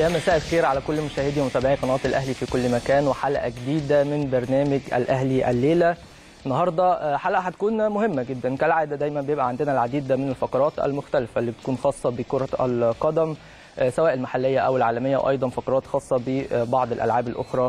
يا مساء الخير على كل مشاهدي ومتابعي قناه الاهلي في كل مكان وحلقه جديده من برنامج الاهلي الليله النهارده حلقه هتكون مهمه جدا كالعاده دايما بيبقى عندنا العديد من الفقرات المختلفه اللي بتكون خاصه بكره القدم سواء المحليه او العالميه وايضا فقرات خاصه ببعض الالعاب الاخرى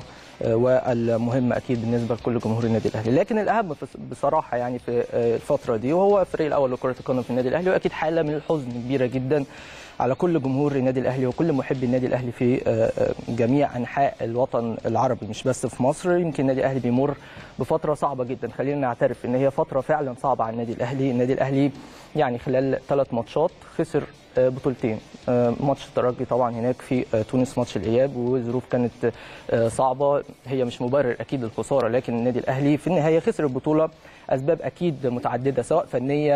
والمهم اكيد بالنسبه لكل جمهور النادي الاهلي لكن الاهم بصراحه يعني في الفتره دي وهو الفريق الاول لكره القدم في النادي الاهلي واكيد حاله من الحزن كبيره جدا على كل جمهور النادي الاهلي وكل محبي النادي الاهلي في جميع انحاء الوطن العربي مش بس في مصر يمكن النادي الاهلي بيمر بفتره صعبه جدا خلينا نعترف ان هي فتره فعلا صعبه على النادي الاهلي النادي الاهلي يعني خلال ثلاث ماتشات خسر بطولتين ماتش الترجي طبعا هناك في تونس ماتش الاياب وظروف كانت صعبه هي مش مبرر اكيد للخساره لكن النادي الاهلي في النهايه خسر البطوله اسباب اكيد متعدده سواء فنيه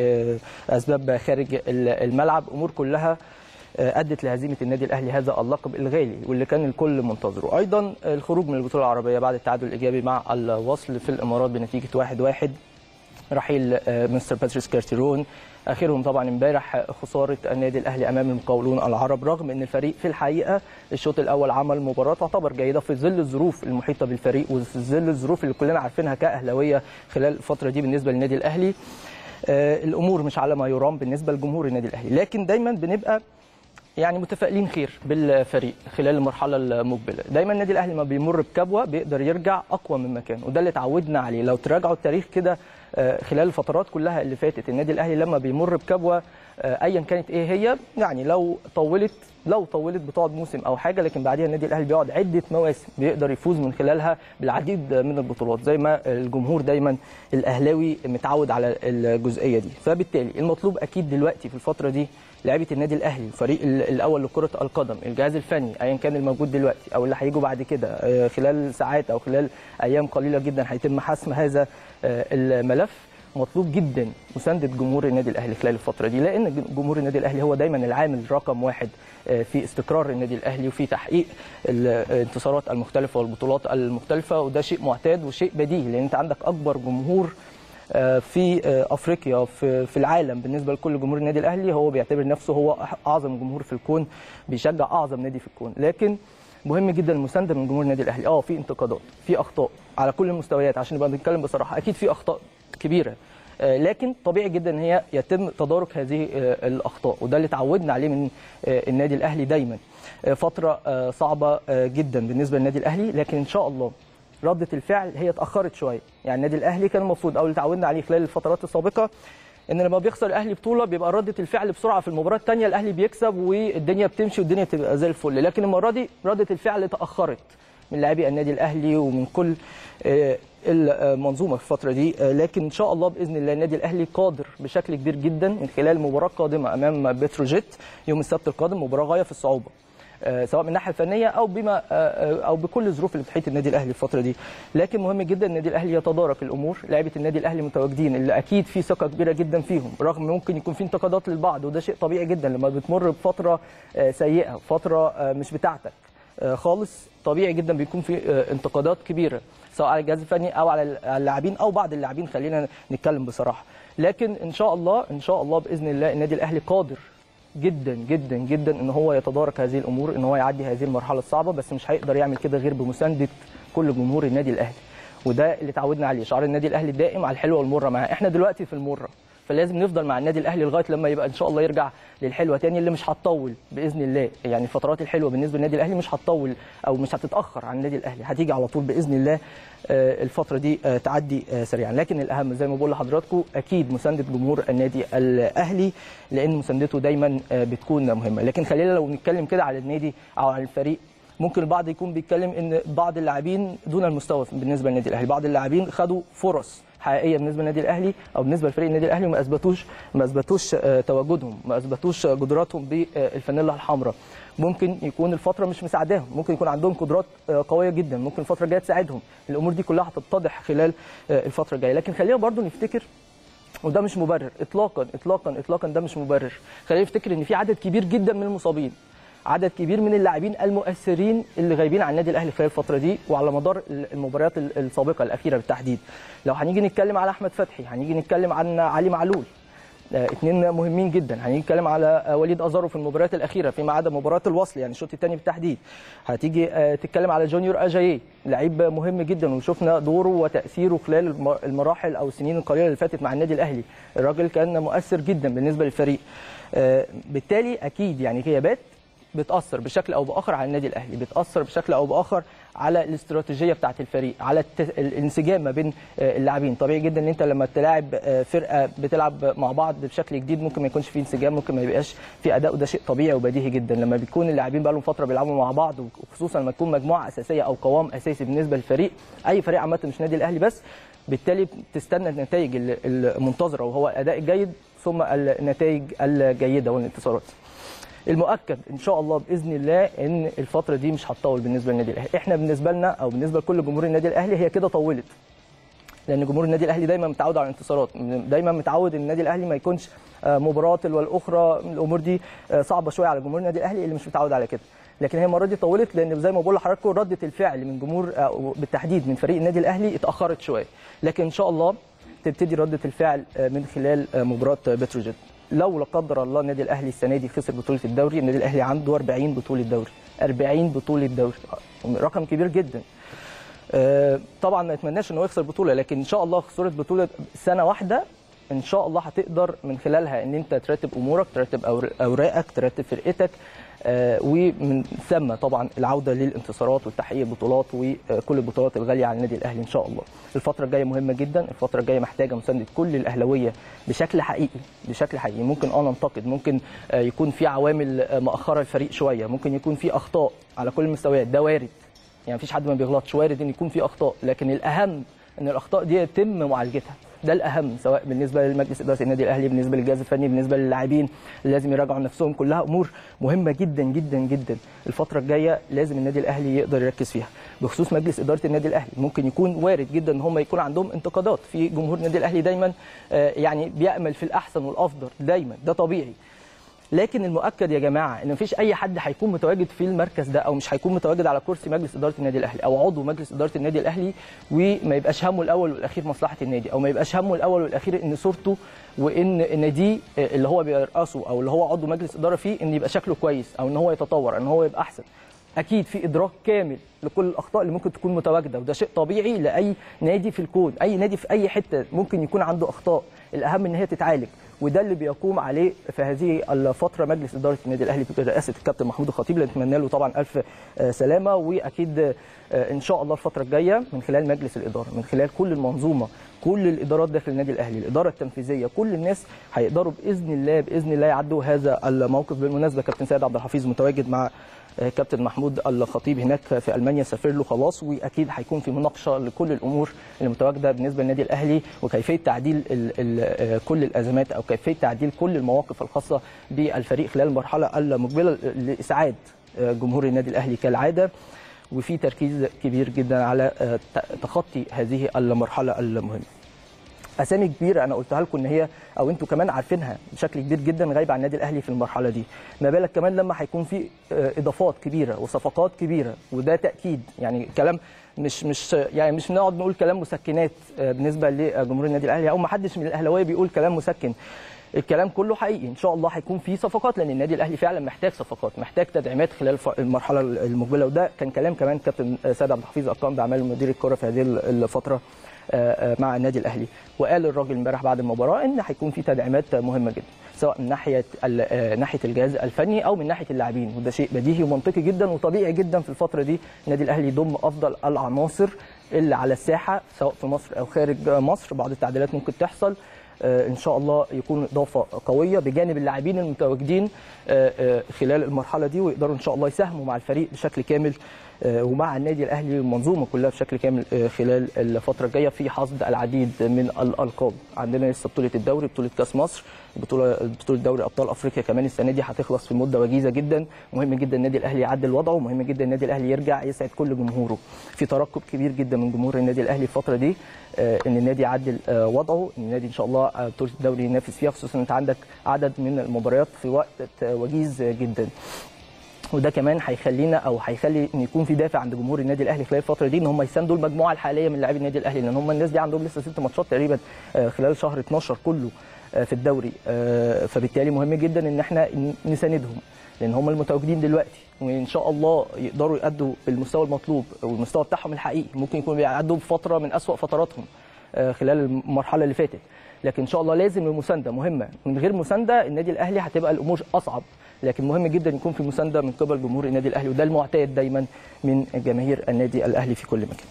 اسباب خارج الملعب امور كلها ادت لهزيمه النادي الاهلي هذا اللقب الغالي واللي كان الكل منتظره ايضا الخروج من البطوله العربيه بعد التعادل الايجابي مع الوصل في الامارات بنتيجه 1-1 رحيل مستر باتريس كارتيرون اخرهم طبعا امبارح خساره النادي الاهلي امام المقاولون العرب رغم ان الفريق في الحقيقه الشوط الاول عمل مباراه تعتبر جيده في ظل الظروف المحيطه بالفريق وفي ظل الظروف اللي كلنا عارفينها كاهلاويه خلال الفتره دي بالنسبه للنادي الاهلي آه الامور مش على ما يرام بالنسبه لجمهور النادي الاهلي لكن دايما بنبقى يعني متفائلين خير بالفريق خلال المرحله المقبله دايما النادي الاهلي ما بيمر بكبوه بيقدر يرجع اقوى من مكان وده اللي اتعودنا عليه لو تراجعوا التاريخ كده خلال الفترات كلها اللي فاتت النادي الاهلي لما بيمر بكبوه ايا كانت ايه هي يعني لو طولت لو طولت بتقعد موسم او حاجه لكن بعديها النادي الاهلي بيقعد عده مواسم بيقدر يفوز من خلالها بالعديد من البطولات زي ما الجمهور دايما الاهلاوي متعود على الجزئيه دي فبالتالي المطلوب اكيد دلوقتي في الفتره دي لعيبه النادي الاهلي الفريق الاول لكره القدم الجهاز الفني ايا كان الموجود دلوقتي او اللي هيجوا بعد كده خلال ساعات او خلال ايام قليله جدا هيتم حسم هذا الملف مطلوب جدا مسانده جمهور النادي الاهلي خلال الفتره دي لان جمهور النادي الاهلي هو دايما العامل رقم واحد في استقرار النادي الاهلي وفي تحقيق الانتصارات المختلفه والبطولات المختلفه وده شيء معتاد وشيء بديهي لان انت عندك اكبر جمهور في افريقيا في في العالم بالنسبه لكل جمهور النادي الاهلي هو بيعتبر نفسه هو اعظم جمهور في الكون بيشجع اعظم نادي في الكون لكن مهم جدا المسانده من جمهور النادي الاهلي اه في انتقادات في اخطاء على كل المستويات عشان نبقى بنتكلم بصراحه اكيد في اخطاء كبيره لكن طبيعي جدا ان هي يتم تدارك هذه الاخطاء وده اللي اتعودنا عليه من النادي الاهلي دايما فتره صعبه جدا بالنسبه للنادي الاهلي لكن ان شاء الله رده الفعل هي اتاخرت شويه يعني النادي الاهلي كان المفروض او اللي اتعودنا عليه خلال الفترات السابقه ان لما بيخسر الاهلي بطوله بيبقى رده الفعل بسرعه في المباراه الثانيه الاهلي بيكسب والدنيا بتمشي والدنيا بتبقى زي الفل لكن المره دي رده الفعل تاخرت من لاعبي النادي الاهلي ومن كل المنظومه في الفتره دي لكن ان شاء الله باذن الله النادي الاهلي قادر بشكل كبير جدا من خلال مباراه قادمه امام بتروجيت يوم السبت القادم مباراه غايه في الصعوبه سواء من الناحيه الفنيه او بما او بكل الظروف اللي بتحيط النادي الاهلي الفتره دي لكن مهم جدا النادي الاهلي يتدارك الامور لعيبه النادي الاهلي متواجدين اللي اكيد في ثقه كبيره جدا فيهم رغم ممكن يكون في انتقادات للبعض وده شيء طبيعي جدا لما بتمر بفتره سيئه فتره مش بتاعتك خالص طبيعي جدا بيكون في انتقادات كبيره سواء على الجهاز الفني او على اللاعبين او بعض اللاعبين خلينا نتكلم بصراحه لكن ان شاء الله ان شاء الله باذن الله النادي الاهلي قادر جدا جدا جدا ان هو يتدارك هذه الامور ان هو يعدي هذه المرحله الصعبه بس مش هيقدر يعمل كده غير بمسانده كل جمهور النادي الاهلي وده اللي اتعودنا عليه شعار النادي الاهلي الدائم على الحلوه والمره معاه احنا دلوقتي في المره فلازم نفضل مع النادي الاهلي لغايه لما يبقى ان شاء الله يرجع للحلوه تاني اللي مش هتطول باذن الله يعني الفترات الحلوه بالنسبه للنادي الاهلي مش هتطول او مش هتتاخر عن النادي الاهلي هتيجي على طول باذن الله الفتره دي تعدي سريعا لكن الاهم زي ما بقول لحضراتكم اكيد مسانده جمهور النادي الاهلي لان مساندته دايما بتكون مهمه لكن خلينا لو نتكلم كده على النادي او على الفريق ممكن البعض يكون بيتكلم ان بعض اللاعبين دون المستوى بالنسبه للنادي الاهلي بعض اللاعبين خدوا فرص حقيقيه بالنسبه للنادي الاهلي او بالنسبه لفريق النادي الاهلي وما اثبتوش ما اثبتوش تواجدهم ما اثبتوش قدراتهم بالفانيلا الحمراء ممكن يكون الفتره مش مساعداهم ممكن يكون عندهم قدرات قويه جدا ممكن الفتره الجايه تساعدهم الامور دي كلها هتتضح خلال الفتره الجايه لكن خلينا برضو نفتكر وده مش مبرر اطلاقا اطلاقا اطلاقا ده مش مبرر خلينا نفتكر ان في عدد كبير جدا من المصابين عدد كبير من اللاعبين المؤثرين اللي غايبين عن النادي الاهلي خلال الفتره دي وعلى مدار المباريات السابقه الاخيره بالتحديد لو هنيجي نتكلم على احمد فتحي هنيجي نتكلم عن علي معلول اثنين مهمين جدا هنتكلم على وليد ازارو في المباريات الاخيره فيما عدا مباراه الوصل يعني الشوط الثاني بالتحديد هتيجي تتكلم على جونيور اجاييه لعيب مهم جدا وشفنا دوره وتاثيره خلال المراحل او السنين القليله اللي فاتت مع النادي الاهلي الراجل كان مؤثر جدا بالنسبه للفريق بالتالي اكيد يعني غيابات بتاثر بشكل او باخر على النادي الاهلي بتاثر بشكل او باخر على الاستراتيجيه بتاعه الفريق على الت... الانسجام ما بين اللاعبين طبيعي جدا ان انت لما تلاعب فرقه بتلعب مع بعض بشكل جديد ممكن ما يكونش في انسجام ممكن ما يبقاش في اداء وده شيء طبيعي وبديهي جدا لما بيكون اللاعبين بقى لهم فتره بيلعبوا مع بعض وخصوصا لما تكون مجموعه اساسيه او قوام اساسي بالنسبه للفريق اي فريق عامه مش نادي الاهلي بس بالتالي تستنى النتائج المنتظره وهو الاداء الجيد ثم النتائج الجيده والانتصارات المؤكد ان شاء الله باذن الله ان الفتره دي مش هتطول بالنسبه للنادي الاهلي احنا بالنسبه لنا او بالنسبه لكل جمهور النادي الاهلي هي كده طولت لان جمهور النادي الاهلي دايما متعود على الانتصارات دايما متعود ان النادي الاهلي ما يكونش مباراه تلو الاخرى الامور دي صعبه شويه على جمهور النادي الاهلي اللي مش متعود على كده لكن هي المره دي طولت لان زي ما بقول لحضراتكم رده الفعل من جمهور بالتحديد من فريق النادي الاهلي اتاخرت شويه لكن ان شاء الله تبتدي رده الفعل من خلال مباراه بتروجيت لو لا قدر الله النادي الاهلي السنه دي خسر بطوله الدوري النادي الاهلي عنده 40 بطوله دوري 40 بطوله دوري رقم كبير جدا طبعا ما نتمناش ان هو يخسر بطوله لكن ان شاء الله خساره بطوله سنه واحده ان شاء الله هتقدر من خلالها ان انت ترتب امورك ترتب اوراقك ترتب فرقتك ومن ثم طبعا العوده للانتصارات وتحقيق البطولات وكل البطولات الغاليه على النادي الاهلي ان شاء الله. الفتره الجايه مهمه جدا، الفتره الجايه محتاجه مسانده كل الاهلاويه بشكل حقيقي، بشكل حقيقي، ممكن اه ننتقد، ممكن يكون في عوامل مأخره الفريق شويه، ممكن يكون في اخطاء على كل المستويات، ده وارد. يعني مفيش حد ما بيغلطش، وارد ان يكون في اخطاء، لكن الاهم ان الاخطاء دي يتم معالجتها. ده الاهم سواء بالنسبه لمجلس اداره النادي الاهلي بالنسبه للجهاز الفني بالنسبه للاعبين لازم يراجعوا نفسهم كلها امور مهمه جدا جدا جدا الفتره الجايه لازم النادي الاهلي يقدر يركز فيها بخصوص مجلس اداره النادي الاهلي ممكن يكون وارد جدا ان هم يكون عندهم انتقادات في جمهور النادي الاهلي دايما يعني بيامل في الاحسن والافضل دايما ده طبيعي لكن المؤكد يا جماعه ان مفيش اي حد هيكون متواجد في المركز ده او مش هيكون متواجد على كرسي مجلس اداره النادي الاهلي او عضو مجلس اداره النادي الاهلي وما يبقاش همه الاول والاخير مصلحه النادي او ما يبقاش همه الاول والاخير ان صورته وان النادي اللي هو بيرأسه او اللي هو عضو مجلس اداره فيه ان يبقى شكله كويس او ان هو يتطور ان هو يبقى احسن اكيد في ادراك كامل لكل الاخطاء اللي ممكن تكون متواجده وده شيء طبيعي لاي نادي في الكون اي نادي في اي حته ممكن يكون عنده اخطاء الاهم ان هي تتعالج وده اللي بيقوم عليه في هذه الفتره مجلس اداره النادي الاهلي برئاسه الكابتن محمود الخطيب اللي نتمنى له طبعا الف سلامه واكيد ان شاء الله الفتره الجايه من خلال مجلس الاداره من خلال كل المنظومه كل الادارات داخل النادي الاهلي الاداره التنفيذيه كل الناس هيقدروا باذن الله باذن الله يعدوا هذا الموقف بالمناسبه كابتن سيد عبد الحفيظ متواجد مع كابتن محمود الخطيب هناك في المانيا سافر له خلاص واكيد هيكون في مناقشه لكل الامور المتواجده بالنسبه للنادي الاهلي وكيفيه تعديل ال ال كل الازمات او كيفيه تعديل كل المواقف الخاصه بالفريق خلال المرحله المقبله لاسعاد جمهور النادي الاهلي كالعاده وفي تركيز كبير جدا على تخطي هذه المرحله المهمه. اسامي كبيره انا قلتها لكم ان هي او انتم كمان عارفينها بشكل كبير جدا غايبه عن النادي الاهلي في المرحله دي ما بالك كمان لما هيكون في اضافات كبيره وصفقات كبيره وده تاكيد يعني كلام مش مش يعني مش بنقعد نقول كلام مسكنات بالنسبه لجمهور النادي الاهلي او ما حدش من الاهلاويه بيقول كلام مسكن الكلام كله حقيقي ان شاء الله هيكون في صفقات لان النادي الاهلي فعلا محتاج صفقات محتاج تدعيمات خلال المرحله المقبله وده كان كلام كمان كابتن سيد عبد الحفيظ ارقام باعمال مدير الكره في هذه الفتره مع النادي الاهلي وقال الراجل امبارح بعد المباراه ان هيكون في تدعيمات مهمه جدا سواء من ناحيه ناحيه الجهاز الفني او من ناحيه اللاعبين وده شيء بديهي ومنطقي جدا وطبيعي جدا في الفتره دي النادي الاهلي يضم افضل العناصر اللي على الساحه سواء في مصر او خارج مصر بعض التعديلات ممكن تحصل ان شاء الله يكون اضافه قويه بجانب اللاعبين المتواجدين خلال المرحله دي ويقدروا ان شاء الله يساهموا مع الفريق بشكل كامل ومع النادي الاهلي والمنظومه كلها بشكل كامل خلال الفتره الجايه في حصد العديد من الالقاب عندنا لسه بطوله الدوري بطوله كاس مصر بطوله بطوله دوري ابطال افريقيا كمان السنه دي هتخلص في مده وجيزه جدا مهم جدا النادي الاهلي يعدل وضعه مهم جدا النادي الاهلي يرجع يسعد كل جمهوره في ترقب كبير جدا من جمهور النادي الاهلي الفتره دي ان النادي يعدل وضعه ان النادي ان شاء الله بطوله الدوري ينافس فيها خصوصا انت عندك عدد من المباريات في وقت وجيز جدا وده كمان هيخلينا او هيخلي ان يكون في دافع عند جمهور النادي الاهلي خلال الفتره دي ان هم يساندوا المجموعه الحاليه من لاعبي النادي الاهلي لان هم الناس دي عندهم لسه ست ماتشات تقريبا خلال شهر 12 كله في الدوري فبالتالي مهم جدا ان احنا نساندهم لان هم المتواجدين دلوقتي وان شاء الله يقدروا يأدوا بالمستوى المطلوب والمستوى بتاعهم الحقيقي ممكن يكونوا بيعدوا بفتره من أسوأ فتراتهم خلال المرحله اللي فاتت لكن ان شاء الله لازم المسانده مهمه من غير مسانده النادي الاهلي هتبقى الامور اصعب لكن مهم جدا يكون في مسانده من قبل جمهور النادي الاهلي وده المعتاد دايما من جماهير النادي الاهلي في كل مكان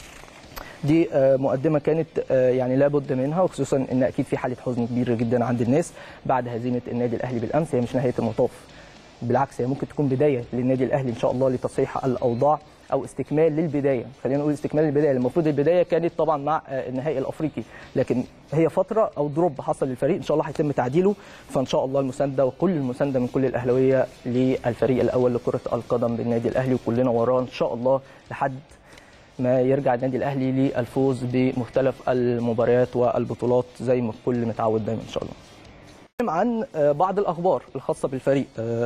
دي مقدمه كانت يعني لابد منها وخصوصا ان اكيد في حاله حزن كبيره جدا عند الناس بعد هزيمه النادي الاهلي بالامس هي مش نهايه المطاف بالعكس هي ممكن تكون بدايه للنادي الاهلي ان شاء الله لتصحيح الاوضاع او استكمال للبدايه خلينا نقول استكمال للبدايه المفروض البدايه كانت طبعا مع النهائي الافريقي لكن هي فتره او دروب حصل للفريق ان شاء الله هيتم تعديله فان شاء الله المسانده وكل المسانده من كل الاهلاويه للفريق الاول لكره القدم بالنادي الاهلي وكلنا وراه ان شاء الله لحد ما يرجع النادي الاهلي للفوز بمختلف المباريات والبطولات زي ما الكل متعود دايما ان شاء الله عن بعض الاخبار الخاصه بالفريق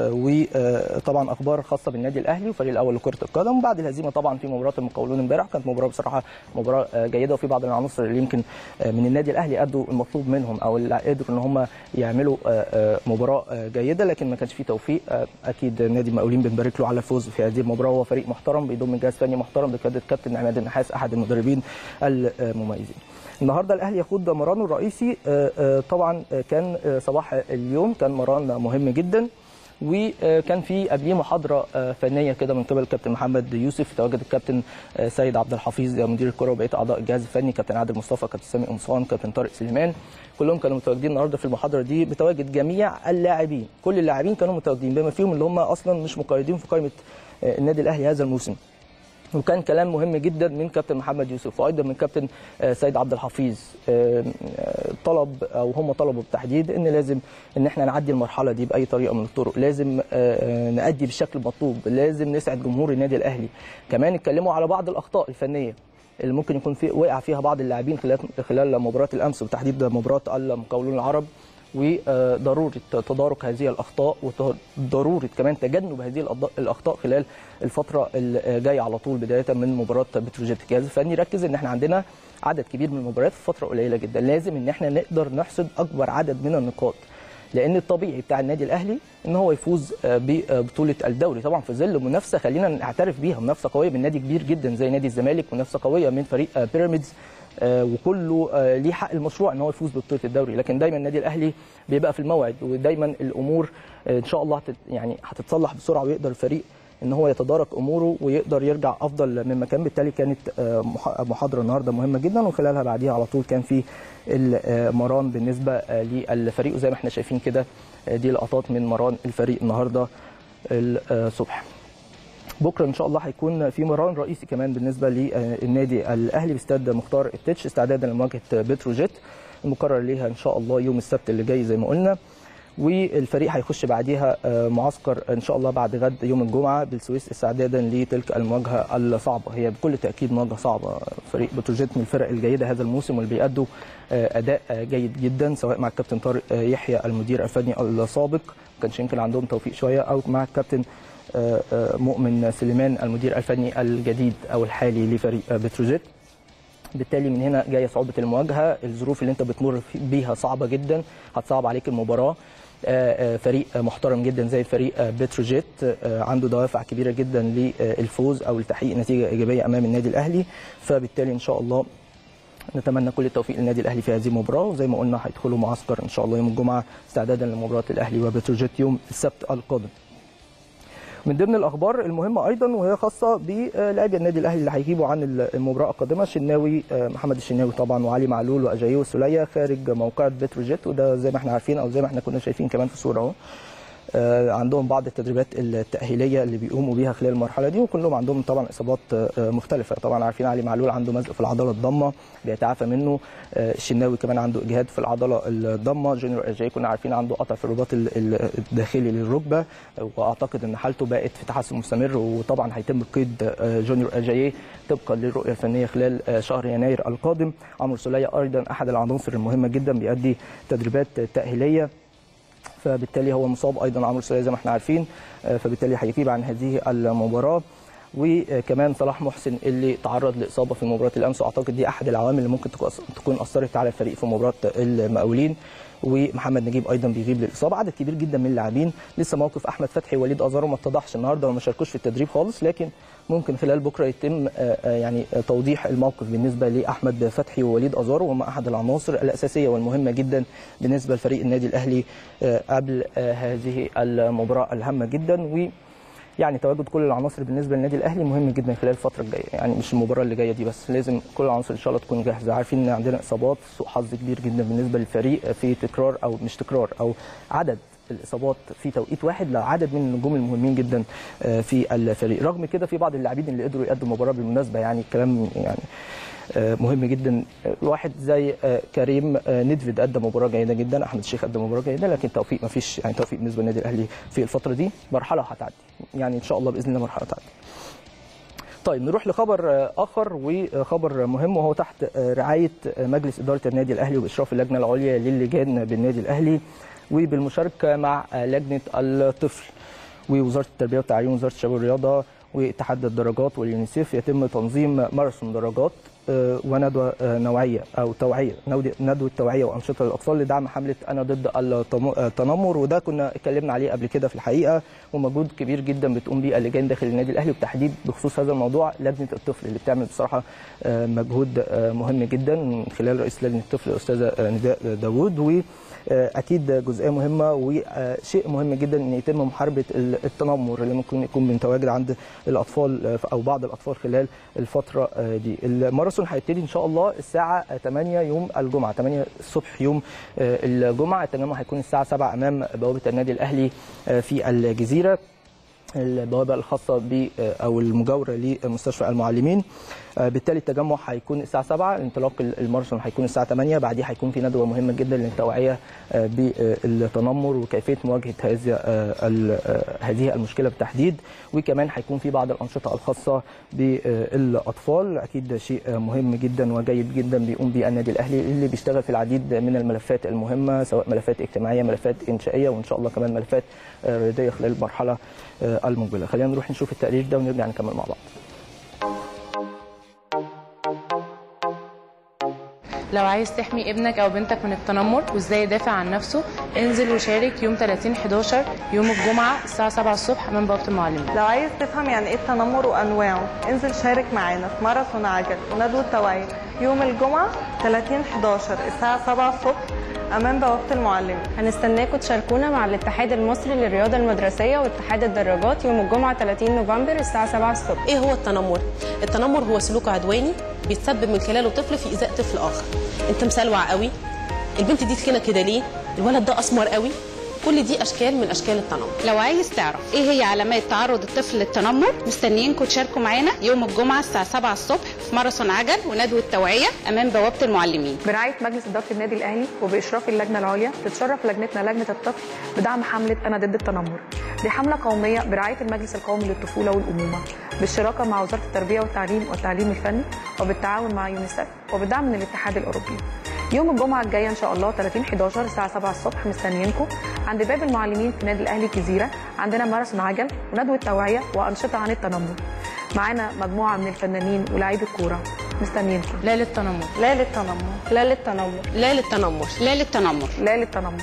وطبعا اخبار خاصه بالنادي الاهلي والفريق الاول لكره القدم وبعد الهزيمه طبعا في مباراه المقاولون امبارح كانت مباراه بصراحه مباراه جيده وفي بعض العناصر اللي يمكن من النادي الاهلي ادوا المطلوب منهم او اللي قدروا ان هم يعملوا مباراه جيده لكن ما كانش في توفيق اكيد نادي المقاولين بنبارك له على الفوز في هذه المباراه هو فريق محترم بيضم جهاز فني محترم بقياده كابتن عماد النحاس احد المدربين المميزين النهارده الاهلي يخوض مرانه الرئيسي طبعا كان صباح اليوم كان مران مهم جدا وكان في قبليه محاضره فنيه كده من قبل الكابتن محمد يوسف تواجد الكابتن سيد عبد الحفيظ مدير الكره وبقيه اعضاء الجهاز الفني كابتن عادل مصطفى كابتن سامي قمصان كابتن طارق سليمان كلهم كانوا متواجدين النهارده في المحاضره دي بتواجد جميع اللاعبين كل اللاعبين كانوا متواجدين بما فيهم اللي هم اصلا مش مقيدين في قائمه النادي الاهلي هذا الموسم وكان كلام مهم جدا من كابتن محمد يوسف وايضا من كابتن سيد عبد الحفيظ طلب او هم طلبوا بالتحديد ان لازم ان احنا نعدي المرحله دي باي طريقه من الطرق لازم نادي بالشكل المطلوب لازم نسعد جمهور النادي الاهلي كمان اتكلموا على بعض الاخطاء الفنيه اللي ممكن يكون في وقع فيها بعض اللاعبين خلال خلال مباراه الامس وتحديد مباراه المقاولون العرب وضروره تدارك هذه الاخطاء وضروره كمان تجنب هذه الاخطاء خلال الفتره الجايه على طول بدايه من مباراه بتروجيت الجهاز الفني ركز ان احنا عندنا عدد كبير من المباريات في فتره قليله جدا لازم ان احنا نقدر نحصد اكبر عدد من النقاط لان الطبيعي بتاع النادي الاهلي ان هو يفوز ببطوله الدوري طبعا في ظل منافسه خلينا نعترف بيها منافسه قويه من نادي كبير جدا زي نادي الزمالك منافسه قويه من فريق بيراميدز وكله ليه حق المشروع ان هو يفوز ببطوله الدوري لكن دايما النادي الاهلي بيبقى في الموعد ودايما الامور ان شاء الله يعني هتتصلح بسرعه ويقدر الفريق ان هو يتدارك اموره ويقدر يرجع افضل من مكان بالتالي كانت محاضره النهارده مهمه جدا وخلالها بعديها على طول كان في المران بالنسبه للفريق وزي ما احنا شايفين كده دي لقطات من مران الفريق النهارده الصبح بكره ان شاء الله هيكون في مران رئيسي كمان بالنسبه للنادي الاهلي باستاد مختار التتش استعدادا لمواجهه بتروجيت المقرر ليها ان شاء الله يوم السبت اللي جاي زي ما قلنا والفريق هيخش بعديها معسكر ان شاء الله بعد غد يوم الجمعه بالسويس استعدادا لتلك المواجهه الصعبه هي بكل تاكيد مواجهه صعبه فريق بتروجيت من الفرق الجيده هذا الموسم واللي بيأدوا اداء جيد جدا سواء مع الكابتن طارق يحيى المدير الفني السابق ما كانش يمكن عندهم توفيق شويه او مع الكابتن مؤمن سليمان المدير الفني الجديد او الحالي لفريق بتروجيت بالتالي من هنا جايه صعوبه المواجهه الظروف اللي انت بتمر بيها صعبه جدا هتصعب عليك المباراه فريق محترم جدا زي فريق بتروجيت عنده دوافع كبيره جدا للفوز او لتحقيق نتيجه ايجابيه امام النادي الاهلي فبالتالي ان شاء الله نتمنى كل التوفيق للنادي الاهلي في هذه المباراه وزي ما قلنا هيدخلوا معسكر ان شاء الله يوم الجمعه استعدادا لمباراه الاهلي وبتروجيت يوم السبت القادم من ضمن الاخبار المهمه ايضا وهي خاصه بلاعبي النادي الاهلي اللي هيجيبوا عن المباراه القادمه الشناوي محمد الشناوي طبعا وعلي معلول واجاييه والسوليه خارج موقعة بتروجيت وده زي ما احنا عارفين او زي ما احنا كنا شايفين كمان في الصوره اهو عندهم بعض التدريبات التاهيليه اللي بيقوموا بيها خلال المرحله دي وكلهم عندهم طبعا اصابات مختلفه طبعا عارفين علي معلول عنده مزق في العضله الضمه بيتعافى منه الشناوي كمان عنده اجهاد في العضله الضمه جونيور اجاي كنا عارفين عنده قطع في الرباط الداخلي للركبه واعتقد ان حالته بقت في تحسن مستمر وطبعا هيتم قيد جونيور اجاي طبقا للرؤيه الفنيه خلال شهر يناير القادم عمرو سوليه ايضا احد العناصر المهمه جدا بيؤدي تدريبات تاهيليه فبالتالي هو مصاب ايضا عمرو السوليه زي ما احنا عارفين فبالتالي هيغيب عن هذه المباراه وكمان صلاح محسن اللي تعرض لاصابه في مباراه الامس واعتقد دي احد العوامل اللي ممكن تكون اثرت على الفريق في مباراه المقاولين ومحمد نجيب ايضا بيغيب للاصابه عدد كبير جدا من اللاعبين لسه موقف احمد فتحي ووليد ازارو ما اتضحش النهارده وما شاركوش في التدريب خالص لكن ممكن خلال بكره يتم يعني توضيح الموقف بالنسبه لاحمد فتحي ووليد ازارو وهم احد العناصر الاساسيه والمهمه جدا بالنسبه لفريق النادي الاهلي قبل هذه المباراه الهامه جدا و يعني تواجد كل العناصر بالنسبه للنادي الاهلي مهم جدا خلال الفتره الجايه يعني مش المباراه اللي جايه دي بس لازم كل العناصر ان شاء الله تكون جاهزه عارفين ان عندنا اصابات سوء حظ كبير جدا بالنسبه للفريق في تكرار او مش تكرار او عدد الاصابات في توقيت واحد لعدد من النجوم المهمين جدا في الفريق رغم كده في بعض اللاعبين اللي قدروا يقدموا مباراه بالمناسبه يعني الكلام يعني مهم جدا واحد زي كريم ندفيد قدم مباراه جيده جدا احمد الشيخ قدم مباراه جيده لكن توفيق ما فيش يعني توفيق بالنسبه للنادي الاهلي في الفتره دي مرحله هتعدي يعني ان شاء الله باذن الله مرحله تعدي طيب نروح لخبر اخر وخبر مهم وهو تحت رعايه مجلس اداره النادي الاهلي واشراف اللجنه العليا للجان بالنادي الاهلي وبالمشاركه مع لجنه الطفل ووزاره التربيه والتعليم ووزاره الشباب والرياضه واتحاد الدرجات واليونيسيف يتم تنظيم ماراثون درجات وندوه نوعيه او توعيه ندوه توعيه وانشطه للاطفال لدعم حمله انا ضد التنمر وده كنا اتكلمنا عليه قبل كده في الحقيقه ومجهود كبير جدا بتقوم بيه اللجان داخل النادي الاهلي وبالتحديد بخصوص هذا الموضوع لجنه الطفل اللي بتعمل بصراحه مجهود مهم جدا من خلال رئيس لجنه الطفل الاستاذه نداء داوود و اكيد جزئيه مهمه وشيء مهم جدا ان يتم محاربه التنمر اللي ممكن يكون متواجد عند الاطفال او بعض الاطفال خلال الفتره دي الماراثون هيبتدي ان شاء الله الساعه 8 يوم الجمعه 8 الصبح يوم الجمعه التجمع هيكون الساعه 7 امام بوابه النادي الاهلي في الجزيره البوابه الخاصه ب او المجاوره لمستشفى المعلمين بالتالي التجمع هيكون الساعه 7 انطلاق الماراثون هيكون الساعه 8 بعديه هيكون في ندوه مهمه جدا للتوعيه بالتنمر وكيفيه مواجهه هذه هذه المشكله بالتحديد وكمان هيكون في بعض الانشطه الخاصه بالاطفال اكيد ده شيء مهم جدا وجيد جدا بيقوم به النادي الاهلي اللي بيشتغل في العديد من الملفات المهمه سواء ملفات اجتماعيه ملفات انشائيه وان شاء الله كمان ملفات رياضيه خلال المرحله المقبله خلينا نروح نشوف التقرير ده ونرجع نكمل مع بعض لو عايز تحمي ابنك او بنتك من التنمر وازاي يدافع عن نفسه انزل وشارك يوم 30 11 يوم الجمعه الساعه 7 الصبح امام بوابه المعلمين لو عايز تفهم يعني ايه التنمر وانواعه انزل شارك معانا في ماراثون عجل وندوه توعيه يوم الجمعه 30 11 الساعه 7 الصبح امام بوابه المعلمين هنستناكم تشاركونا مع الاتحاد المصري للرياضه المدرسيه واتحاد الدراجات يوم الجمعه 30 نوفمبر الساعه 7 الصبح ايه هو التنمر التنمر هو سلوك عدواني بيتسبب من خلاله طفل في ايذاء طفل اخر انت مسلوع قوي البنت دي تخينه كده ليه الولد ده اسمر قوي كل دي اشكال من اشكال التنمر لو عايز تعرف ايه هي علامات تعرض الطفل للتنمر مستنيينكم تشاركوا معانا يوم الجمعه الساعه 7 الصبح في ماراثون عجل وندوه توعيه امام بوابه المعلمين برعايه مجلس اداره النادي الاهلي وباشراف اللجنه العليا تتشرف لجنتنا لجنه الطفل بدعم حمله انا ضد التنمر دي حمله قوميه برعايه المجلس القومي للطفوله والامومه بالشراكه مع وزاره التربيه والتعليم والتعليم الفني وبالتعاون مع يونيسف وبدعم من الاتحاد الاوروبي يوم الجمعه الجايه ان شاء الله 30 11 الساعه 7 الصبح مستنيينكم عند باب المعلمين في نادي الاهلي الجزيره عندنا ماراثون عجل وندوه توعيه وانشطه عن التنمر معانا مجموعه من الفنانين ولاعيبي الكوره مستنيينكم لا للتنمر لا للتنمر لا للتنمر لا للتنمر لا للتنمر لا للتنمر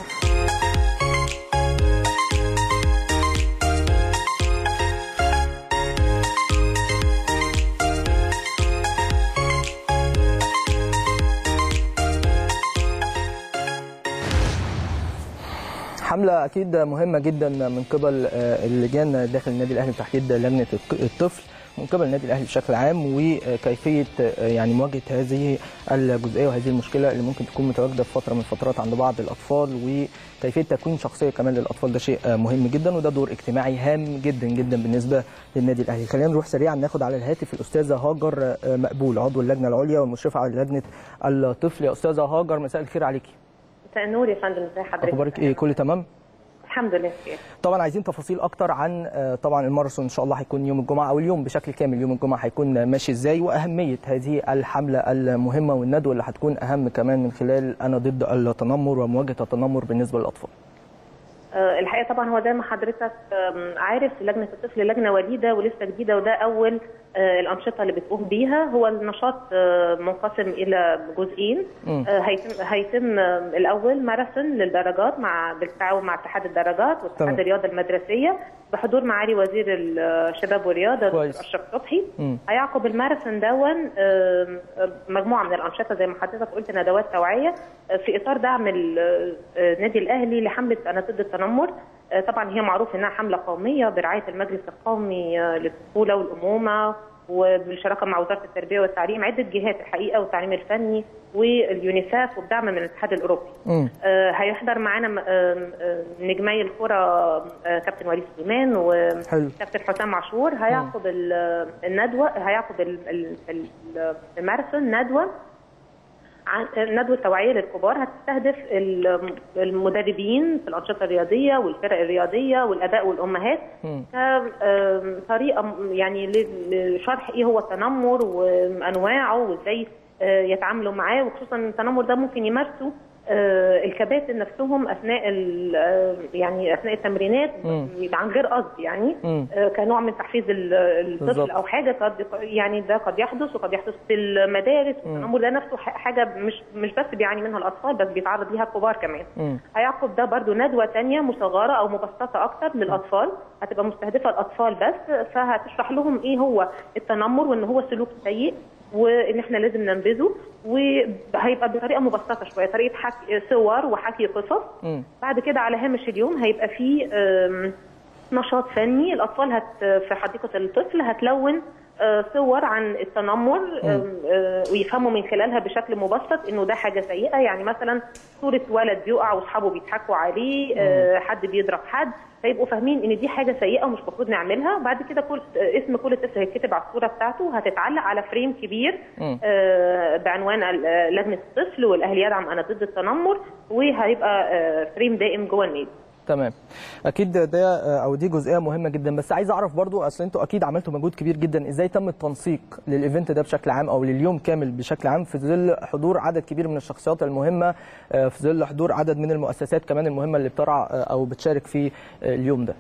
حمله اكيد مهمه جدا من قبل اللجان داخل النادي الاهلي بتحديد لجنه الطفل من قبل النادي الاهلي بشكل عام وكيفيه يعني مواجهه هذه الجزئيه وهذه المشكله اللي ممكن تكون متواجده في فتره من الفترات عند بعض الاطفال وكيفيه تكوين شخصيه كمان للاطفال ده شيء مهم جدا وده دور اجتماعي هام جدا جدا بالنسبه للنادي الاهلي خلينا نروح سريعا ناخد على الهاتف الاستاذه هاجر مقبول عضو اللجنه العليا والمشرفه على لجنه الطفل يا استاذه هاجر مساء الخير عليكي مساء النور يا فندم ازي حضرتك اخبارك ايه كله تمام الحمد لله بخير طبعا عايزين تفاصيل اكتر عن طبعا الماراثون ان شاء الله هيكون يوم الجمعه او اليوم بشكل كامل يوم الجمعه هيكون ماشي ازاي واهميه هذه الحمله المهمه والندوه اللي هتكون اهم كمان من خلال انا ضد التنمر ومواجهه التنمر بالنسبه للاطفال آه، الحقيقه طبعا هو زي ما حضرتك آم، عارف لجنه الطفل لجنه وليده ولسه جديده وده اول آه، الانشطه اللي بتقوم بيها هو النشاط آه، منقسم الى جزئين مم. آه، هيتم هيتم آه، الاول ماراثون للدرجات مع بالتعاون مع اتحاد الدرجات تمام. واتحاد الرياضه المدرسيه بحضور معالي وزير الشباب والرياضه كويس. دكتور اشرف صبحي مم. هيعقب الماراثون دون آم، آم، مجموعه من الانشطه زي ما حضرتك قلت ندوات توعيه آه، في اطار دعم ال- آه، النادي الاهلي لحمله انا ضد التنمر آه، طبعا هي معروف انها حمله قوميه برعايه المجلس القومي آه، للطفوله والامومه وبالشراكه مع وزاره التربيه والتعليم عده جهات الحقيقه والتعليم الفني واليونيسف وبدعم من الاتحاد الاوروبي. مم. آه، هيحضر معانا م- آم، آم، نجمي الكره آه، كابتن وليد سليمان حلو. وكابتن حسام عاشور هيعقب ال- الندوه هيعقب ال- ال- ال- الماراثون ندوه عن ندوة توعية للكبار هتستهدف ال- المدربين في الأنشطة الرياضية والفرق الرياضية والآباء والأمهات مم. كطريقة يعني ل- لشرح إيه هو التنمر وأنواعه وإزاي آه، يتعاملوا معاه وخصوصا إن التنمر ده ممكن يمارسوا آه، الكباتن نفسهم اثناء ال- آه، يعني اثناء التمرينات مم. عن غير قصد يعني مم. آه، كنوع من تحفيز ال- بالظبط. الطفل او حاجه قد يعني ده قد يحدث وقد يحدث في المدارس والتنمر ده نفسه ح- حاجه مش مش بس بيعاني منها الاطفال بس بيتعرض ليها الكبار كمان مم. هيعقب ده برضو ندوه تانية مصغره او مبسطه اكتر للاطفال هتبقى مستهدفه الاطفال بس فهتشرح لهم ايه هو التنمر وان هو سلوك سيء وان احنا لازم ننبذه وهيبقى بطريقه مبسطه شويه طريقه حكي صور وحكي قصص مم. بعد كده على هامش اليوم هيبقى فيه آم، نشاط فني الاطفال هت في حديقه الطفل هتلون آه، صور عن التنمر آم، آه، ويفهموا من خلالها بشكل مبسط انه ده حاجه سيئه يعني مثلا صوره ولد بيقع واصحابه بيضحكوا عليه آه، حد بيضرب حد فيبقوا فاهمين ان دي حاجه سيئه ومش المفروض نعملها بعد كده كل آه، اسم كل طفل هيتكتب على الصوره بتاعته هتتعلق على فريم كبير مم. آه، بعنوان ال- آه، لجنه الطفل والاهلي يدعم انا ضد التنمر وهيبقى آه، فريم دائم جوه النادي تمام اكيد ده او دي جزئيه مهمه جدا بس عايز اعرف برضو اصل انتوا اكيد عملتوا مجهود كبير جدا ازاي تم التنسيق للايفنت ده بشكل عام او لليوم كامل بشكل عام في ظل حضور عدد كبير من الشخصيات المهمه آه، في ظل حضور عدد من المؤسسات كمان المهمه اللي بترعى آه، او بتشارك في آه، اليوم ده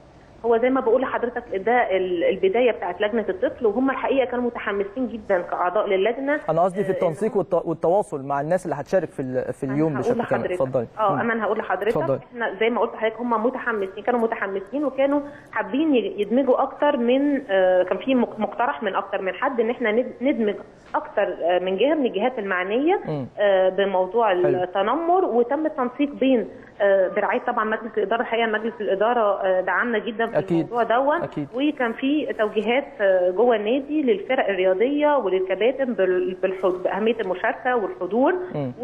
هو زي ما بقول لحضرتك ده ال- البدايه بتاعت لجنه الطفل وهم الحقيقه كانوا متحمسين جدا كاعضاء للجنه انا قصدي في التنسيق والت- والتواصل مع الناس اللي هتشارك في ال- في اليوم أنا هقول بشكل كامل لحضرتك. اتفضلي اه مم. اما انا هقول لحضرتك اتفضلي. احنا زي ما قلت لحضرتك هم متحمسين كانوا متحمسين وكانوا حابين ي- يدمجوا اكتر من آه، كان في مق- مقترح من اكتر من حد ان احنا ند- ندمج اكتر آه، من جهه من الجهات المعنيه مم. آه، بموضوع حلو. التنمر وتم التنسيق بين آه، برعايه طبعا مجلس الاداره الحقيقه مجلس الاداره آه، دعمنا جدا في أكيد. الموضوع دون أكيد. وكان في توجيهات آه، جوه النادي للفرق الرياضيه وللكباتن بال- بالحض- باهميه المشاركه والحضور مم.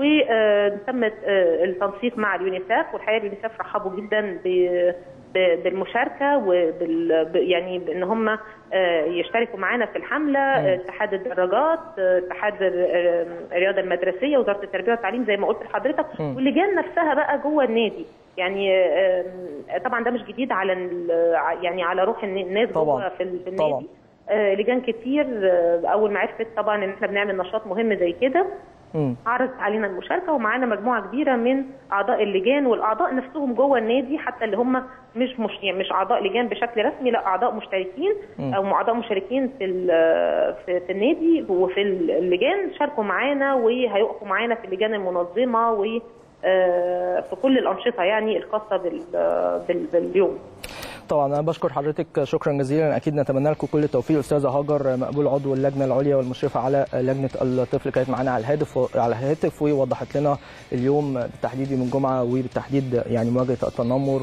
وتم التنسيق مع اليونيسف والحقيقه اليونيسف رحبوا جدا ب- ب- بالمشاركه وبال ب- يعني بان هم آه، يشتركوا معانا في الحمله آه، اتحاد الدراجات آه، اتحاد ال- آه، الرياضه المدرسيه وزاره التربيه والتعليم زي ما قلت لحضرتك مم. واللجان نفسها بقى جوه النادي يعني آه، آه، طبعا ده مش جديد على ال- يعني على روح الن- الناس طبعاً. جوه في ال- في طبعاً. النادي آه، لجان كتير آه، اول ما عرفت طبعا ان احنا بنعمل نشاط مهم زي كده مم. عرضت علينا المشاركه ومعانا مجموعه كبيره من اعضاء اللجان والاعضاء نفسهم جوه النادي حتى اللي هم مش مش يعني مش اعضاء لجان بشكل رسمي لا اعضاء مشتركين مم. او اعضاء مشاركين في ال- في, في النادي وفي اللجان شاركوا معانا وهيقفوا معانا في اللجان المنظمه و آه، في كل الانشطه يعني الخاصه بال- بال- باليوم طبعا انا بشكر حضرتك شكرا جزيلا اكيد نتمنى لكم كل التوفيق استاذه هاجر مقبول عضو اللجنه العليا والمشرفه على لجنه الطفل كانت معانا على الهاتف على الهاتف ووضحت لنا اليوم بالتحديد يوم الجمعه وبالتحديد يعني مواجهه التنمر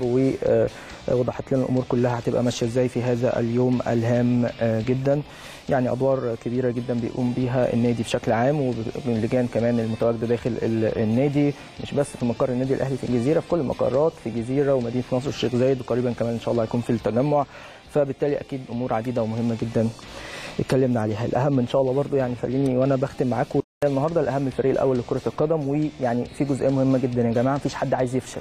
ووضحت لنا الامور كلها هتبقى ماشيه ازاي في هذا اليوم الهام جدا يعني ادوار كبيره جدا بيقوم بيها النادي بشكل عام واللجان كمان المتواجده داخل ال- النادي مش بس في مقر النادي الاهلي في الجزيره في كل المقرات في الجزيره ومدينه نصر الشيخ زايد وقريبا كمان ان شاء الله هيكون في التجمع فبالتالي اكيد امور عديده ومهمه جدا اتكلمنا عليها الاهم ان شاء الله برضو يعني خليني وانا بختم معاكم النهارده الاهم الفريق الاول لكره القدم ويعني في جزئيه مهمه جدا يا جماعه مفيش حد عايز يفشل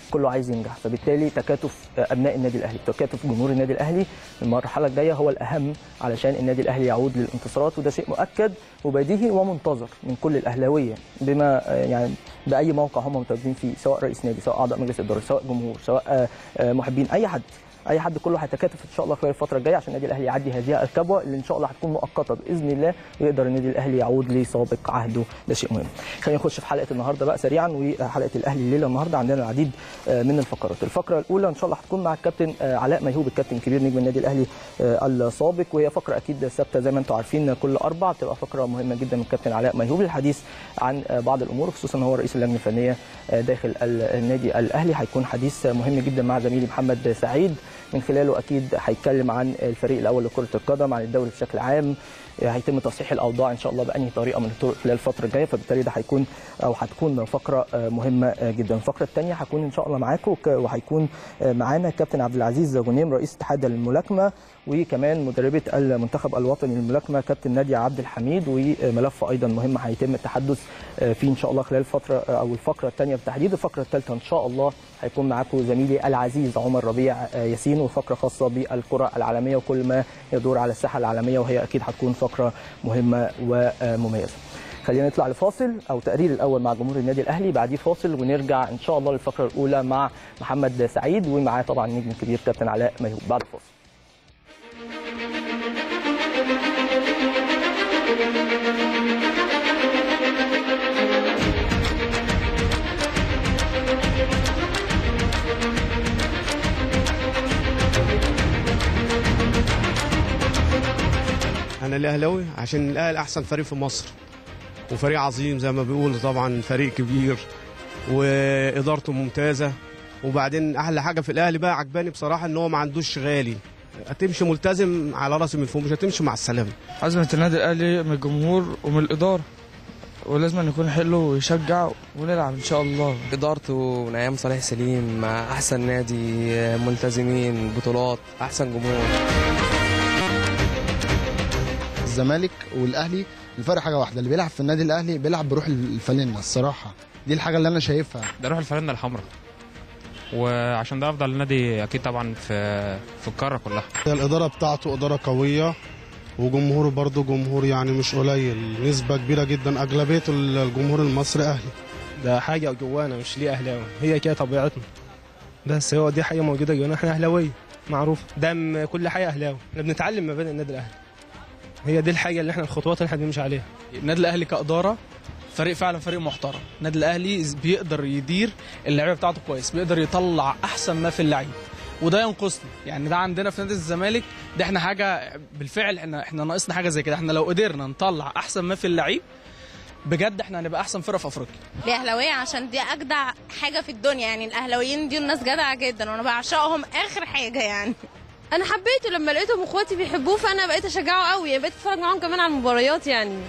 كله عايز ينجح فبالتالي تكاتف ابناء النادي الاهلي تكاتف جمهور النادي الاهلي المرحله الجايه هو الاهم علشان النادي الاهلي يعود للانتصارات وده شيء مؤكد وبديهي ومنتظر من كل الاهلاويه بما يعني باي موقع هم متواجدين فيه سواء رئيس نادي سواء اعضاء مجلس الاداره سواء جمهور سواء محبين اي حد اي حد كله هيتكاتف ان شاء الله خلال الفتره الجايه عشان النادي الاهلي يعدي هذه الكبوه اللي ان شاء الله هتكون مؤقته باذن الله ويقدر النادي الاهلي يعود لسابق عهده ده شيء مهم. خلينا نخش في حلقه النهارده بقى سريعا وحلقه الاهلي الليله النهارده عندنا العديد من الفقرات. الفقره الاولى ان شاء الله هتكون مع الكابتن علاء ميهوب الكابتن الكبير نجم النادي الاهلي السابق وهي فقره اكيد ثابته زي ما انتم عارفين كل اربع بتبقى فقره مهمه جدا من الكابتن علاء ميهوب للحديث عن بعض الامور خصوصا هو رئيس اللجنه الفنيه داخل النادي الاهلي هيكون حديث مهم جدا مع زميلي محمد سعيد من خلاله اكيد هيتكلم عن الفريق الاول لكره القدم عن الدوري بشكل عام هيتم تصحيح الاوضاع ان شاء الله بانهي طريقه من الطرق خلال الفتره الجايه فبالتالي ده هيكون او هتكون فقره مهمه جدا الفقره الثانيه هكون ان شاء الله معاكم وهيكون معانا الكابتن عبد العزيز غنيم رئيس اتحاد الملاكمه وكمان مدربه المنتخب الوطني للملاكمه كابتن ناديه عبد الحميد وملف ايضا مهم هيتم التحدث فيه ان شاء الله خلال الفتره او الفقره الثانيه بالتحديد الفقره الثالثه ان شاء الله هيكون معاكم زميلي العزيز عمر ربيع ياسين وفقره خاصه بالكره العالميه وكل ما يدور على الساحه العالميه وهي اكيد هتكون فقره مهمه ومميزه. خلينا نطلع لفاصل او تقرير الاول مع جمهور النادي الاهلي بعديه فاصل ونرجع ان شاء الله للفقره الاولى مع محمد سعيد ومعاه طبعا النجم الكبير كابتن علاء ميهوب بعد الفاصل. انا الاهلاوي عشان الاهلي احسن فريق في مصر وفريق عظيم زي ما بيقولوا طبعا فريق كبير وادارته ممتازه وبعدين احلى حاجه في الاهلي بقى عجباني بصراحه ان هو ما عندوش غالي هتمشي ملتزم على راسي من فوق مش هتمشي مع السلامه عزمه النادي الاهلي من الجمهور ومن الاداره ولازم يكون حلو ويشجع ونلعب ان شاء الله ادارته من ايام صالح سليم احسن نادي ملتزمين بطولات احسن جمهور الزمالك والاهلي الفرق حاجه واحده اللي بيلعب في النادي الاهلي بيلعب بروح الفانلة الصراحه دي الحاجه اللي انا شايفها ده روح الفانلة الحمراء وعشان ده افضل نادي اكيد طبعا في في القاره كلها الاداره بتاعته اداره قويه وجمهوره برضه جمهور يعني مش قليل نسبه كبيره جدا اغلبيه الجمهور المصري اهلي ده حاجه جوانا مش ليه اهلاوي هي كده طبيعتنا بس هو دي حاجه موجوده جوانا احنا اهلاويه معروف دم كل حاجه اهلاوي احنا بنتعلم مبادئ النادي الاهلي هي دي الحاجه اللي احنا الخطوات اللي احنا بنمشي عليها النادي الاهلي كاداره فريق فعلا فريق محترم النادي الاهلي بيقدر يدير اللعيبه بتاعته كويس بيقدر يطلع احسن ما في اللعيب وده ينقصنا يعني ده عندنا في نادي الزمالك ده احنا حاجه بالفعل احنا احنا ناقصنا حاجه زي كده احنا لو قدرنا نطلع احسن ما في اللعيب بجد احنا هنبقى احسن فرقه في افريقيا الاهلاويه عشان دي اجدع حاجه في الدنيا يعني الاهلاويين دي الناس جدعه جدا وانا بعشقهم اخر حاجه يعني انا حبيته لما لقيتهم اخواتي بيحبوه فانا بقيت اشجعه قوي يعني بقيت اتفرج معاهم كمان على المباريات يعني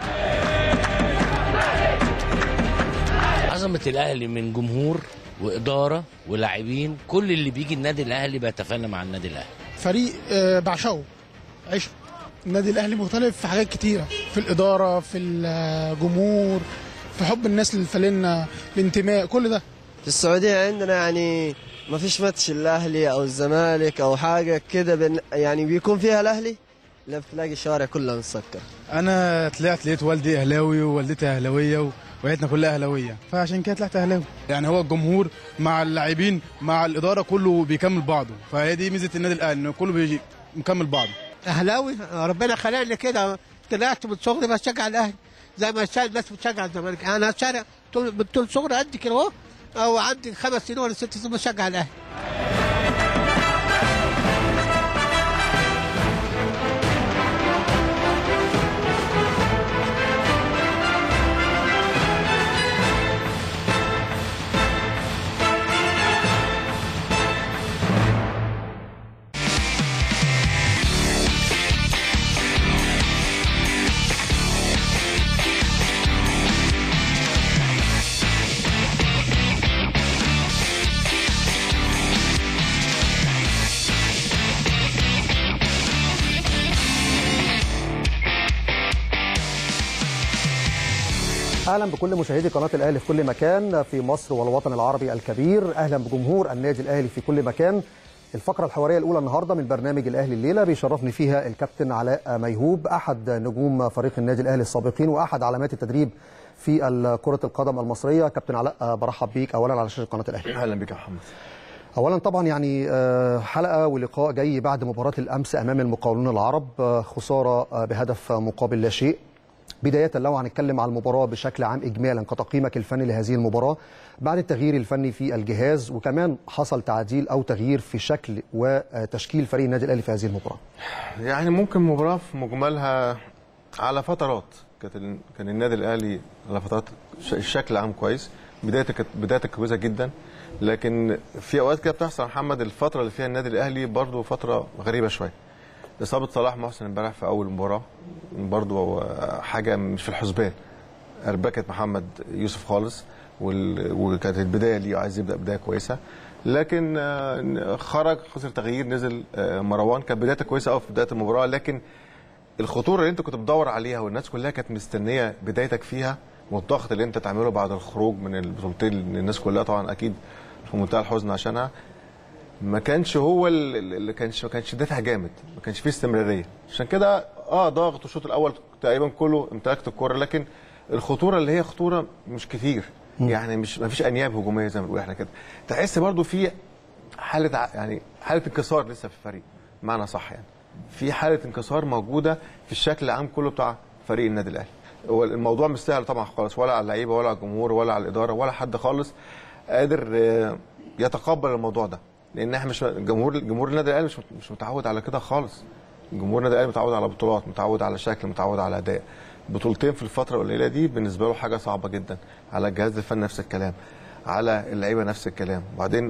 عظمه الاهلي من جمهور واداره ولاعبين كل اللي بيجي النادي الاهلي بيتفانى مع النادي الاهلي فريق آه، بعشقه عشق النادي الاهلي مختلف في حاجات كتيره في الاداره في الجمهور في حب الناس للفلنه الانتماء كل ده في السعودية عندنا يعني ما فيش ماتش الأهلي أو الزمالك أو حاجة كده بن يعني بيكون فيها الأهلي لا بتلاقي الشوارع كلها مسكر انا طلعت لقيت والدي اهلاوي ووالدتي اهلاويه وعيلتنا كلها اهلاويه فعشان كده طلعت اهلاوي يعني هو الجمهور مع اللاعبين مع الاداره كله بيكمل بعضه فهي دي ميزه النادي الاهلي ان كله بيجي مكمل بعضه اهلاوي ربنا خلقني كده طلعت من صغري بشجع الاهلي زي ما الناس بتشجع الزمالك انا شارع طول من طول صغري قد كده اهو او عندي خمس سنين ولا ست سنين بشجع الاهلي اهلا بكل مشاهدي قناه الاهلي في كل مكان في مصر والوطن العربي الكبير اهلا بجمهور النادي الاهلي في كل مكان الفقره الحواريه الاولى النهارده من برنامج الاهلي الليله بيشرفني فيها الكابتن علاء ميهوب احد نجوم فريق النادي الاهلي السابقين واحد علامات التدريب في كره القدم المصريه كابتن علاء برحب بيك اولا على شاشه قناه الاهلي اهلا بك يا محمد اولا طبعا يعني آه، حلقه ولقاء جاي بعد مباراه الامس امام المقاولون العرب آه، خساره آه، بهدف مقابل لا شيء بداية لو هنتكلم على المباراة بشكل عام إجمالا كتقييمك الفني لهذه المباراة بعد التغيير الفني في الجهاز وكمان حصل تعديل أو تغيير في شكل وتشكيل فريق النادي الأهلي في هذه المباراة يعني ممكن مباراه في مجملها على فترات كانت ال- كان النادي الاهلي على فترات ش- الشكل عام كويس بدايته كانت بدايته كويسه جدا لكن في اوقات كده بتحصل يا محمد الفتره اللي فيها النادي الاهلي برضو فتره غريبه شويه اصابه صلاح محسن امبارح في اول مباراه برضو حاجه مش في الحسبان اربكت محمد يوسف خالص وال- وكانت البدايه ليه عايز يبدا بدايه كويسه لكن آه، خرج خسر تغيير نزل آه، مروان كانت بدايته كويسه قوي في بدايه المباراه لكن الخطوره اللي انت كنت بتدور عليها والناس كلها كانت مستنيه بدايتك فيها والضغط اللي انت تعمله بعد الخروج من البطولتين اللي الناس كلها طبعا اكيد في منتهى الحزن عشانها ما كانش هو ال- ال- اللي كانش ما كانش دافع جامد ما كانش فيه استمراريه عشان كده اه ضغط الشوط الاول تقريبا كله امتلكت الكوره لكن الخطوره اللي هي خطوره مش كتير يعني مش ما فيش انياب هجوميه زي ما بنقول احنا كده تحس برضو في حاله ع- يعني حاله انكسار لسه في الفريق معنى صح يعني في حاله انكسار موجوده في الشكل العام كله بتاع فريق النادي الاهلي هو الموضوع مش سهل طبعا خالص ولا على اللعيبه ولا على الجمهور ولا على الاداره ولا حد خالص قادر آه، يتقبل الموضوع ده لان احنا مش جمهور جمهور النادي الاهلي مش مش متعود على كده خالص جمهور النادي الاهلي متعود على بطولات متعود على شكل متعود على اداء بطولتين في الفتره القليله دي بالنسبه له حاجه صعبه جدا على الجهاز الفني نفس الكلام على اللعيبه نفس الكلام وبعدين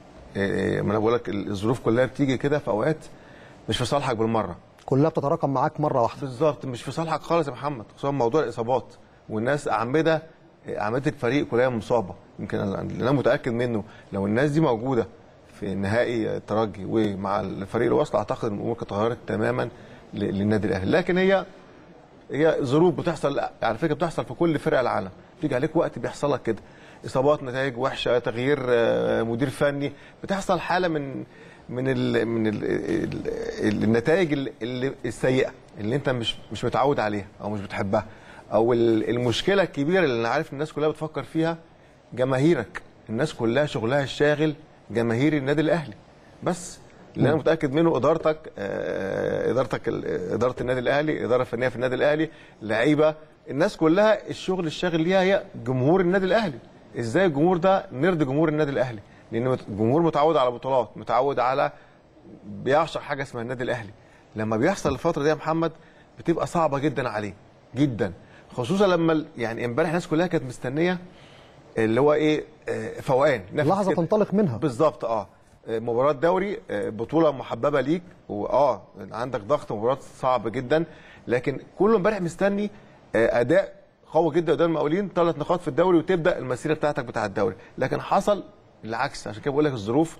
إيه، ما انا بقول لك الظروف كلها بتيجي كده في اوقات مش في صالحك بالمره كلها بتتراكم معاك مرة واحدة بالظبط مش في صالحك خالص يا محمد خصوصا موضوع الاصابات والناس اعمده اعمده الفريق كلها مصابه يمكن انا اللي انا متاكد منه لو الناس دي موجوده في نهائي الترجي ومع الفريق الوصل اعتقد ان الامور كانت اتغيرت تماما ل- للنادي الاهلي لكن هي هي ظروف بتحصل على فكره بتحصل في كل فرق العالم بيجي عليك وقت بيحصل لك كده اصابات نتائج وحشه تغيير آه، مدير فني بتحصل حاله من من ال من ال ال النتائج ال- ال- السيئه اللي انت مش مش متعود عليها او مش بتحبها او ال- المشكله الكبيره اللي انا عارف الناس كلها بتفكر فيها جماهيرك الناس كلها شغلها الشاغل جماهير النادي الاهلي بس اللي انا متاكد منه ادارتك آه، ادارتك ال- اداره النادي الاهلي الاداره الفنيه في النادي الاهلي لعيبه الناس كلها الشغل الشاغل ليها هي جمهور النادي الاهلي ازاي الجمهور ده نرضي جمهور النادي الاهلي لان مت- الجمهور متعود على بطولات متعود على بيعشق حاجه اسمها النادي الاهلي لما بيحصل الفتره دي يا محمد بتبقى صعبه جدا عليه جدا خصوصا لما ال- يعني امبارح الناس كلها كانت مستنيه اللي هو ايه آه، فوقان نفس لحظة كده. تنطلق منها بالظبط اه آه، مباراة دوري آه، بطولة محببة ليك واه عندك ضغط مباراة صعب جدا لكن كله امبارح مستني آه، اداء قوي جدا قدام المقاولين ثلاث نقاط في الدوري وتبدا المسيره بتاعتك بتاع الدوري لكن حصل العكس عشان كده بقول لك الظروف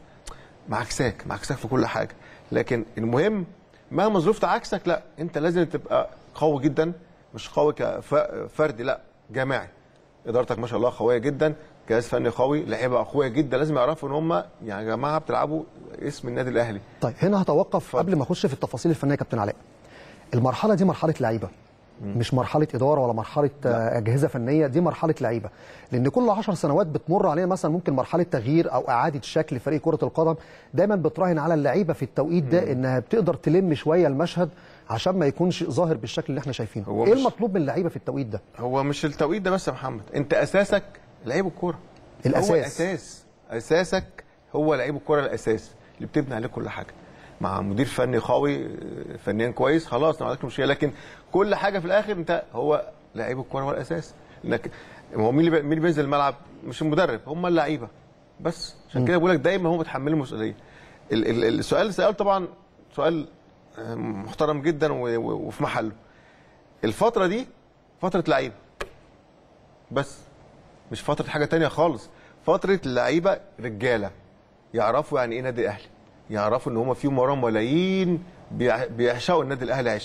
معكساك معكساك في كل حاجه لكن المهم مهما الظروف تعكسك لا انت لازم تبقى قوي جدا مش قوي كفردي لا جماعي ادارتك ما شاء الله قويه جدا جهاز فني قوي لعيبه قويه جدا لازم يعرفوا ان هم يعني يا جماعه بتلعبوا اسم النادي الاهلي طيب هنا هتوقف قبل ما اخش في التفاصيل الفنيه يا كابتن علاء المرحله دي مرحله لعيبه مش مرحله اداره ولا مرحله آه، اجهزه فنيه دي مرحله لعيبه لان كل 10 سنوات بتمر علينا مثلا ممكن مرحله تغيير او اعاده شكل فريق كره القدم دايما بتراهن على اللعيبه في التوقيت ده انها بتقدر تلم شويه المشهد عشان ما يكونش ظاهر بالشكل اللي احنا شايفينه هو ايه مش- المطلوب من اللعيبه في التوقيت ده هو مش التوقيت ده بس يا محمد انت اساسك لعيب الكوره الأساس. هو اساس اساسك هو لعيب الكوره الاساس اللي بتبني عليه كل حاجه مع مدير فني قوي اه، فنيا كويس خلاص ما عندكش مشكله لكن كل حاجه في الاخر انت هو لعيب الكوره هو الاساس انك هو مين اللي بي- مين اللي بينزل الملعب مش المدرب هم اللعيبه بس عشان كده بقول لك دايما هو متحمل المسؤوليه ال- ال- السؤال اللي سأله طبعا سؤال اه، محترم جدا و- و- وفي محله الفتره دي فتره لعيبه بس مش فتره حاجه تانية خالص فتره لعيبه رجاله يعرفوا يعني ايه نادي الاهلي يعرفوا ان هم فيهم وراهم ملايين بيع- بيعشقوا النادي الاهلي عشق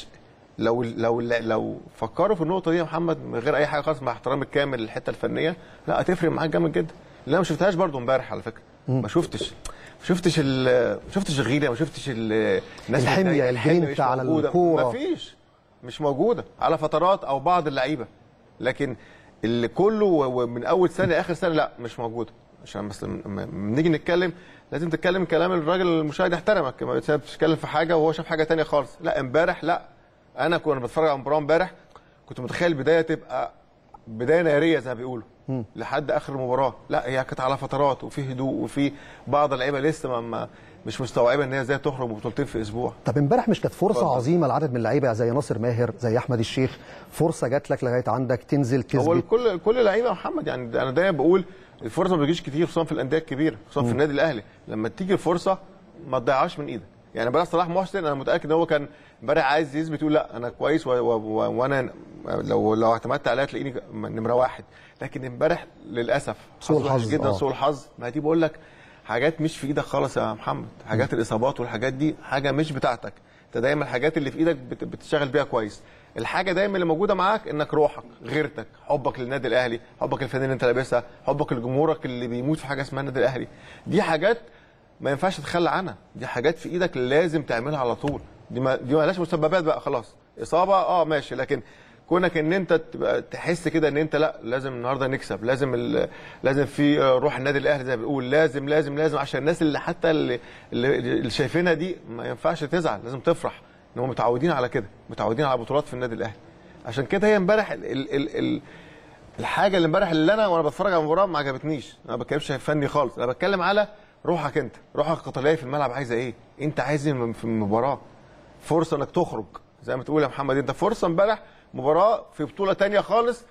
لو لو لو فكروا في النقطه دي يا محمد من غير اي حاجه خالص مع احترامي الكامل للحته الفنيه لا هتفرق معاك جامد جدا اللي انا ما شفتهاش برضو امبارح على فكره ما شفتش ما شفتش ال ما شفتش الغيره ما شفتش ال- الناس الحمية، متضايقة، الجرينتا مش على موجودة. الكورة. ما فيش مش موجوده على فترات او بعض اللعيبه لكن اللي كله و- ومن اول سنه لاخر سنه لا مش موجوده عشان بس لما لما نيجي نتكلم لازم تتكلم كلام الراجل المشاهد يحترمك ما بتتكلم في حاجه وهو شاف حاجه تانية خالص لا امبارح لا انا كنت بتفرج على المباراه امبارح كنت متخيل البدايه تبقى بدايه ناريه زي ما بيقولوا لحد اخر المباراه لا هي كانت على فترات وفي هدوء وفي بعض اللعيبه لسه ما- ما مش مستوعبه ان هي ازاي تخرج ببطولتين في اسبوع طب امبارح مش كانت فرصه اتفضل. عظيمه لعدد من اللعيبه زي ناصر ماهر زي احمد الشيخ فرصه جات لك لغايه عندك تنزل هو تثبت الكل كل لعيبه يا محمد يعني انا دايما بقول الفرصه ما بتجيش كتير خصوصا في الانديه الكبيره خصوصا في النادي الاهلي لما تيجي الفرصه ما تضيعهاش من ايدك يعني بقى صلاح محسن انا متاكد ان هو كان امبارح عايز يثبت يقول لا انا كويس و- و- و- وانا لو لو اعتمدت عليها تلاقيني نمره واحد لكن امبارح للاسف سوء حظ وحش الحظ، جدا آه. سوء الحظ ما دي بقول لك حاجات مش في ايدك خالص يا محمد حاجات الاصابات والحاجات دي حاجه مش بتاعتك انت دايما الحاجات اللي في ايدك بت- بتشتغل بيها كويس الحاجه دايما اللي موجوده معاك انك روحك غيرتك حبك للنادي الاهلي حبك للفنان اللي انت لابسها حبك لجمهورك اللي بيموت في حاجه اسمها النادي الاهلي دي حاجات ما ينفعش تتخلى عنها دي حاجات في ايدك لازم تعملها على طول دي ما دي مالهاش مسببات بقى خلاص اصابه اه ماشي لكن كونك ان انت تبقى تحس كده ان انت لا لازم النهارده نكسب لازم ال- لازم في آه، روح النادي الاهلي زي ما بيقول لازم لازم لازم عشان الناس اللي حتى اللي, اللي اللي شايفينها دي ما ينفعش تزعل لازم تفرح ان هم متعودين على كده متعودين على بطولات في النادي الاهلي عشان كده هي امبارح ال ال ال ال الحاجه اللي امبارح اللي انا وانا بتفرج على المباراه ما عجبتنيش انا ما بتكلمش فني خالص انا بتكلم على روحك انت روحك القتاليه في الملعب عايزه ايه انت عايز ايه من- في المباراه فرصه انك تخرج زي ما تقول يا محمد انت فرصه امبارح مباراه في بطوله تانية خالص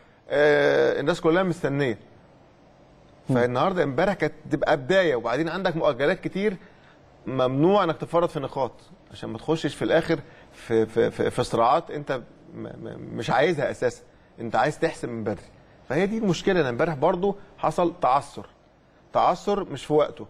آه الناس كلها مستنيه فالنهارده امبارح كانت تبقى بدايه وبعدين عندك مؤجلات كتير ممنوع انك تفرط في نقاط عشان ما تخشش في الاخر في في في, في صراعات انت م م مش عايزها اساسا انت عايز تحسم من بدري فهي دي المشكله ان امبارح برضو حصل تعثر تعثر مش في وقته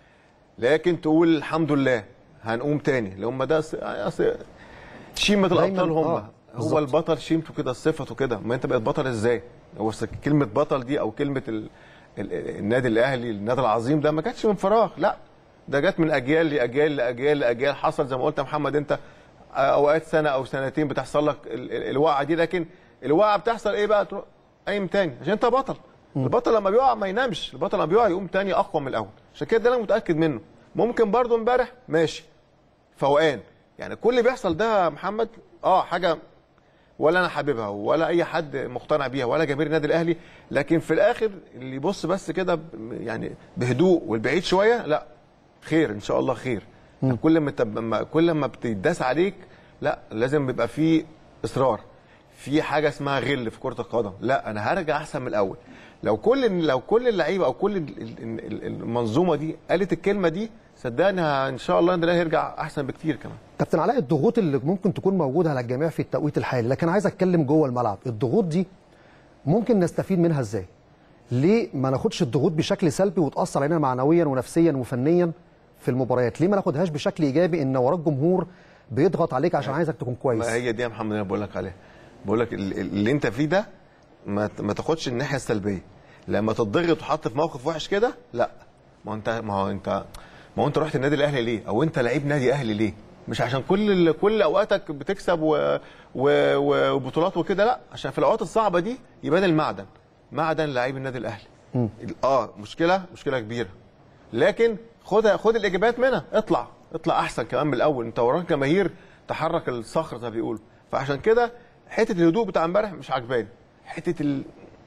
لكن تقول الحمد لله هنقوم تاني اللي هم ده أص- أص- شيمة دايماً، الابطال هم آه، هو بالظبط. البطل شيمته كده صفته كده ما انت بقيت بطل ازاي هو س- كلمه بطل دي او كلمه ال... ال... النادي الاهلي النادي العظيم ده ما جاتش من فراغ لا ده جت من اجيال لاجيال لاجيال لاجيال حصل زي ما قلت يا محمد انت اوقات سنه او سنتين بتحصل لك ال... ال- الوقعه دي لكن الوقعه بتحصل ايه بقى تروح قايم تاني عشان انت بطل البطل لما بيقع ما ينامش البطل لما بيقع يقوم تاني اقوى من الاول عشان كده ده انا متاكد منه ممكن برضو امبارح ماشي فوقان يعني كل اللي بيحصل ده يا محمد اه حاجه ولا انا حاببها ولا اي حد مقتنع بيها ولا جماهير النادي الاهلي لكن في الاخر اللي يبص بس كده ب- يعني بهدوء والبعيد شويه لا خير ان شاء الله خير كل ما تب- ما كل ما بتداس عليك لا لازم يبقى في اصرار في حاجه اسمها غل في كره القدم لا انا هرجع احسن من الاول لو كل لو كل اللعيبه او كل ال- ال- ال- المنظومه دي قالت الكلمه دي صدقني ه- ان شاء الله النادي الاهلي هيرجع احسن بكتير كمان كابتن علاء الضغوط اللي ممكن تكون موجوده على الجميع في التوقيت الحالي لكن عايز اتكلم جوه الملعب الضغوط دي ممكن نستفيد منها ازاي ليه ما ناخدش الضغوط بشكل سلبي وتاثر علينا معنويا ونفسيا وفنيا في المباريات ليه ما ناخدهاش بشكل ايجابي ان وراك جمهور بيضغط عليك عشان عايزك تكون كويس ما هي دي يا محمد اللي انا بقول لك عليها بقول لك ال- ال- اللي انت فيه ده ما ت- ما تاخدش الناحيه السلبيه لما تتضغط وتحط في موقف وحش كده لا ما هو انت ما هو انت ما هو انت رحت النادي الاهلي ليه او انت لعيب نادي اهلي ليه مش عشان كل ال- كل اوقاتك بتكسب و... و... و- وبطولات وكده لا عشان في الاوقات الصعبه دي يبان المعدن معدن لعيب النادي الاهلي اه مشكله مشكله كبيره لكن خدها خد الاجابات منها اطلع اطلع احسن كمان من الاول انت وراك جماهير تحرك الصخر زي ما بيقولوا فعشان كده حته الهدوء بتاع امبارح مش عجباني حته ال...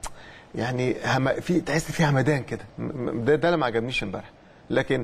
يعني هم... في تحس في همدان كده م- م- ده ده اللي ما عجبنيش امبارح لكن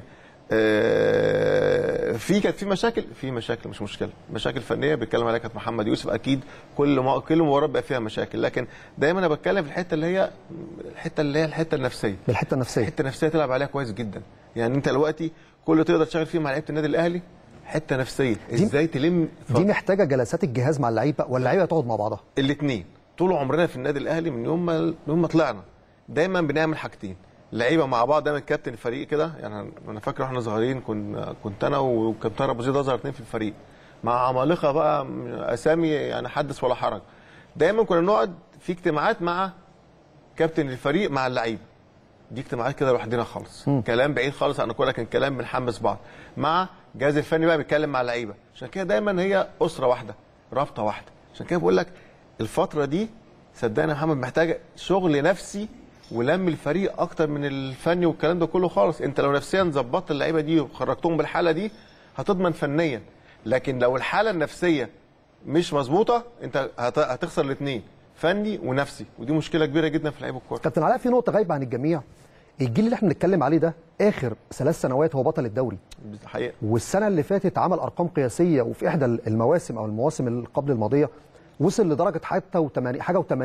آه، في كانت في مشاكل في مشاكل مش مشكله مشاكل فنيه بيتكلم عليها كانت محمد يوسف اكيد كل ما كل مباراه بقى فيها مشاكل لكن دايما انا بتكلم في الحته اللي هي الحته اللي هي الحته النفسيه بالحته النفسيه الحته النفسيه تلعب عليها كويس جدا يعني انت دلوقتي كل اللي تقدر تشتغل فيه مع لعيبه النادي الاهلي حته نفسيه ازاي تلم دي محتاجه جلسات الجهاز مع اللعيبه ولا اللعيبه تقعد مع بعضها الاثنين طول عمرنا في النادي الاهلي من يوم ما من يوم ما طلعنا دايما بنعمل حاجتين لعيبه مع بعض دايما كابتن الفريق كده يعني انا فاكر واحنا صغيرين كنا كنت انا وكابتن ابو زيد اصغر اثنين في الفريق مع عمالقه بقى اسامي يعني حدث ولا حرج دايما كنا نقعد في اجتماعات مع كابتن الفريق مع اللعيبه دي اجتماعات كده لوحدنا خالص مم. كلام بعيد خالص عن كوره كان كلام بنحمس بعض مع الجهاز الفني بقى بيتكلم مع اللعيبه عشان كده دايما هي اسره واحده رابطه واحده عشان كده بقول لك الفتره دي صدقني يا محمد محتاجه شغل نفسي ولم الفريق اكتر من الفني والكلام ده كله خالص انت لو نفسيا ظبطت اللعيبه دي وخرجتهم بالحاله دي هتضمن فنيا لكن لو الحاله النفسيه مش مظبوطه انت هت- هتخسر الاثنين فني ونفسي ودي مشكله كبيره جدا في لعيب الكوره كابتن علاء في نقطه غايبه عن الجميع الجيل اللي احنا بنتكلم عليه ده اخر ثلاث سنوات هو بطل الدوري حقيقه والسنه اللي فاتت عمل ارقام قياسيه وفي احدى المواسم او المواسم اللي قبل الماضيه وصل لدرجه حتى وتمانين حاجه و80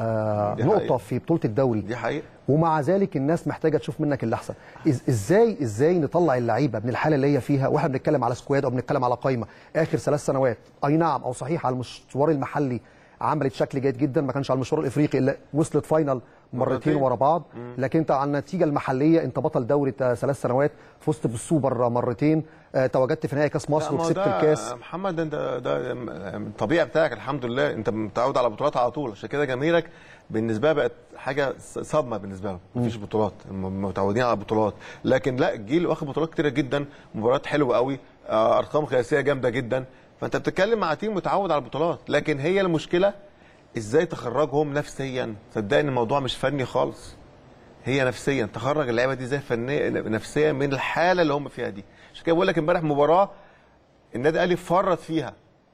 آه دي نقطه حقيقة. في بطوله الدوري دي حقيقه ومع ذلك الناس محتاجه تشوف منك اللي احسن إز ازاي ازاي نطلع اللعيبه من الحاله اللي هي فيها واحنا بنتكلم على سكواد او بنتكلم على قائمه اخر ثلاث سنوات اي نعم او صحيح على المشوار المحلي عملت شكل جيد جدا ما كانش على المشوار الافريقي الا وصلت فاينل مرتين مرتين. ورا بعض مم. لكن انت على النتيجه المحليه انت بطل دوري تا- ثلاث سنوات فزت بالسوبر مرتين آه، تواجدت في نهائي كاس لا، مصر ما هو وكسبت ده الكاس محمد ده ده, ده الطبيعه بتاعك الحمد لله انت متعود على بطولات على طول عشان كده جماهيرك بالنسبه بقت حاجه صدمه بالنسبه لهم مفيش بطولات هم متعودين على بطولات لكن لا الجيل واخد بطولات كتيره جدا مباريات حلوه قوي آه، ارقام قياسيه جامده جدا فانت بتتكلم مع تيم متعود على البطولات لكن هي المشكله ازاي تخرجهم نفسيا صدقني الموضوع مش فني خالص هي نفسيا تخرج اللعيبه دي ازاي فنيا نفسيا من الحاله اللي هم فيها دي عشان كده بقول لك امبارح مباراه النادي الاهلي فرط فيها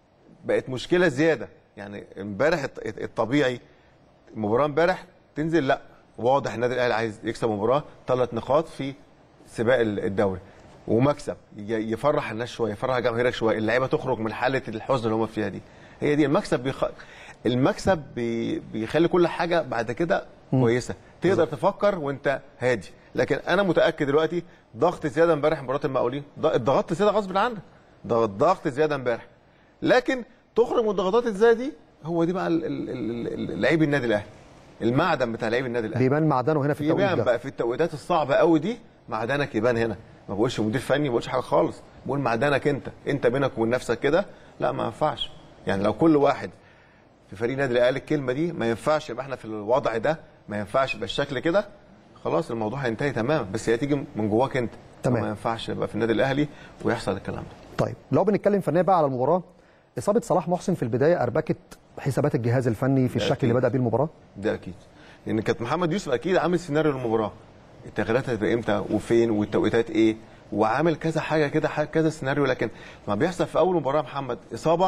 بقت مشكله زياده يعني امبارح الط- الطبيعي المباراه امبارح تنزل لا واضح النادي الاهلي عايز يكسب مباراه ثلاث نقاط في سباق ال- الدوري ومكسب ي- يفرح الناس شويه يفرح جماهيرك شويه اللعيبه تخرج من حاله الحزن اللي هم فيها دي هي دي المكسب بيخ... المكسب بي... بيخلي كل حاجه بعد كده كويسه تقدر تفكر وانت هادي لكن انا متاكد دلوقتي ضغط زياده امبارح مباراه المقاولين ض- ضغطت زياده غصب عنك ضغط ضغط زياده امبارح لكن تخرج من الضغطات ازاي دي هو دي بقى ال- ال- ال- ال- لعيب النادي الاهلي المعدن بتاع لعيب النادي الاهلي بيبان معدنه هنا في التوقيت يبان ده بقى في التوقيتات الصعبه قوي دي معدنك يبان هنا ما بقولش مدير فني ما بقولش حاجه خالص بقول معدنك انت انت بينك وبين نفسك كده لا ما ينفعش يعني لو كل واحد في فريق النادي الاهلي الكلمه دي ما ينفعش يبقى احنا في الوضع ده ما ينفعش يبقى الشكل كده خلاص الموضوع هينتهي تماما بس هي تيجي من جواك انت تمام. ما ينفعش يبقى في النادي الاهلي ويحصل الكلام ده طيب لو بنتكلم فنيا بقى على المباراه اصابه صلاح محسن في البدايه اربكت حسابات الجهاز الفني في ده الشكل اللي أكيد. بدا بيه المباراه ده اكيد لان كانت محمد يوسف اكيد عامل سيناريو للمباراه التغييرات هتبقى امتى وفين والتوقيتات ايه وعامل كذا حاجه كده حاجة كذا سيناريو لكن ما بيحصل في اول مباراه محمد اصابه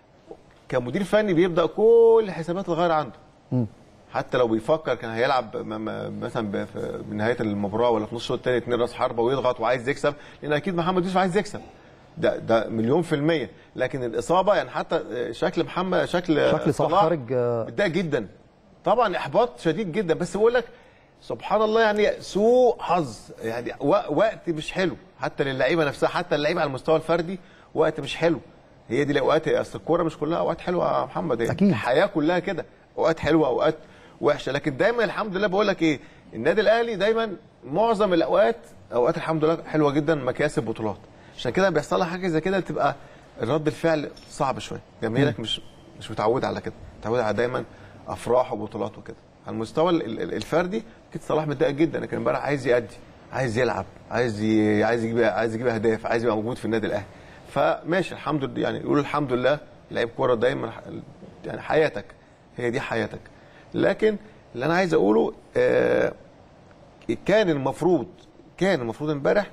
كمدير فني بيبدا كل الحسابات تتغير عنده مم. حتى لو بيفكر كان هيلعب م- م- مثلا ب- في بنهايه المباراه ولا في نص الشوط الثاني اتنين راس حربه ويضغط وعايز يكسب لان اكيد محمد يوسف عايز يكسب ده ده مليون في الميه لكن الاصابه يعني حتى شكل محمد شكل شكل صلاح خارج آه، متضايق جدا طبعا احباط شديد جدا بس بقول لك سبحان الله يعني سوء حظ يعني و- وقت مش حلو حتى للعيبه نفسها حتى اللعيبه على المستوى الفردي وقت مش حلو هي دي الاوقات اصل الكوره مش كلها اوقات حلوه يا محمد اكيد الحياه كلها كده اوقات حلوه اوقات وحشه لكن دايما الحمد لله بقول لك ايه النادي الاهلي دايما معظم الاوقات اوقات الحمد لله حلوه جدا مكاسب بطولات عشان كده بيحصل لها حاجه زي كده تبقى رد الفعل صعب شويه جماهيرك مش مش متعوده على كده متعوده على دايما افراح وبطولات وكده على المستوى ال- ال- الفردي اكيد صلاح متضايق جدا لكن امبارح عايز يأدي عايز يلعب عايز ي... عايز يجيب عايز يجيب اهداف عايز يبقى موجود في النادي الاهلي فماشي الحمد لله يعني يقول الحمد لله لعيب كوره دايما ح- يعني حياتك هي دي حياتك لكن اللي انا عايز اقوله آه كان المفروض كان المفروض امبارح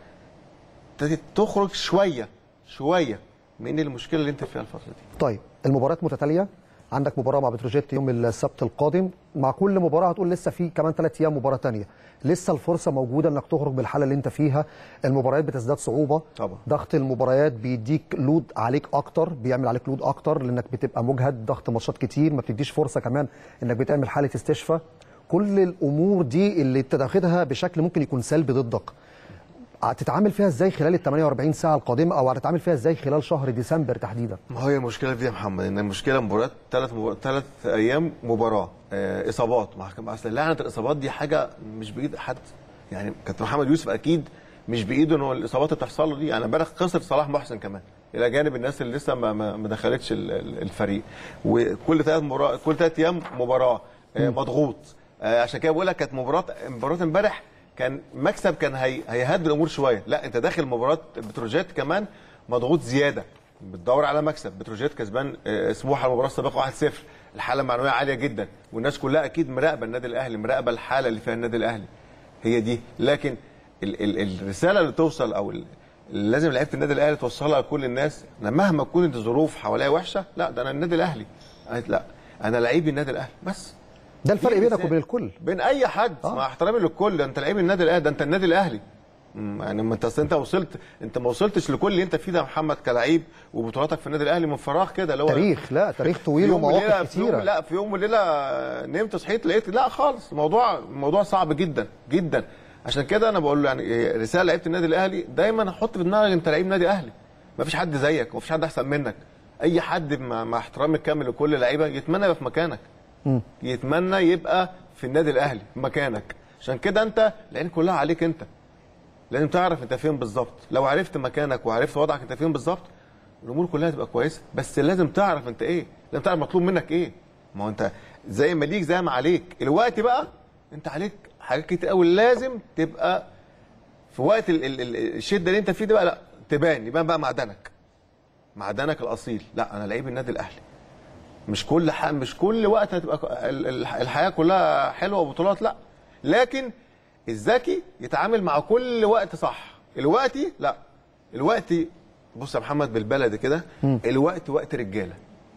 ت- تخرج شويه شويه من المشكله اللي انت فيها الفتره دي طيب المباريات متتاليه عندك مباراه مع بتروجيت يوم السبت القادم مع كل مباراه هتقول لسه في كمان ثلاث ايام مباراه تانية لسه الفرصه موجوده انك تخرج بالحاله اللي انت فيها المباريات بتزداد صعوبه طبعا ضغط المباريات بيديك لود عليك اكتر بيعمل عليك لود اكتر لانك بتبقى مجهد ضغط ماتشات كتير ما بتديش فرصه كمان انك بتعمل حاله استشفاء كل الامور دي اللي انت تاخدها بشكل ممكن يكون سلبي ضدك هتتعامل فيها ازاي خلال ال 48 ساعه القادمه او هتتعامل فيها ازاي خلال شهر ديسمبر تحديدا ما هي المشكله في دي يا محمد ان المشكله مباريات ثلاث مبار... ثلاث ايام مباراه آه اصابات ما كان اصل لعنه الاصابات دي حاجه مش بايد حد يعني كابتن محمد يوسف اكيد مش بايده انه الاصابات اللي بتحصل له دي يعني امبارح خسر صلاح محسن كمان الى جانب الناس اللي لسه ما ما ما دخلتش ال- ال- الفريق وكل ثلاث مرا... كل ثلاث ايام مباراه آه، مضغوط آه، عشان كده بقول لك كانت مباراه مباراه امبارح كان مكسب كان هي... هيهدي الامور شويه لا انت داخل مباراه بتروجيت كمان مضغوط زياده بتدور على مكسب بتروجيت كسبان آه، سموحه المباراه السابقه 1-0 الحاله المعنويه عاليه جدا والناس كلها اكيد مراقبه النادي الاهلي مراقبه الحاله اللي فيها النادي الاهلي هي دي لكن ال ال الرساله اللي توصل او ال- اللي لازم لعيبه النادي الاهلي توصلها لكل الناس انا مهما تكون الظروف حواليا وحشه لا ده انا النادي الاهلي قالت لا انا لعيب النادي الاهلي بس ده الفرق دي بينك رسالة. وبين الكل بين اي حد آه. مع احترامي للكل ده انت لعيب النادي الاهلي ده انت النادي الاهلي مم، يعني ما انت أصل انت وصلت انت ما وصلتش لكل اللي انت فيه ده يا محمد كلعيب وبطولاتك في النادي الاهلي من فراغ كده اللي هو تاريخ لا تاريخ طويل في يوم وليلة- ومواقف في يوم كتيره لا في يوم وليله نمت صحيت لقيت لا خالص الموضوع الموضوع صعب جدا جدا عشان كده انا بقول له يعني رساله لعيبه النادي الاهلي دايما حط في دماغك انت لعيب نادي اهلي ما فيش حد زيك وما فيش حد احسن منك اي حد مع, مع احترامي الكامل لكل اللعيبه يتمنى يبقى في مكانك مم. يتمنى يبقى في النادي الاهلي في مكانك عشان كده انت العين كلها عليك انت لازم تعرف انت فين بالظبط لو عرفت مكانك وعرفت وضعك انت فين بالظبط الامور كلها تبقى كويسه بس لازم تعرف انت ايه لازم تعرف مطلوب منك ايه ما هو انت زي ما ليك زي ما عليك الوقت بقى انت عليك حاجات كتير قوي لازم تبقى في وقت ال ال ال الشده اللي انت فيه ده بقى لا تبان يبان بقى معدنك معدنك الاصيل لا انا لعيب النادي الاهلي مش كل ح... مش كل وقت هتبقى ك- ال- ال- الحياه كلها حلوه وبطولات لا لكن الذكي يتعامل مع كل وقت صح الوقتي لا الوقت بص يا محمد بالبلدي كده الوقت وقت رجاله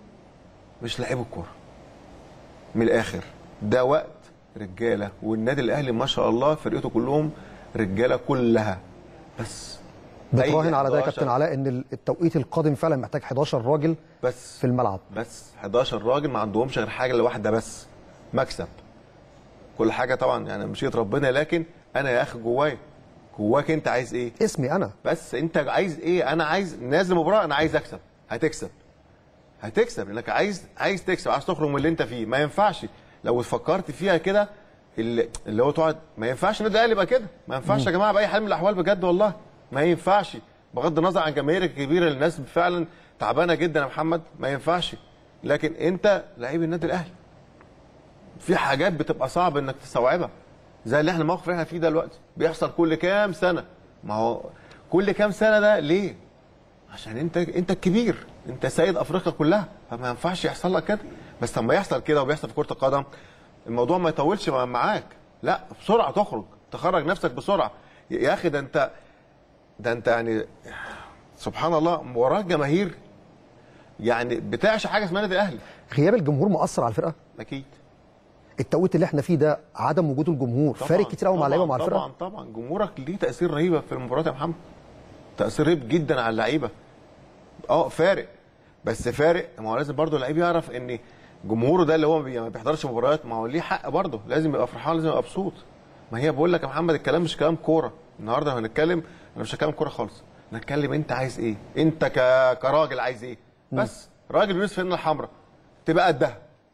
مش لعيب الكوره من الاخر ده وقت رجاله والنادي الاهلي ما شاء الله فرقته كلهم رجاله كلها بس بتراهن على ده يا 11 كابتن علاء ان التوقيت القادم فعلا محتاج 11 راجل بس في الملعب بس 11 راجل ما عندهمش غير حاجه الا واحده بس مكسب كل حاجه طبعا يعني مشيئه ربنا لكن انا يا اخي جوايا جواك انت عايز ايه اسمي انا بس انت عايز ايه انا عايز نازل مباراه انا عايز اكسب هتكسب هتكسب لانك عايز عايز تكسب عايز تخرج من اللي انت فيه ما ينفعش لو فكرت فيها كده اللي, اللي هو تقعد ما ينفعش النادي الاهلي يبقى كده ما ينفعش يا جماعه باي حال من الاحوال بجد والله ما ينفعش بغض النظر عن جماهيرك الكبيره اللي الناس فعلا تعبانه جدا يا محمد ما ينفعش لكن انت لعيب النادي الاهلي في حاجات بتبقى صعب انك تستوعبها زي اللي احنا الموقف اللي احنا فيه دلوقتي بيحصل كل كام سنه ما هو كل كام سنه ده ليه عشان انت انت الكبير انت سيد افريقيا كلها فما ينفعش يحصل لك كده بس لما يحصل كده وبيحصل في كره القدم الموضوع ما يطولش مع- معاك لا بسرعه تخرج تخرج نفسك بسرعه يا اخي ده انت ده انت يعني سبحان الله وراك جماهير يعني بتعشى حاجه اسمها النادي الاهلي غياب الجمهور مؤثر على الفرقه اكيد التوقيت اللي احنا فيه ده عدم وجود الجمهور طبعاً، فارق كتير قوي مع اللعيبه ومع طبعا الفرقه طبعا طبعا جمهورك ليه تاثير رهيب في المباريات يا محمد تاثير رهيب جدا على اللعيبه اه فارق بس فارق ما هو لازم برضه اللعيب يعرف ان جمهوره ده اللي هو بي- ما بيحضرش مباريات ما هو ليه حق برضه لازم يبقى فرحان لازم يبقى مبسوط ما هي بقول لك يا محمد الكلام مش كلام كوره النهارده هنتكلم انا مش هتكلم كوره خالص هنتكلم انت عايز ايه انت ك... كراجل عايز ايه بس راجل بيلبس فانيلا حمراء تبقى قدها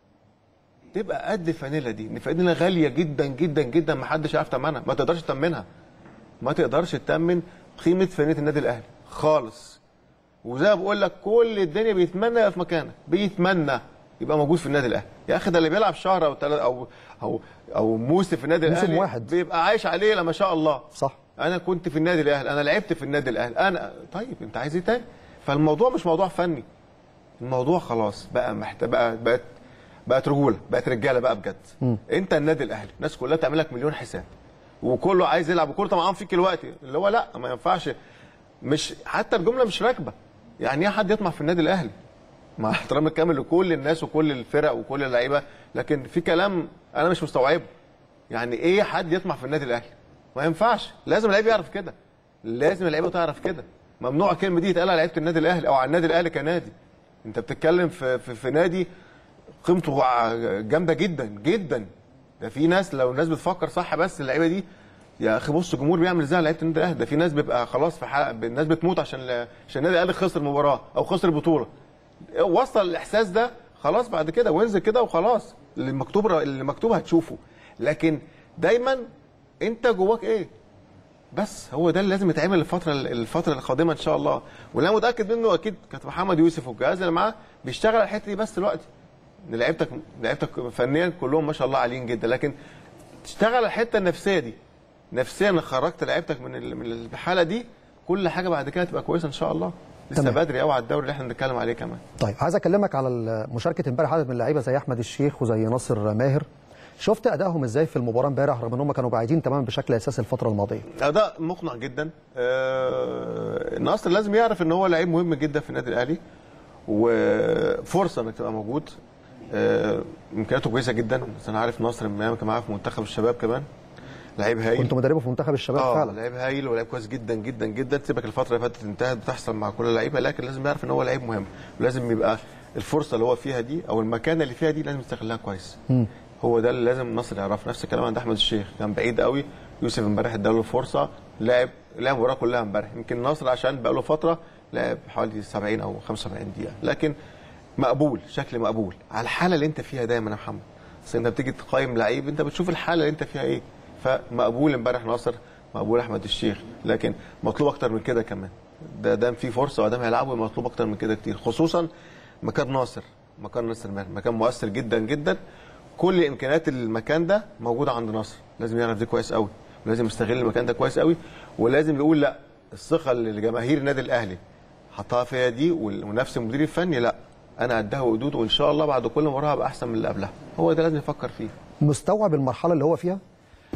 تبقى قد الفانيلا دي ان الفانيلا غاليه جدا جدا جدا ما حدش يعرف ثمنها ما تقدرش تثمنها ما تقدرش تثمن قيمه فانيله النادي الاهلي خالص وزي ما بقول لك كل الدنيا بيتمنى يبقى في مكانك بيتمنى يبقى موجود في النادي الاهلي يا اخي ده اللي بيلعب شهر او تلات او او او موسم في النادي موسم الاهلي واحد. بيبقى عايش عليه لما شاء الله صح انا كنت في النادي الاهلي انا لعبت في النادي الاهلي انا طيب انت عايز ايه تاني فالموضوع مش موضوع فني الموضوع خلاص بقى محتاج بقى بقت بقت رجوله بقت رجاله بقى بجد مم. انت النادي الاهلي الناس كلها تعمل لك مليون حساب وكله عايز يلعب وكله طبعا فيك الوقت اللي هو لا ما ينفعش مش حتى الجمله مش راكبه يعني ايه حد يطمع في النادي الاهلي مع احترامي الكامل لكل الناس وكل الفرق وكل اللعيبه لكن في كلام انا مش مستوعبه يعني ايه حد يطمع في النادي الاهلي ما ينفعش لازم اللعيب يعرف كده لازم اللعيبه تعرف كده ممنوع الكلمه دي يتقال على لعيبه النادي الاهلي او على النادي الاهلي كنادي انت بتتكلم في في, في نادي قيمته ع- جامده جدا جدا ده في ناس لو الناس بتفكر صح بس اللعيبه دي يا اخي بص الجمهور بيعمل ازاي على لعيبه النادي الاهلي ده في ناس بيبقى خلاص في حلقه الناس بتموت عشان عشان النادي الاهلي خسر مباراه او خسر بطوله وصل الاحساس ده خلاص بعد كده وانزل كده وخلاص اللي مكتوب اللي مكتوب هتشوفه لكن دايما انت جواك ايه بس هو ده اللي لازم يتعمل الفتره الفتره القادمه ان شاء الله واللي انا متاكد منه اكيد كابتن محمد يوسف والجهاز اللي معاه بيشتغل على الحته دي بس دلوقتي ان لعيبتك لعيبتك فنيا كلهم ما شاء الله عاليين جدا لكن تشتغل على الحته النفسيه دي نفسيا خرجت لعيبتك من ال- من الحاله دي كل حاجه بعد كده تبقى كويسه ان شاء الله لسه تمام. بدري قوي على الدوري اللي احنا بنتكلم عليه كمان طيب عايز اكلمك على مشاركه امبارح عدد من اللعيبه زي احمد الشيخ وزي ناصر ماهر شفت ادائهم ازاي في المباراه امبارح رغم ان هم كانوا بعيدين تماما بشكل اساسي الفتره الماضيه اداء مقنع جدا آه، ناصر لازم يعرف ان هو لعيب مهم جدا في النادي الاهلي وفرصه انك تبقى موجود آه، امكانياته كويسه جدا بس انا عارف ناصر من أيام كان معاه في منتخب الشباب كمان لعيب هايل كنت مدربه في منتخب الشباب اه فعلا لعيب هايل ولعيب كويس جدا جدا جدا سيبك الفتره اللي فاتت انتهت بتحصل مع كل اللعيبه لكن لازم يعرف ان هو لعيب مهم ولازم يبقى الفرصه اللي هو فيها دي او المكان اللي فيها دي لازم يستغلها كويس مم. هو ده اللي لازم نصر يعرف نفس الكلام عند احمد الشيخ كان بعيد قوي يوسف امبارح اداله فرصه لعب لعب المباراه كلها امبارح يمكن نصر عشان بقى له فتره لعب حوالي 70 او 75 دقيقه لكن مقبول شكل مقبول على الحاله اللي انت فيها دايما يا محمد بس انت بتيجي تقيم لعيب انت بتشوف الحاله اللي انت فيها ايه فمقبول امبارح ناصر مقبول احمد الشيخ لكن مطلوب اكتر من كده كمان ده دام في فرصه وادام هيلعبوا مطلوب اكتر من كده كتير خصوصا مكان ناصر مكان ناصر ماهر مكان مؤثر جدا جدا كل امكانيات المكان ده موجوده عند ناصر لازم يعرف دي كويس قوي ولازم يستغل المكان ده كويس قوي ولازم يقول لا الثقه اللي جماهير النادي الاهلي حطها فيا دي وال- ونفس المدير الفني لا انا قدها وقدود وان شاء الله بعد كل مباراه هبقى احسن من اللي قبلها هو ده لازم يفكر فيه مستوعب المرحله اللي هو فيها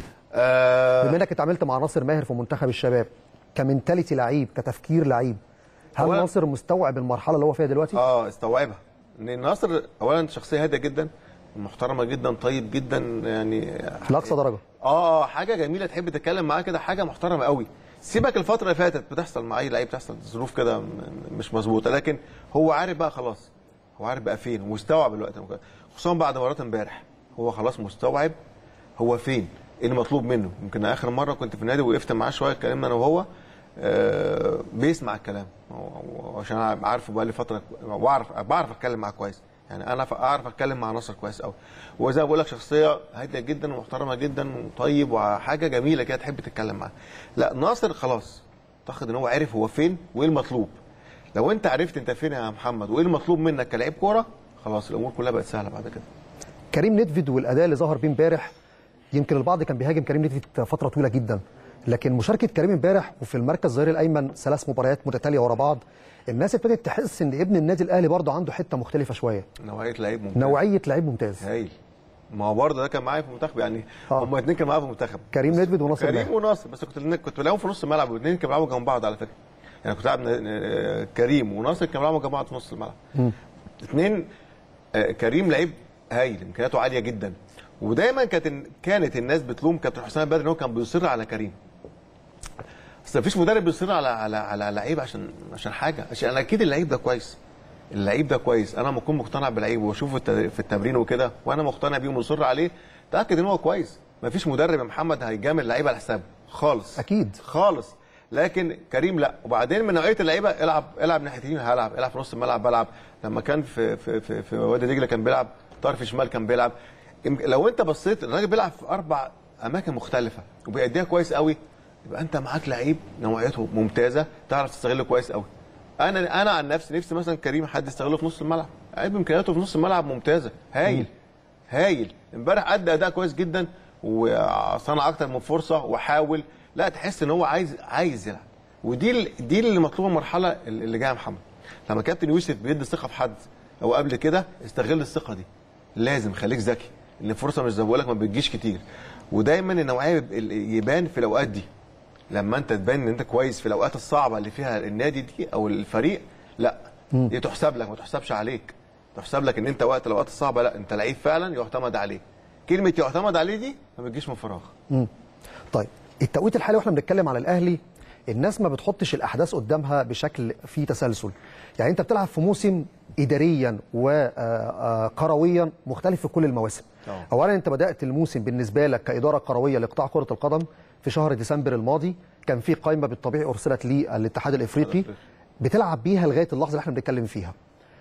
آه بما انك اتعاملت مع ناصر ماهر في منتخب الشباب كمنتاليتي لعيب كتفكير لعيب هل أولاً- ناصر مستوعب المرحله اللي هو فيها دلوقتي اه استوعبها ان ناصر اولا شخصيه هاديه جدا محترمه جدا طيب جدا يعني لاقصى درجه اه حاجه جميله تحب تتكلم معاه كده حاجه محترمه قوي سيبك الفتره اللي فاتت بتحصل مع اي لعيب بتحصل ظروف كده م- مش مظبوطه لكن هو عارف بقى خلاص هو عارف بقى فين ومستوعب الوقت خصوصا بعد مباراه امبارح هو خلاص مستوعب هو فين ايه اللي مطلوب منه يمكن اخر مره كنت في النادي وقفت معاه شويه اتكلمنا انا وهو آه بيسمع الكلام هو- عشان أنا عارفه بقى لي فتره واعرف بعرف اتكلم معاه كويس يعني انا ف- اعرف اتكلم مع ناصر كويس قوي وزي ما بقول لك شخصيه هاديه جدا ومحترمه جدا وطيب وحاجه جميله كده تحب تتكلم معاه لا ناصر خلاص اعتقد ان هو عارف هو فين وايه المطلوب لو انت عرفت انت فين يا محمد وايه المطلوب منك كلاعب كوره خلاص الامور كلها بقت سهله بعد كده كريم نيدفيد والاداء اللي ظهر بيه امبارح يمكن البعض كان بيهاجم كريم نيدفيد فتره طويله جدا لكن مشاركه كريم امبارح وفي المركز الظهير الايمن ثلاث مباريات متتاليه ورا بعض الناس ابتدت تحس ان ابن النادي الاهلي برضه عنده حته مختلفه شويه نوعيه لعيب ممتاز نوعيه لعيب ممتاز هايل ما هو برضه ده كان معايا في المنتخب يعني هم الاثنين كانوا معايا في المنتخب كريم نيدفيد وناصر كريم ماهر وناصر بس كنت كنت بلاقيهم في نص الملعب والاثنين كانوا بيلعبوا جنب بعض على فكره يعني كنت لاعب آه، كريم وناصر كانوا بيلعبوا جنب بعض في نص الملعب مم. اثنين آه، كريم لعيب هايل امكانياته عاليه جدا ودايما كانت كانت الناس بتلوم كابتن حسام بدري ان هو كان بيصر على كريم بس مفيش مدرب بيصر على على على لعيب عشان عشان حاجه عشان انا اكيد اللعيب ده كويس اللعيب ده كويس انا لما اكون مقتنع بلعيب واشوفه الت- في التمرين وكده وانا مقتنع بيه ومصر عليه تاكد ان هو كويس مفيش مدرب يا محمد هيجامل لعيب على حسابه خالص اكيد خالص لكن كريم لا وبعدين من نوعيه اللعيبه العب العب ناحيه اليمين هلعب العب في نص الملعب بلعب لما كان في في في, في وادي دجله كان بيلعب طرف شمال كان بيلعب يمكن- لو انت بصيت الراجل بيلعب في اربع اماكن مختلفه وبيأديها كويس قوي يبقى انت معاك لعيب نوعيته ممتازه تعرف تستغله كويس قوي انا انا عن نفسي نفسي مثلا كريم حد يستغله في نص الملعب لعيب امكانياته في نص الملعب ممتازه هايل هايل امبارح ادى اداء كويس جدا وصنع اكتر من فرصه وحاول لا تحس ان هو عايز عايز يلعب ودي ال- دي اللي مطلوبه المرحله اللي جايه يا محمد لما كابتن يوسف بيدي ثقه في حد او قبل كده استغل الثقه دي لازم خليك ذكي ان الفرصه مش زي ما بقول لك ما بتجيش كتير ودايما النوعيه يب- يبان في الاوقات دي لما انت تبان ان انت كويس في الاوقات الصعبه اللي فيها النادي دي او الفريق لا مم. دي تحسب لك ما تحسبش عليك تحسب لك ان انت وقت الاوقات الصعبه لا انت لعيب فعلا يعتمد عليه كلمه يعتمد عليه دي ما بتجيش من فراغ مم. طيب التوقيت الحالي واحنا بنتكلم على الاهلي الناس ما بتحطش الاحداث قدامها بشكل فيه تسلسل يعني انت بتلعب في موسم اداريا وكرويا مختلف في كل المواسم طبعا. اولا انت بدات الموسم بالنسبه لك كاداره كرويه لقطاع كره القدم في شهر ديسمبر الماضي كان في قائمه بالطبيعي ارسلت للاتحاد الافريقي بتلعب بيها لغايه اللحظه اللي احنا بنتكلم فيها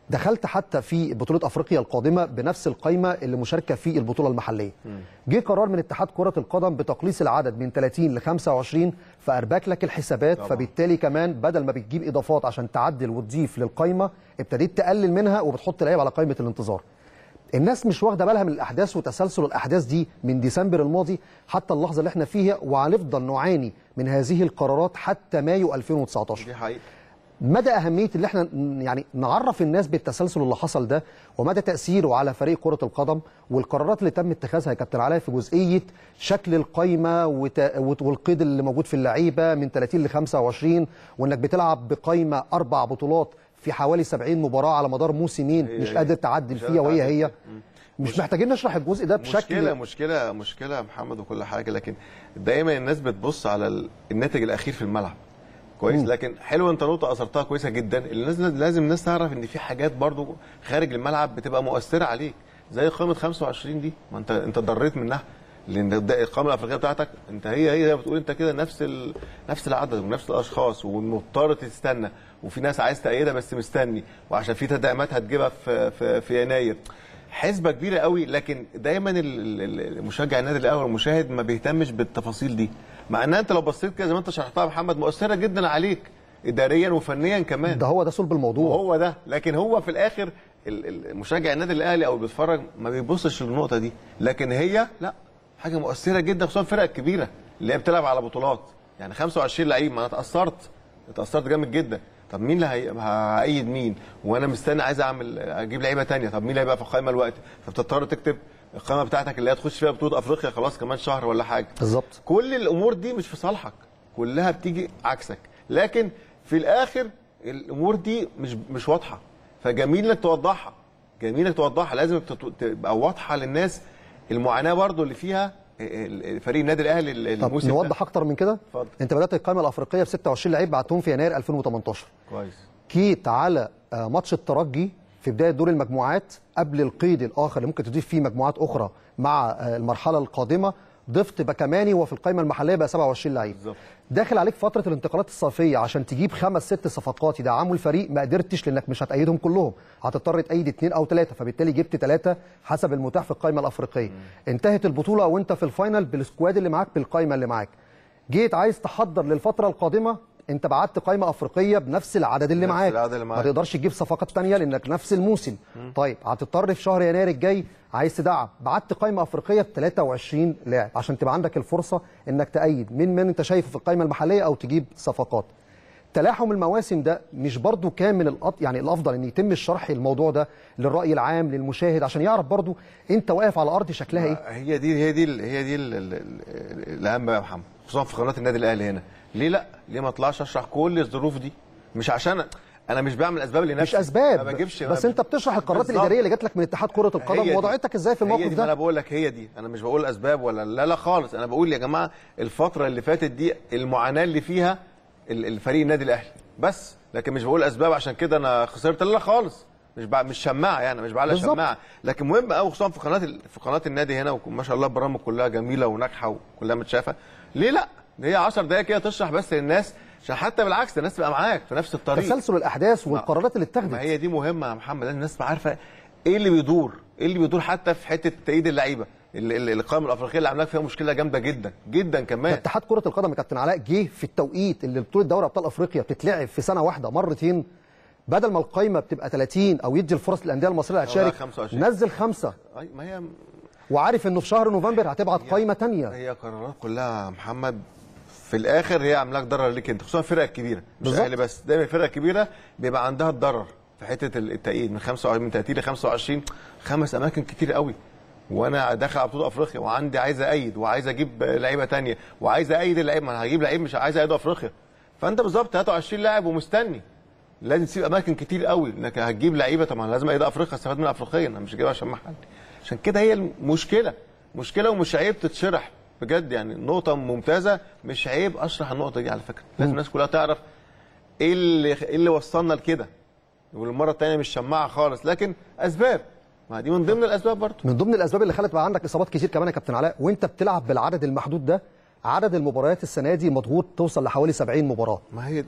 دخلت حتى في بطوله افريقيا القادمه بنفس القائمه اللي مشاركه في البطوله المحليه جه قرار من اتحاد كره القدم بتقليص العدد من 30 ل 25 فارباك لك الحسابات طبعا. فبالتالي كمان بدل ما بتجيب اضافات عشان تعدل وتضيف للقائمه ابتديت تقلل منها وبتحط لعيب على قائمه الانتظار الناس مش واخده بالها من الاحداث وتسلسل الاحداث دي من ديسمبر الماضي حتى اللحظه اللي احنا فيها وهنفضل نعاني من هذه القرارات حتى مايو 2019 دي حقيقه مدى اهميه اللي احنا ن- يعني نعرف الناس بالتسلسل اللي حصل ده ومدى تاثيره على فريق كره القدم والقرارات اللي تم اتخاذها يا كابتن علاء في جزئيه شكل القايمه وت- وت- والقيد اللي موجود في اللعيبه من 30 ل 25 وانك بتلعب بقايمه اربع بطولات في حوالي 70 مباراه على مدار موسمين هي- مش هي. قادر تعدل مش فيها قادر وهي تعدل هي مش محتاجين نشرح الجزء ده بشكل مشكله مشكله مشكله يا محمد وكل حاجه لكن دايما الناس بتبص على ال- الناتج الاخير في الملعب كويس مم. لكن حلو انت نقطه اثرتها كويسه جدا الناس لازم الناس تعرف ان في حاجات برضو خارج الملعب بتبقى مؤثره عليك زي قائمه 25 دي ما انت انت ضريت منها لان ده القائمه الافريقيه بتاعتك انت هي هي زي ما بتقول انت كده نفس ال... نفس العدد ونفس الاشخاص ومضطر تستنى وفي ناس عايز تأيدها بس مستني وعشان في تدعيمات هتجيبها في في, في يناير حسبه كبيره قوي لكن دايما ال- ال- ال- المشجع النادي الاهلي والمشاهد ما بيهتمش بالتفاصيل دي مع انها انت لو بصيت كده زي ما انت شرحتها يا محمد مؤثره جدا عليك اداريا وفنيا كمان ده هو ده صلب الموضوع هو ده لكن هو في الاخر ال- ال- مشجع النادي الاهلي او اللي بيتفرج ما بيبصش للنقطه دي لكن هي لا حاجه مؤثره جدا خصوصا الفرق الكبيره اللي هي بتلعب على بطولات يعني 25 لعيب ما انا اتاثرت اتاثرت جامد جدا طب مين اللي هي- هأيد مين وانا مستني عايز اعمل اجيب لعيبه تانية طب مين اللي هيبقى في القائمه الوقت فبتضطر تكتب القائمه بتاعتك اللي هتخش فيها بطوله افريقيا خلاص كمان شهر ولا حاجه بالظبط كل الامور دي مش في صالحك كلها بتيجي عكسك لكن في الاخر الامور دي مش مش واضحه فجميل انك توضحها جميل انك توضحها لازم تت- تبقى واضحه للناس المعاناه برضو اللي فيها فريق النادي الاهلي طب الموسم ده. نوضح اكتر من كده اتفضل. انت بدات القائمه الافريقيه ب 26 لعيب بعتهم في يناير 2018 كويس جيت على آه، ماتش الترجي في بدايه دور المجموعات قبل القيد الاخر اللي ممكن تضيف فيه مجموعات اخرى مع آه، المرحله القادمه ضفت بكماني وفي القائمه المحليه بقى 27 لعيب داخل عليك فتره الانتقالات الصيفيه عشان تجيب خمس ست صفقات يدعموا الفريق ما قدرتش لانك مش هتأيدهم كلهم هتضطر تأيد اثنين او ثلاثه فبالتالي جبت ثلاثه حسب المتاح في القائمه الافريقيه انتهت البطوله وانت في الفاينل بالسكواد اللي معاك بالقائمه اللي معاك جيت عايز تحضر للفتره القادمه انت بعت قائمه افريقيه بنفس العدد اللي نفس معاك العدد اللي ما معاك. تقدرش تجيب صفقات تانية لانك نفس الموسم طيب هتضطر في شهر يناير الجاي عايز تدعم بعت قائمه افريقيه ب 23 لاعب عشان تبقى عندك الفرصه انك تأيد من من انت شايفه في القائمه المحليه او تجيب صفقات تلاحم المواسم ده مش برضو كان من الأط... يعني الافضل ان يتم الشرح الموضوع ده للراي العام للمشاهد عشان يعرف برضو انت واقف على ارض شكلها ايه هي دي هي دي ال- هي دي ال- ال- ال- الاهم بقى يا محمد خصوصا في قناه النادي الاهلي هنا ليه لا ليه ما اطلعش اشرح كل الظروف دي مش عشان انا مش بعمل اسباب لنفسي مش اسباب ما بجيبش بس انت بتشرح القرارات بالظبط. الاداريه اللي جات لك من اتحاد كره هي القدم دي. ووضعتك ازاي في هي الموقف دي ما انا ده بقول لك هي دي انا مش بقول اسباب ولا لا لا خالص انا بقول يا جماعه الفتره اللي فاتت دي المعاناه اللي فيها ال- الفريق النادي الاهلي بس لكن مش بقول اسباب عشان كده انا خسرت لا لا خالص مش بع... مش شماعه يعني مش بعلق بالظبط. شماعه لكن مهم قوي خصوصا في قناه ال... في قناه النادي هنا وما شاء الله البرامج كلها جميله وناجحه وكلها متشافه ليه لا ده هي 10 دقائق كده تشرح بس للناس عشان حتى بالعكس الناس تبقى معاك في نفس الطريق تسلسل الاحداث والقرارات اللي اتخذت ما هي دي مهمه يا محمد لازم الناس تبقى عارفه ايه اللي بيدور ايه اللي بيدور حتى في حته تأييد اللعيبه ال- ال- القائمه الافريقيه اللي عاملاها فيها مشكله جامده جدا جدا ده كمان اتحاد كره القدم يا كابتن علاء جه في التوقيت اللي بطوله دوري ابطال افريقيا بتتلعب في سنه واحده مرتين بدل ما القايمه بتبقى 30 او يدي الفرص للانديه المصريه اللي هتشارك 25. نزل خمسه أي ما هي وعارف انه في شهر نوفمبر هتبعت قايمه تانية هي قرارات كلها يا محمد في الاخر هي عاملاك ضرر ليك انت خصوصا الفرق الكبيره مش بالظبط. الاهلي بس دايما الفرق الكبيره بيبقى عندها الضرر في حته التأييد من 25 من 30 ل 25 خمس اماكن كتير قوي وانا داخل على بطوله افريقيا وعندي عايز ايد وعايز اجيب لعيبه تانية وعايز ايد اللعيبه ما انا هجيب لعيب مش عايز ايده افريقيا فانت بالظبط 23 لاعب ومستني لازم تسيب اماكن كتير قوي انك هتجيب لعيبه طبعا لازم ايد افريقيا استفاد من افريقيا انا مش جايبها عشان محلي عشان كده هي المشكله مشكله ومش عيب تتشرح بجد يعني نقطه ممتازه مش عيب اشرح النقطه دي على فكره لازم الناس كلها تعرف ايه اللي ايه اللي وصلنا لكده والمره الثانيه مش شماعه خالص لكن اسباب ما دي من ضمن الاسباب برضه من ضمن الاسباب اللي خلت بقى عندك اصابات كتير كمان يا كابتن علاء وانت بتلعب بالعدد المحدود ده عدد المباريات السنه دي مضغوط توصل لحوالي 70 مباراه ما هي دي.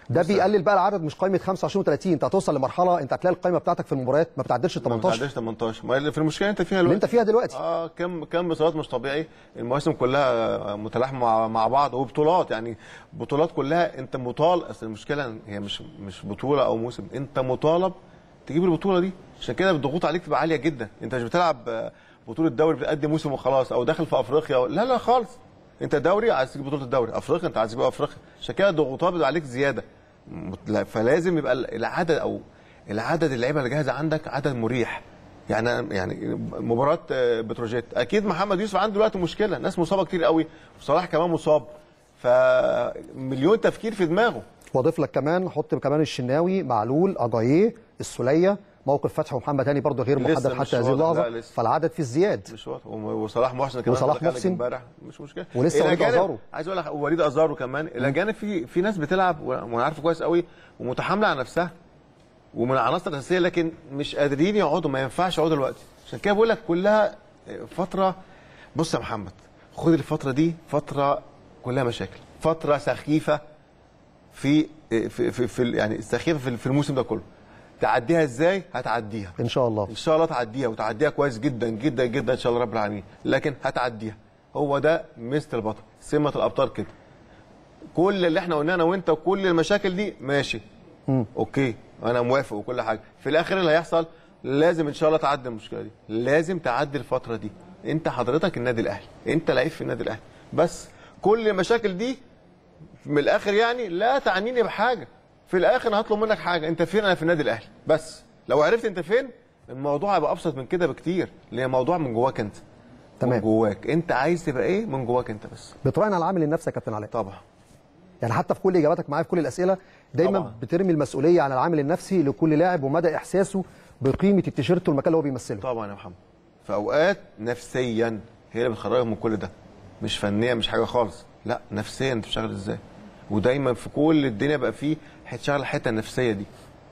ده بيقلل بقى العدد مش قائمه 25 و30 انت هتوصل لمرحله انت هتلاقي القائمه بتاعتك في المباريات ما بتعدلش ال ما 18 بتعديش 18 ما اللي في المشكله انت فيها اللي دلوقتي انت فيها دلوقتي اه كم كم بطولات مش طبيعي المواسم كلها متلاحمه مع, مع بعض وبطولات يعني بطولات كلها انت مطالب اصل المشكله هي مش مش بطوله او موسم انت مطالب تجيب البطوله دي عشان كده الضغوط عليك تبقى عاليه جدا انت مش بتلعب آه، بطوله دوري بتقدم موسم وخلاص او داخل في افريقيا لا لا خالص انت دوري عايز تجيب بطوله الدوري افريقيا انت عايز تجيب افريقيا عشان كده الضغوطات بتبقى عليك زياده مت- لا، فلازم يبقى العدد او العدد اللعيبه اللي جاهزه عندك عدد مريح يعني يعني مباراه آه، بتروجيت اكيد محمد يوسف عنده دلوقتي مشكله ناس مصابه كتير قوي وصلاح كمان مصاب فمليون تفكير في دماغه واضيف لك كمان حط كمان الشناوي معلول اجاييه السوليه موقف فتحي ومحمد هاني برضه غير لسه محدد مش حتى هذه واضح، اللحظه لا، لسه. فالعدد فيه ازدياد مش واضح وم- وصلاح محسن كمان وصلاح دخل لك محسن. امبارح مش مشكله ولسه وليد الأجانب- أزارو. عايز اقول لك وليد ازارو كمان الاجانب في في ناس بتلعب وانا عارفه كويس قوي ومتحامله على نفسها ومن العناصر الاساسيه لكن مش قادرين يقعدوا ما ينفعش يقعدوا دلوقتي عشان كده بقول لك كلها فتره بص يا محمد خد الفتره دي فتره كلها مشاكل فتره سخيفه في في في, في يعني سخيفه في- في الموسم ده كله تعديها ازاي هتعديها ان شاء الله ان شاء الله تعديها وتعديها كويس جدا جدا جدا ان شاء الله رب العالمين لكن هتعديها هو ده ميزه البطل سمه الابطال كده كل اللي احنا قلناه انا وانت وكل المشاكل دي ماشي مم. اوكي انا موافق وكل حاجه في الاخر اللي هيحصل لازم ان شاء الله تعدي المشكله دي لازم تعدي الفتره دي انت حضرتك النادي الاهلي انت لعيب في النادي الاهلي بس كل المشاكل دي من الاخر يعني لا تعنيني بحاجه في الاخر انا هطلب منك حاجه انت فين انا في النادي الاهلي بس لو عرفت انت فين الموضوع هيبقى ابسط من كده بكتير لان الموضوع من جواك انت تمام. من جواك انت عايز تبقى ايه من جواك انت بس بتراهن على العامل النفسي يا كابتن علاء طبعا يعني حتى في كل اجاباتك معايا في كل الاسئله دايما طبعا. بترمي المسؤوليه على العامل النفسي لكل لاعب ومدى احساسه بقيمه التيشيرت والمكان اللي هو بيمثله طبعا يا محمد في اوقات نفسيا هي اللي بتخرجك من كل ده مش فنيا مش حاجه خالص لا نفسيا انت بتشتغل ازاي ودايما في كل الدنيا بقى فيه هتشتغل الحته النفسيه دي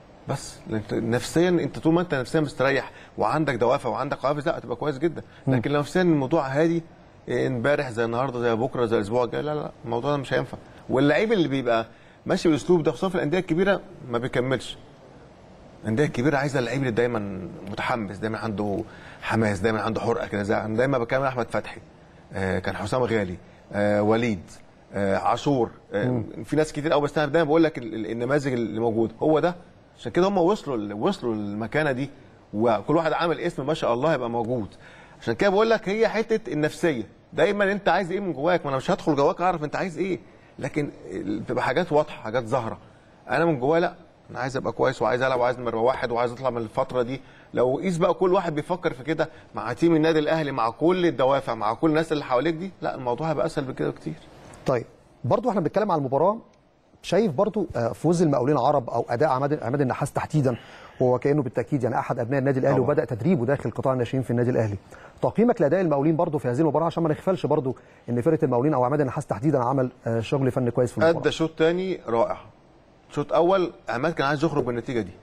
بس لأن انت نفسيا انت طول ما انت نفسيا مستريح وعندك دوافع وعندك قوافز لا هتبقى كويس جدا لكن لو نفسيا الموضوع هادي إيه، امبارح زي النهارده زي بكره زي الاسبوع الجاي لا لا الموضوع ده مش هينفع واللعيب اللي بيبقى ماشي بالاسلوب ده خصوصا في الانديه الكبيره ما بيكملش الانديه الكبيره عايزه اللعيب اللي دايما متحمس دايما عنده حماس دايما عنده حرقه كده زي أنا دايما بكلم احمد فتحي آه كان حسام غالي آه وليد آه عاشور آه في ناس كتير قوي بس انا دايما بقول لك ال- ال- النماذج اللي موجوده هو ده عشان كده هم وصلوا ل- وصلوا للمكانه دي وكل واحد عامل اسم ما شاء الله يبقى موجود عشان كده بقول لك هي حته النفسيه دايما انت عايز ايه من جواك ما انا مش هدخل جواك اعرف انت عايز ايه لكن ال- بتبقى حاجات واضحه حاجات ظاهره انا من جوايا لا انا عايز ابقى كويس وعايز العب وعايز نمره واحد وعايز اطلع من الفتره دي لو قيس بقى كل واحد بيفكر في كده مع تيم النادي الاهلي مع كل الدوافع مع كل الناس اللي حواليك دي لا الموضوع هيبقى اسهل بكده بكتير طيب برضو احنا بنتكلم على المباراه شايف برضو آه، فوز المقاولين العرب او اداء عماد عماد النحاس تحديدا وهو كانه بالتاكيد يعني احد ابناء النادي الاهلي طبعا. وبدا تدريبه داخل قطاع الناشئين في النادي الاهلي تقييمك لاداء المقاولين برضو في هذه المباراه عشان ما نغفلش برضو ان فرقه المقاولين او عماد النحاس تحديدا عمل آه، شغل فني كويس في المباراه ادى شوط تاني رائع شوط اول عماد كان عايز يخرج بالنتيجه دي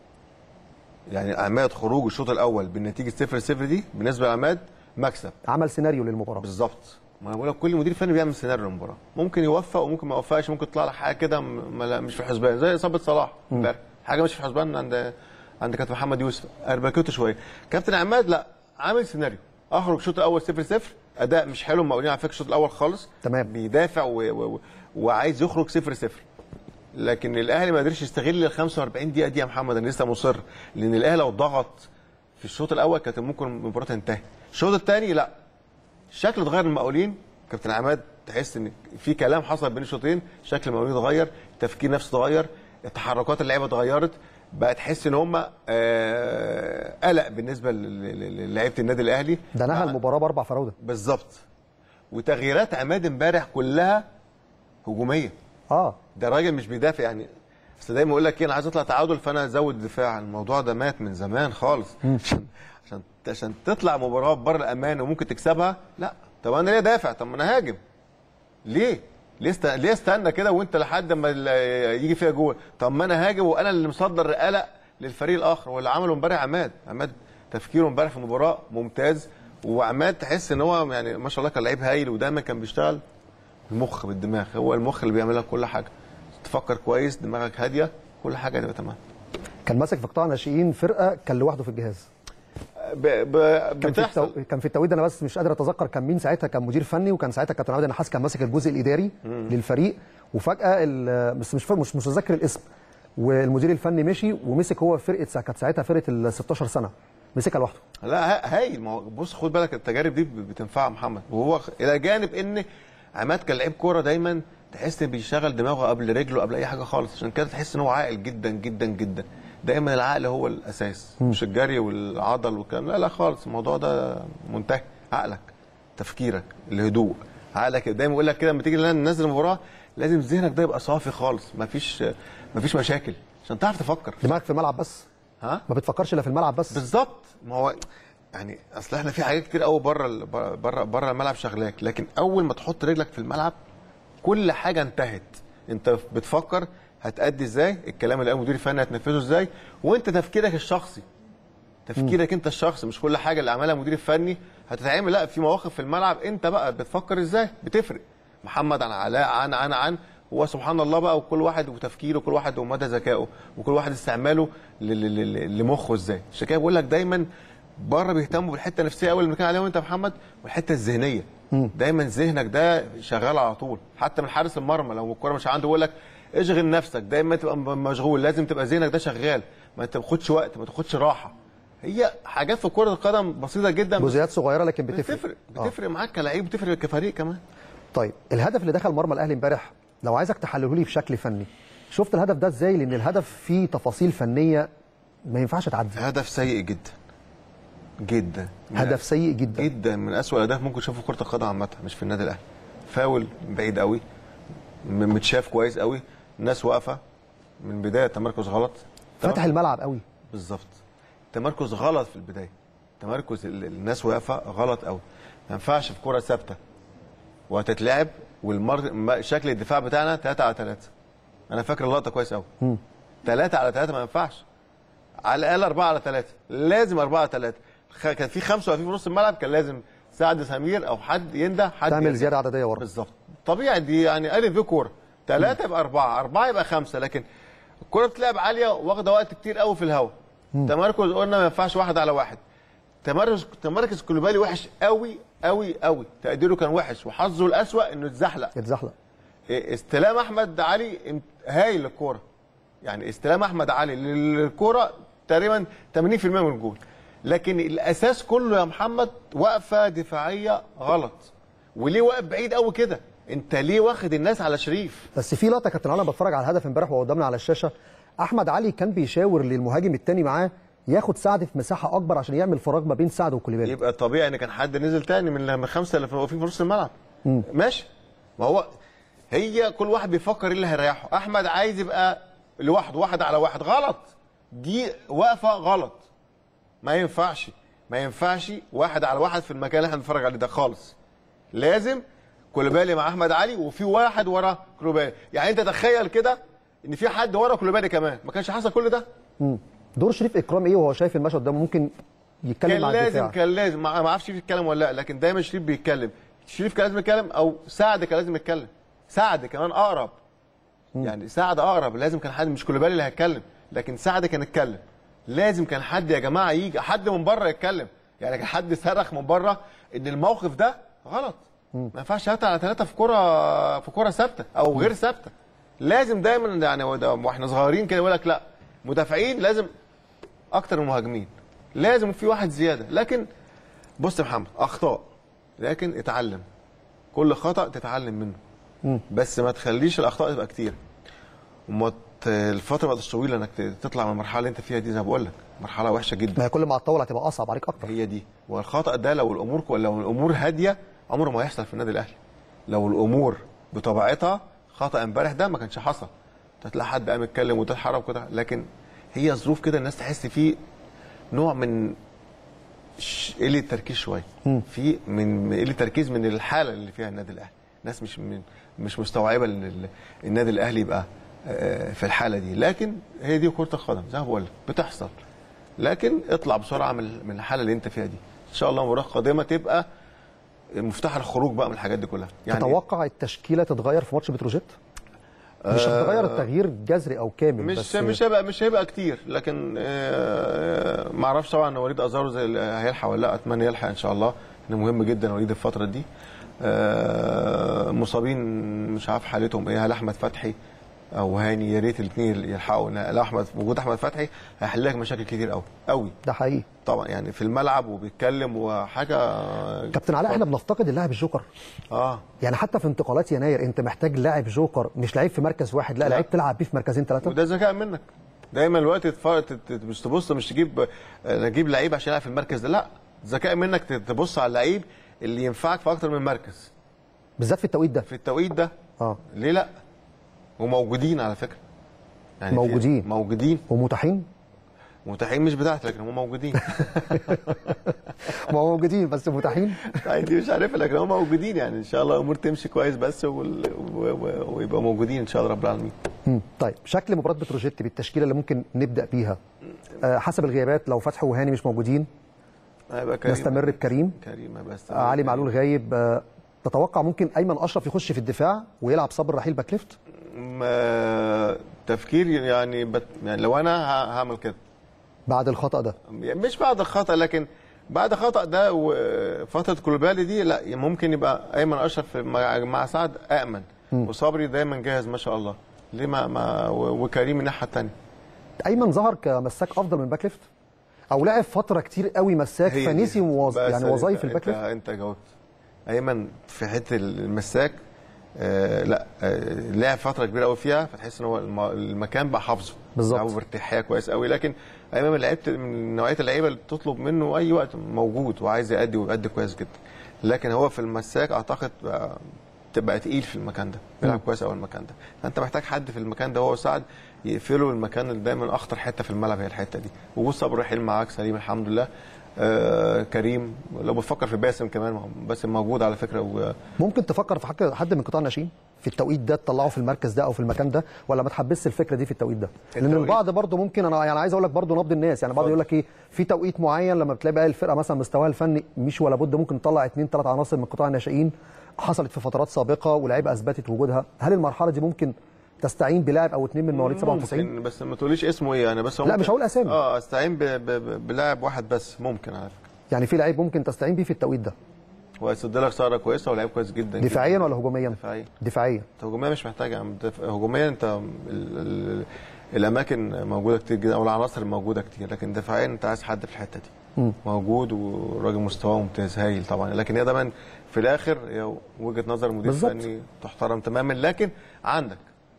يعني عماد خروج الشوط الاول بالنتيجه 0 0 دي بالنسبه لعماد مكسب عمل سيناريو للمباراه بالظبط ما انا بقول لك كل مدير فني بيعمل سيناريو للمباراه ممكن يوفق وممكن ما يوفقش ممكن تطلع لك حاجه كده م- ما لا- مش في الحسبان زي اصابه صلاح امبارح حاجه مش في الحسبان عند عند كابتن محمد يوسف اربكته شويه كابتن عماد لا عامل سيناريو اخرج الشوط الاول 0 0 اداء مش حلو المقاولين على فكره الشوط الاول خالص تمام بيدافع و... و... و... وعايز يخرج 0 0 لكن الاهلي ما قدرش يستغل ال 45 دقيقه دي يا محمد انا لسه مصر لان الاهلي لو ضغط في الشوط الاول كانت ممكن المباراه تنتهي الشوط الثاني لا الشكل اتغير المقاولين كابتن عماد تحس ان في كلام حصل بين الشوطين شكل المقاولين اتغير التفكير نفسه اتغير تحركات اللعيبه اتغيرت بقى تحس ان هم آه، قلق بالنسبه ل- ل- للعيبه النادي الاهلي ده نهى المباراه باربع فراوده بالظبط وتغييرات عماد امبارح كلها هجوميه اه ده راجل مش بيدافع يعني بس دايما يقول لك ايه انا عايز اطلع تعادل فانا ازود الدفاع الموضوع ده مات من زمان خالص عشان عشان عشان تطلع مباراه بره الامان وممكن تكسبها لا طب انا ليه دافع طب ما انا هاجم ليه ليه است... ليه استنى كده وانت لحد ما ال- يجي فيها جول طب ما انا هاجم وانا اللي مصدر قلق للفريق الاخر واللي عمله امبارح عماد عماد تفكيره امبارح في المباراه ممتاز وعماد تحس ان هو يعني ما شاء الله كان لعيب هايل ودايما كان بيشتغل المخ بالدماغ هو المخ اللي بيعمل لك كل حاجه تفكر كويس دماغك هاديه كل حاجه هتبقى تمام كان ماسك في قطاع ناشئين فرقه كان لوحده في الجهاز ب... ب... كان في, بتحصل التو... كان في التوقيت ده انا بس مش قادر اتذكر كان مين ساعتها كان مدير فني وكان ساعتها كابتن عبد النحاس كان ماسك الجزء الاداري مم. للفريق وفجاه ال... بس مش فا- مش مش متذكر الاسم والمدير الفني مشي ومسك هو فرقه سا- كانت ساعتها فرقه ال 16 سنه مسكها لوحده لا ها- هايل ما هو بص خد بالك التجارب دي بتنفع محمد وهو خ- الى جانب ان عماد كان لعيب كوره دايما تحس إن بيشغل دماغه قبل رجله قبل اي حاجه خالص عشان كده تحس ان هو عاقل جدا جدا جدا دايما العقل هو الاساس مش الجري والعضل والكلام لا لا خالص الموضوع ده منتهي عقلك تفكيرك الهدوء عقلك دايما يقول لك كده لما تيجي ننزل المباراه لازم ذهنك ده يبقى صافي خالص مفيش مفيش مشاكل عشان تعرف تفكر دماغك في الملعب بس ها ما بتفكرش الا في الملعب بس بالظبط ما هو يعني اصل احنا في حاجات كتير قوي بره ال- بره بره الملعب شغلاك لكن اول ما تحط رجلك في الملعب كل حاجه انتهت انت بتفكر هتأدي ازاي الكلام اللي قاله المدير الفني هتنفذه ازاي وانت تفكيرك الشخصي تفكيرك انت الشخصي مش كل حاجه اللي عملها المدير الفني هتتعمل لا في مواقف في الملعب انت بقى بتفكر ازاي بتفرق محمد عن علاء عن عن عن هو سبحان الله بقى وكل واحد وتفكيره وكل واحد ومدى ذكائه وكل واحد استعماله ل- ل- ل- لمخه ازاي عشان كده بقول لك دايما بره بيهتموا بالحته النفسيه قوي اللي بنتكلم عليها وانت يا محمد والحته الذهنيه دايما ذهنك ده شغال على طول حتى من حارس المرمى لو الكوره مش عنده يقول لك اشغل نفسك دايما تبقى م- مشغول لازم تبقى ذهنك ده شغال ما تاخدش وقت ما تاخدش راحه هي حاجات في كره القدم بسيطه جدا بس جزئيات صغيره لكن بتفرق بتفرق بتفرق معاك كلاعب بتفرق كفريق كمان طيب الهدف اللي دخل مرمى الاهلي امبارح لو عايزك تحلله لي بشكل فني شفت الهدف ده ازاي لان الهدف فيه تفاصيل فنيه ما ينفعش تعدي هدف سيء جدا جدا هدف سيء جدا جدا من اسوء الاهداف ممكن تشوفه في كره القدم عامه مش في النادي الاهلي فاول بعيد قوي م- متشاف كويس قوي الناس واقفه من بدايه تمركز غلط فتح الملعب قوي بالظبط تمركز غلط في البدايه تمركز ال- الناس واقفه غلط قوي ما ينفعش في كره ثابته وهتتلعب والمر ما- شكل الدفاع بتاعنا 3 على 3 انا فاكر اللقطه كويس قوي 3 على 3 ما ينفعش على الاقل 4 على 3 لازم 4 على 3 خ- كان في خمسه واقفين في نص الملعب كان لازم سعد سمير او حد ينده حد تعمل يرجع. زياده عدديه ورا بالظبط طبيعي دي يعني الف في كوره ثلاثه يبقى اربعه اربعه يبقى خمسه لكن الكوره بتلعب عاليه واخده وقت كتير قوي في الهواء تمركز قلنا ما ينفعش واحد على واحد تمركز تمركز كولوبالي وحش قوي قوي قوي تقديره كان وحش وحظه الاسوأ انه اتزحلق اتزحلق إيه، استلام احمد علي ام- هايل للكوره يعني استلام احمد علي للكوره تقريبا 80% من الجول لكن الاساس كله يا محمد وقفه دفاعيه غلط وليه واقف بعيد قوي كده انت ليه واخد الناس على شريف بس في لقطه كابتن انا بتفرج على الهدف امبارح وهو قدامنا على الشاشه احمد علي كان بيشاور للمهاجم الثاني معاه ياخد سعد في مساحه اكبر عشان يعمل فراغ ما بين سعد وكوليبالي يبقى طبيعي ان كان حد نزل تاني من من الخمسه اللي واقفين في نص الملعب ماشي ما هو هي كل واحد بيفكر ايه اللي هيريحه احمد عايز يبقى لوحده واحد على واحد غلط دي واقفه غلط ما ينفعش ما ينفعش واحد على واحد في المكان اللي احنا بنتفرج عليه ده خالص لازم كولوبالي مع احمد علي وفي واحد ورا كولوبالي يعني انت تخيل كده ان في حد ورا كولوبالي كمان ما كانش حصل كل ده مم. دور شريف اكرام ايه وهو شايف المشهد ده ممكن يتكلم كان مع لازم الدفاع كان لازم ما ما اعرفش شريف يتكلم ولا لا لكن دايما شريف بيتكلم شريف كان لازم يتكلم او سعد كان لازم يتكلم سعد كمان اقرب يعني سعد اقرب لازم كان حد مش كولوبالي اللي هيتكلم لكن سعد كان يتكلم لازم كان حد يا جماعه يجي حد من بره يتكلم يعني كان حد صرخ من بره ان الموقف ده غلط ما ينفعش 3 على 3 في كره في كره ثابته او غير ثابته لازم دايما يعني وده- واحنا صغيرين كده يقول لك لا مدافعين لازم اكتر من مهاجمين لازم في واحد زياده لكن بص يا محمد اخطاء لكن اتعلم كل خطا تتعلم منه بس ما تخليش الاخطاء تبقى كتير وما ت- الفتره ما تبقاش طويله انك ت- تطلع من المرحله اللي انت فيها دي زي ما بقول لك مرحله وحشه جدا ما هي كل ما هتطول هتبقى اصعب عليك اكتر هي دي والخطا ده لو الامور كو- لو الامور هاديه عمره ما هيحصل في النادي الاهلي لو الامور بطبيعتها خطا امبارح ده ما كانش حصل هتلاقي حد قام يتكلم وتتحرك وكده لكن هي ظروف كده الناس تحس فيه نوع من ش- قله تركيز شويه في من من قله تركيز من الحاله اللي فيها النادي الاهلي الناس مش من مش مستوعبه ان ال- النادي الاهلي يبقى آه، في الحاله دي لكن هي دي كره القدم زي ما بقول لك بتحصل لكن اطلع بسرعه من من الحاله اللي انت فيها دي ان شاء الله المباراه القادمه تبقى مفتاح الخروج بقى من الحاجات دي كلها يعني تتوقع التشكيله تتغير في ماتش بتروجيت مش آه، هتغير التغيير جذري او كامل مش بس مش هيبقى مش هيبقى كتير لكن آه، ما اعرفش طبعا وليد ازارو زي اللي هيلحق ولا لا اتمنى يلحق ان شاء الله انه مهم جدا وليد الفتره دي آه، مصابين مش عارف حالتهم ايه هل احمد فتحي او هاني يا ريت الاثنين يلحقوا لا احمد وجود احمد فتحي هيحل لك مشاكل كتير قوي قوي ده حقيقي طبعا يعني في الملعب وبيتكلم وحاجه كابتن علاء احنا بنفتقد اللاعب الجوكر اه يعني حتى في انتقالات يناير انت محتاج لاعب جوكر مش لعيب في مركز واحد لا, لا. لعيب تلعب بيه في مركزين ثلاثه وده ذكاء منك دايما الوقت تتف- تت- مش تبص مش تجيب آه، تجيب لعيب عشان يلعب في المركز ده لا ذكاء منك ت- تبص على اللعيب اللي ينفعك في اكتر من مركز بالذات في التوقيت ده في التوقيت ده اه ليه لا وموجودين على فكره في- موجودين. موجودين ومتاحين متاحين مش بتاعتي لكن هم موجودين ما هو موجودين بس متاحين يعني دي مش عارفها لكن هم موجودين يعني ان شاء الله الامور تمشي كويس بس وال... و... و... ويبقى موجودين ان شاء الله رب العالمين مم. طيب شكل مباراه بتروجيت بالتشكيله اللي ممكن نبدا بيها آه حسب الغيابات لو فتحي وهاني مش موجودين هيبقى كريم نستمر بكريم كريم بس آه علي معلول غايب آه تتوقع ممكن ايمن اشرف يخش في الدفاع ويلعب صبر رحيل باك ليفت ما... تفكير يعني بت... يعني لو انا ه... هعمل كده بعد الخطا ده يعني مش بعد الخطا لكن بعد خطا ده وفتره كولوبالي دي لا ممكن يبقى ايمن اشرف مع, مع سعد امن وصبري دايما جاهز ما شاء الله ليه ما, ما و- وكريم الناحيه الثانيه ايمن ظهر كمساك افضل من باك ليفت او لعب فتره كتير قوي مساك هي دي. فنسي موظ... بس يعني انت- وظايف الباك انت, ليفت انت جاوبت ايمن في حته المساك آه لا آه لعب فتره كبيره قوي فيها فتحس ان هو الم- المكان بقى حافظه بالظبط. لعبه بارتياحيه كويس قوي لكن ايمن لعبت من نوعيه اللعيبه اللي بتطلب منه اي وقت موجود وعايز يأدي ويأدي كويس جدا لكن هو في المساك اعتقد بقى تبقى تقيل في المكان ده بيلعب كويس قوي المكان ده فانت محتاج حد في المكان ده هو سعد يقفله المكان اللي دايما اخطر حته في الملعب هي الحته دي وجود صبري رحيل معاك سليم الحمد لله آه كريم لو بتفكر في باسم كمان ما هو باسم موجود على فكره و... ممكن تفكر في حاجه حد من قطاع الناشئين في التوقيت ده تطلعه في المركز ده او في المكان ده ولا ما تحبسش الفكره دي في التوقيت ده لان التوقيت- البعض برضه ممكن انا يعني عايز اقول لك برضه نبض الناس يعني بعض يقول لك ايه في توقيت معين لما بتلاقي بقى الفرقه مثلا مستواها الفني مش ولا بد ممكن تطلع اثنين ثلاث عناصر من قطاع الناشئين حصلت في فترات سابقه ولاعيبه اثبتت وجودها هل المرحله دي ممكن تستعين بلاعب او اثنين من مواليد 97 ممكن بس ما تقوليش اسمه ايه يعني بس هو لا، ممكن- مش هقول أسامي. اه استعين ب... ب... ب... بلاعب واحد بس ممكن على فكره يعني في لعيب ممكن تستعين بيه في التوقيت ده وهيسد لك ثغره كويسه ولاعيب كويس جدا دفاعيا جداً. ولا هجوميا دفاعيا دفاعيا هجوميا مش محتاج يا عم دف- هجوميا انت ال... ال... الاماكن موجوده كتير جدا او العناصر موجوده كتير لكن دفاعيا انت عايز حد في الحته دي مم. موجود وراجل مستواه ممتاز هايل طبعا لكن هي دايما في الاخر هي وجهه نظر مدير بالظبط. فني تحترم تماما لكن عندك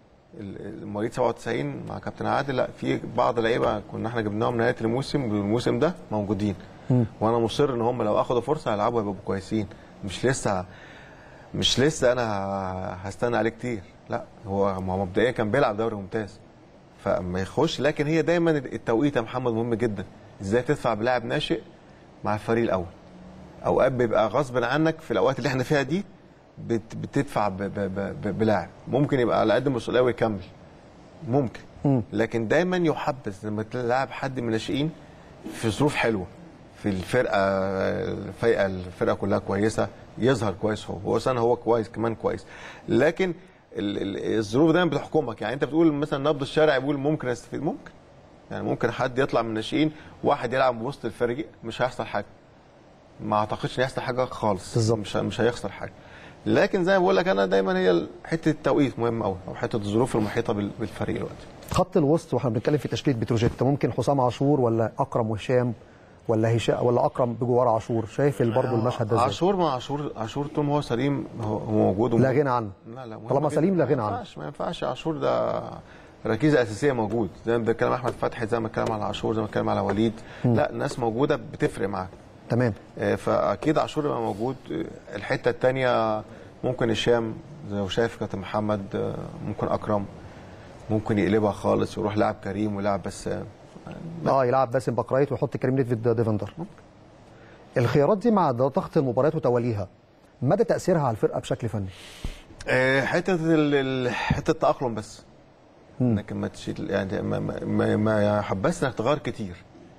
ال- المواليد 97 مع كابتن عادل لا في بعض اللعيبه كنا احنا جبناهم نهايه الموسم والموسم ده موجودين مم. وانا مصر ان هم لو اخدوا فرصه هيلعبوا هيبقوا كويسين مش لسه مش لسه انا ه- هستنى عليه كتير لا هو هو مبدئيا كان بيلعب دوري ممتاز فما يخش لكن هي دايما التوقيت يا محمد مهم جدا ازاي تدفع بلاعب ناشئ مع الفريق الاول اوقات بيبقى غصب عنك في الاوقات اللي احنا فيها دي بت- بتدفع ب- ب- ب- ب- بلاعب ممكن يبقى على قد المسؤوليه ويكمل ممكن مم. لكن دايما يحبذ لما تلعب حد من الناشئين في ظروف حلوه في الفرقه الفرقه الفرقه كلها كويسه يظهر كويس هو هو اصلا هو كويس كمان كويس لكن ال- ال- الظروف دايما بتحكمك يعني انت بتقول مثلا نبض الشارع بيقول ممكن استفيد ممكن يعني ممكن حد يطلع من الناشئين واحد يلعب وسط الفريق مش هيحصل حاجه ما اعتقدش ان يحصل حاجه خالص بالظبط مش مش هيخسر حاجه لكن زي ما بقول لك انا دايما هي حته التوقيت مهم قوي او حته الظروف المحيطه بال- بالفريق دلوقتي خط الوسط واحنا بنتكلم في تشكيله بتروجيت ممكن حسام عاشور ولا اكرم وهشام ولا هشام ولا اكرم بجوار عاشور شايف برضه المشهد ده ازاي عاشور مع عاشور عاشور طول ما هو سليم هو هو موجود لا غنى عنه لا لا مهم طالما جداً. سليم لا غنى ما عنه ينفعش ما ينفعش عاشور ده ركيزه اساسيه موجود زي ما بتكلم احمد فتحي زي ما بتكلم على عاشور زي ما بتكلم على وليد مم. لا ناس موجوده بتفرق معاك تمام آه، فاكيد عاشور يبقى موجود آه، الحته الثانيه ممكن هشام زي ما شايف كابتن محمد آه، ممكن اكرم ممكن يقلبها خالص ويروح لاعب كريم ولاعب بس آه، اه يلعب باسم بكرايت ويحط كريم نيدفيد ديفندر الخيارات دي مع ضغط المباريات وتواليها مدى تاثيرها على الفرقه بشكل فني آه، حته ال- ال- حته التاقلم بس انك ما تشيل يعني ما ما, ما, ما يحبس انك تغير كتير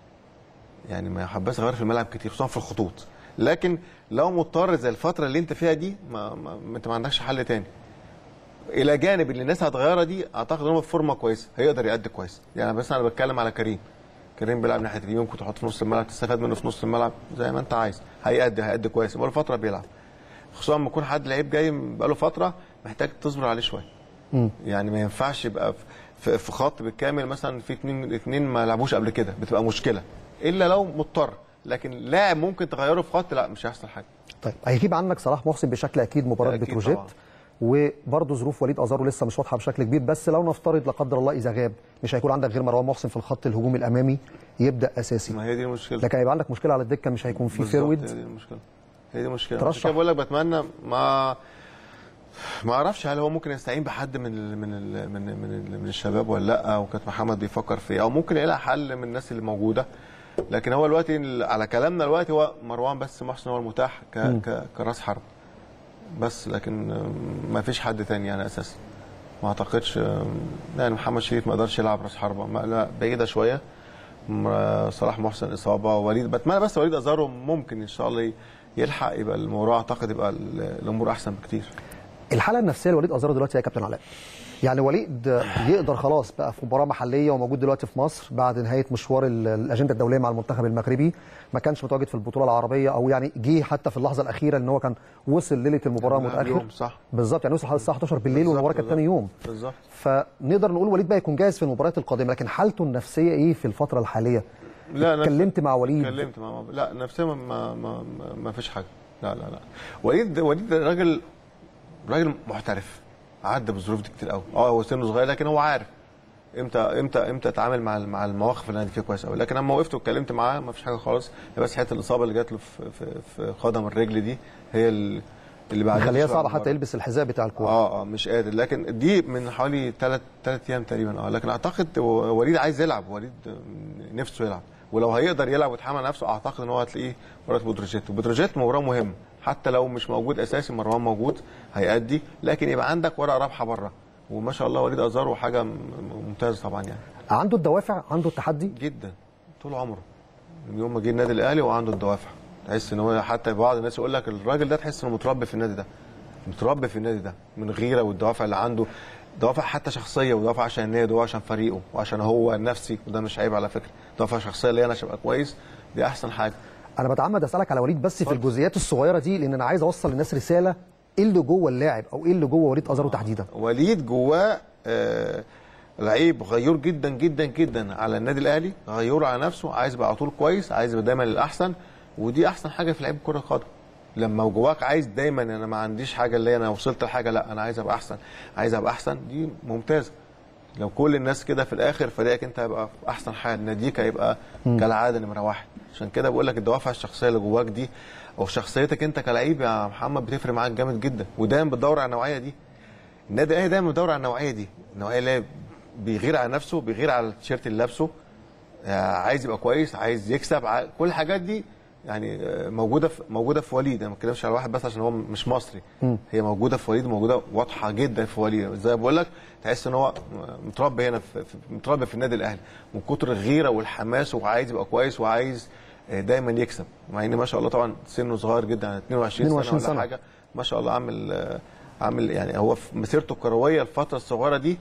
يعني ما يحبس تغير في الملعب كتير خصوصا في الخطوط لكن لو مضطر زي الفتره اللي انت فيها دي ما, ما, ما انت ما عندكش حل تاني الى جانب ان الناس هتغيرها دي اعتقد ان هو في فورمه كويسه هيقدر يأدي كويس يعني بس انا بتكلم على كريم كريم بيلعب ناحيه اليمين كنت تحط في نص الملعب تستفاد منه في نص الملعب زي ما انت عايز هيأدي هيأدي كويس بقاله فتره بيلعب خصوصا لما يكون حد لعيب جاي بقاله فتره محتاج تصبر عليه شويه مم. يعني ما ينفعش يبقى في- في في خط بالكامل مثلا في اتنين اتنين ما لعبوش قبل كده بتبقى مشكله الا لو مضطر لكن لاعب ممكن تغيره في خط لا مش هيحصل حاجه طيب هيغيب عنك صلاح محسن بشكل اكيد مباراه أكيد بتروجيت طبعاً. وبرضه ظروف وليد ازارو لسه مش واضحه بشكل كبير بس لو نفترض لا قدر الله اذا غاب مش هيكون عندك غير مروان محسن في الخط الهجومي الامامي يبدا اساسي ما هي دي المشكله لكن هيبقى عندك مشكله على الدكه مش هيكون في بالظبط، فيرود هي دي المشكله هي دي المشكله ترشح. عشان كده بقول لك بتمنى ما ما اعرفش هل هو ممكن يستعين بحد من ال من ال من من, ال من الشباب ولا لا او كابتن محمد بيفكر في إيه، او ممكن يلاقي حل من الناس اللي موجوده لكن هو دلوقتي ال- على كلامنا دلوقتي هو مروان بس محسن هو المتاح ك مم. ك كراس حرب بس لكن آم، ما فيش حد تاني يعني اساسا ما اعتقدش آم، يعني محمد شريف ما قدرش يلعب راس حربه ما- لا بعيده شويه م- صلاح محسن اصابه وليد بتمنى بس وليد ازارو ممكن ان شاء الله يلحق يبقى الموضوع اعتقد يبقى ال- الامور احسن بكتير الحاله النفسيه لوليد ازارو دلوقتي يا كابتن علاء يعني وليد يقدر خلاص بقى في مباراه محليه وموجود دلوقتي في مصر بعد نهايه مشوار ال- الاجنده الدوليه مع المنتخب المغربي ما كانش متواجد في البطوله العربيه او يعني جه حتى في اللحظه الاخيره ان هو كان وصل ليله المباراه قبلها متاخر بيوم، صح. بالظبط يعني وصل حوالي الساعه 11 بالليل والمباراه كانت ثاني يوم بالظبط فنقدر نقول وليد بقى يكون جاهز في المباريات القادمه لكن حالته النفسيه ايه في الفتره الحاليه لا نفس- اتكلمت مع وليد اتكلمت مع لا نفسيا ما ما ما, ما, ما فيش حاجه لا لا لا وليد وليد راجل راجل محترف عدى بالظروف دي كتير قوي اه هو سنه صغير لكن هو عارف امتى امتى امتى اتعامل مع مع المواقف اللي انا فيها كويس قوي لكن لما وقفت واتكلمت معاه ما فيش حاجه خالص هي بس حته الاصابه اللي جات له في في, في قدم الرجل دي هي ال- اللي بعدها مخليها شوية صعبه على حتى يلبس الحذاء بتاع الكوره اه اه مش قادر لكن دي من حوالي ثلاث ثلاث ايام تقريبا اه لكن اعتقد و- وليد عايز يلعب وليد نفسه يلعب ولو هيقدر يلعب ويتحمل نفسه اعتقد ان هو هتلاقيه مباراه بتروجيت وبتروجيت مباراه مهمه حتى لو مش موجود اساسي مروان موجود هيأدي لكن يبقى عندك ورقه رابحه بره وما شاء الله وليد ازارو حاجه م- ممتازه طبعا يعني عنده الدوافع عنده التحدي جدا طول عمره من يوم ما جه النادي الاهلي وعنده الدوافع تحس ان هو حتى بعض الناس يقول لك الراجل ده تحس انه متربي في النادي ده متربي في النادي ده من غيره والدوافع اللي عنده دوافع حتى شخصيه ودوافع عشان النادي وعشان فريقه وعشان هو نفسي وده مش عيب على فكره دوافع شخصيه اللي انا عشان ابقى كويس دي احسن حاجه انا بتعمد اسالك على وليد بس في الجزئيات الصغيره دي لان انا عايز اوصل للناس رساله ايه اللي جوه اللاعب او ايه اللي جوه وليد ازارو تحديدا وليد جواه آه لعيب غيور جدا جدا جدا على النادي الاهلي غيور على نفسه عايز يبقى على طول كويس عايز يبقى دايما الاحسن ودي احسن حاجه في لعيب كره القدم لما جواك عايز دايما انا ما عنديش حاجه اللي انا وصلت لحاجه لا انا عايز ابقى احسن عايز ابقى احسن دي ممتازه لو كل الناس كده في الاخر فريقك انت هيبقى في احسن حال ناديك هيبقى مم. كالعاده نمره واحد عشان كده بقول لك الدوافع الشخصيه اللي جواك دي او شخصيتك انت كلعيب يا محمد بتفرق معاك جامد جدا ودايما بتدور على النوعيه دي النادي الاهلي دايما بيدور على النوعيه دي النوعيه اللي هي بيغير على نفسه بيغير على التيشيرت اللي لابسه آه، عايز يبقى كويس عايز يكسب ع- كل الحاجات دي يعني آه، موجوده في موجوده في وليد انا ما بتكلمش على واحد بس عشان هو مش مصري مم. هي موجوده في وليد موجوده واضحه جدا في وليد زي ما بقول لك تحس ان هو متربي هنا في في- متربي في النادي الاهلي من كتر الغيره والحماس وعايز يبقى كويس وعايز آه، دايما يكسب مع ان ما شاء الله طبعا سنه صغير جدا يعني 22, 22 سنه ولا سنة. حاجه ما شاء الله عامل آه، عامل يعني هو في مسيرته الكرويه الفتره الصغيره دي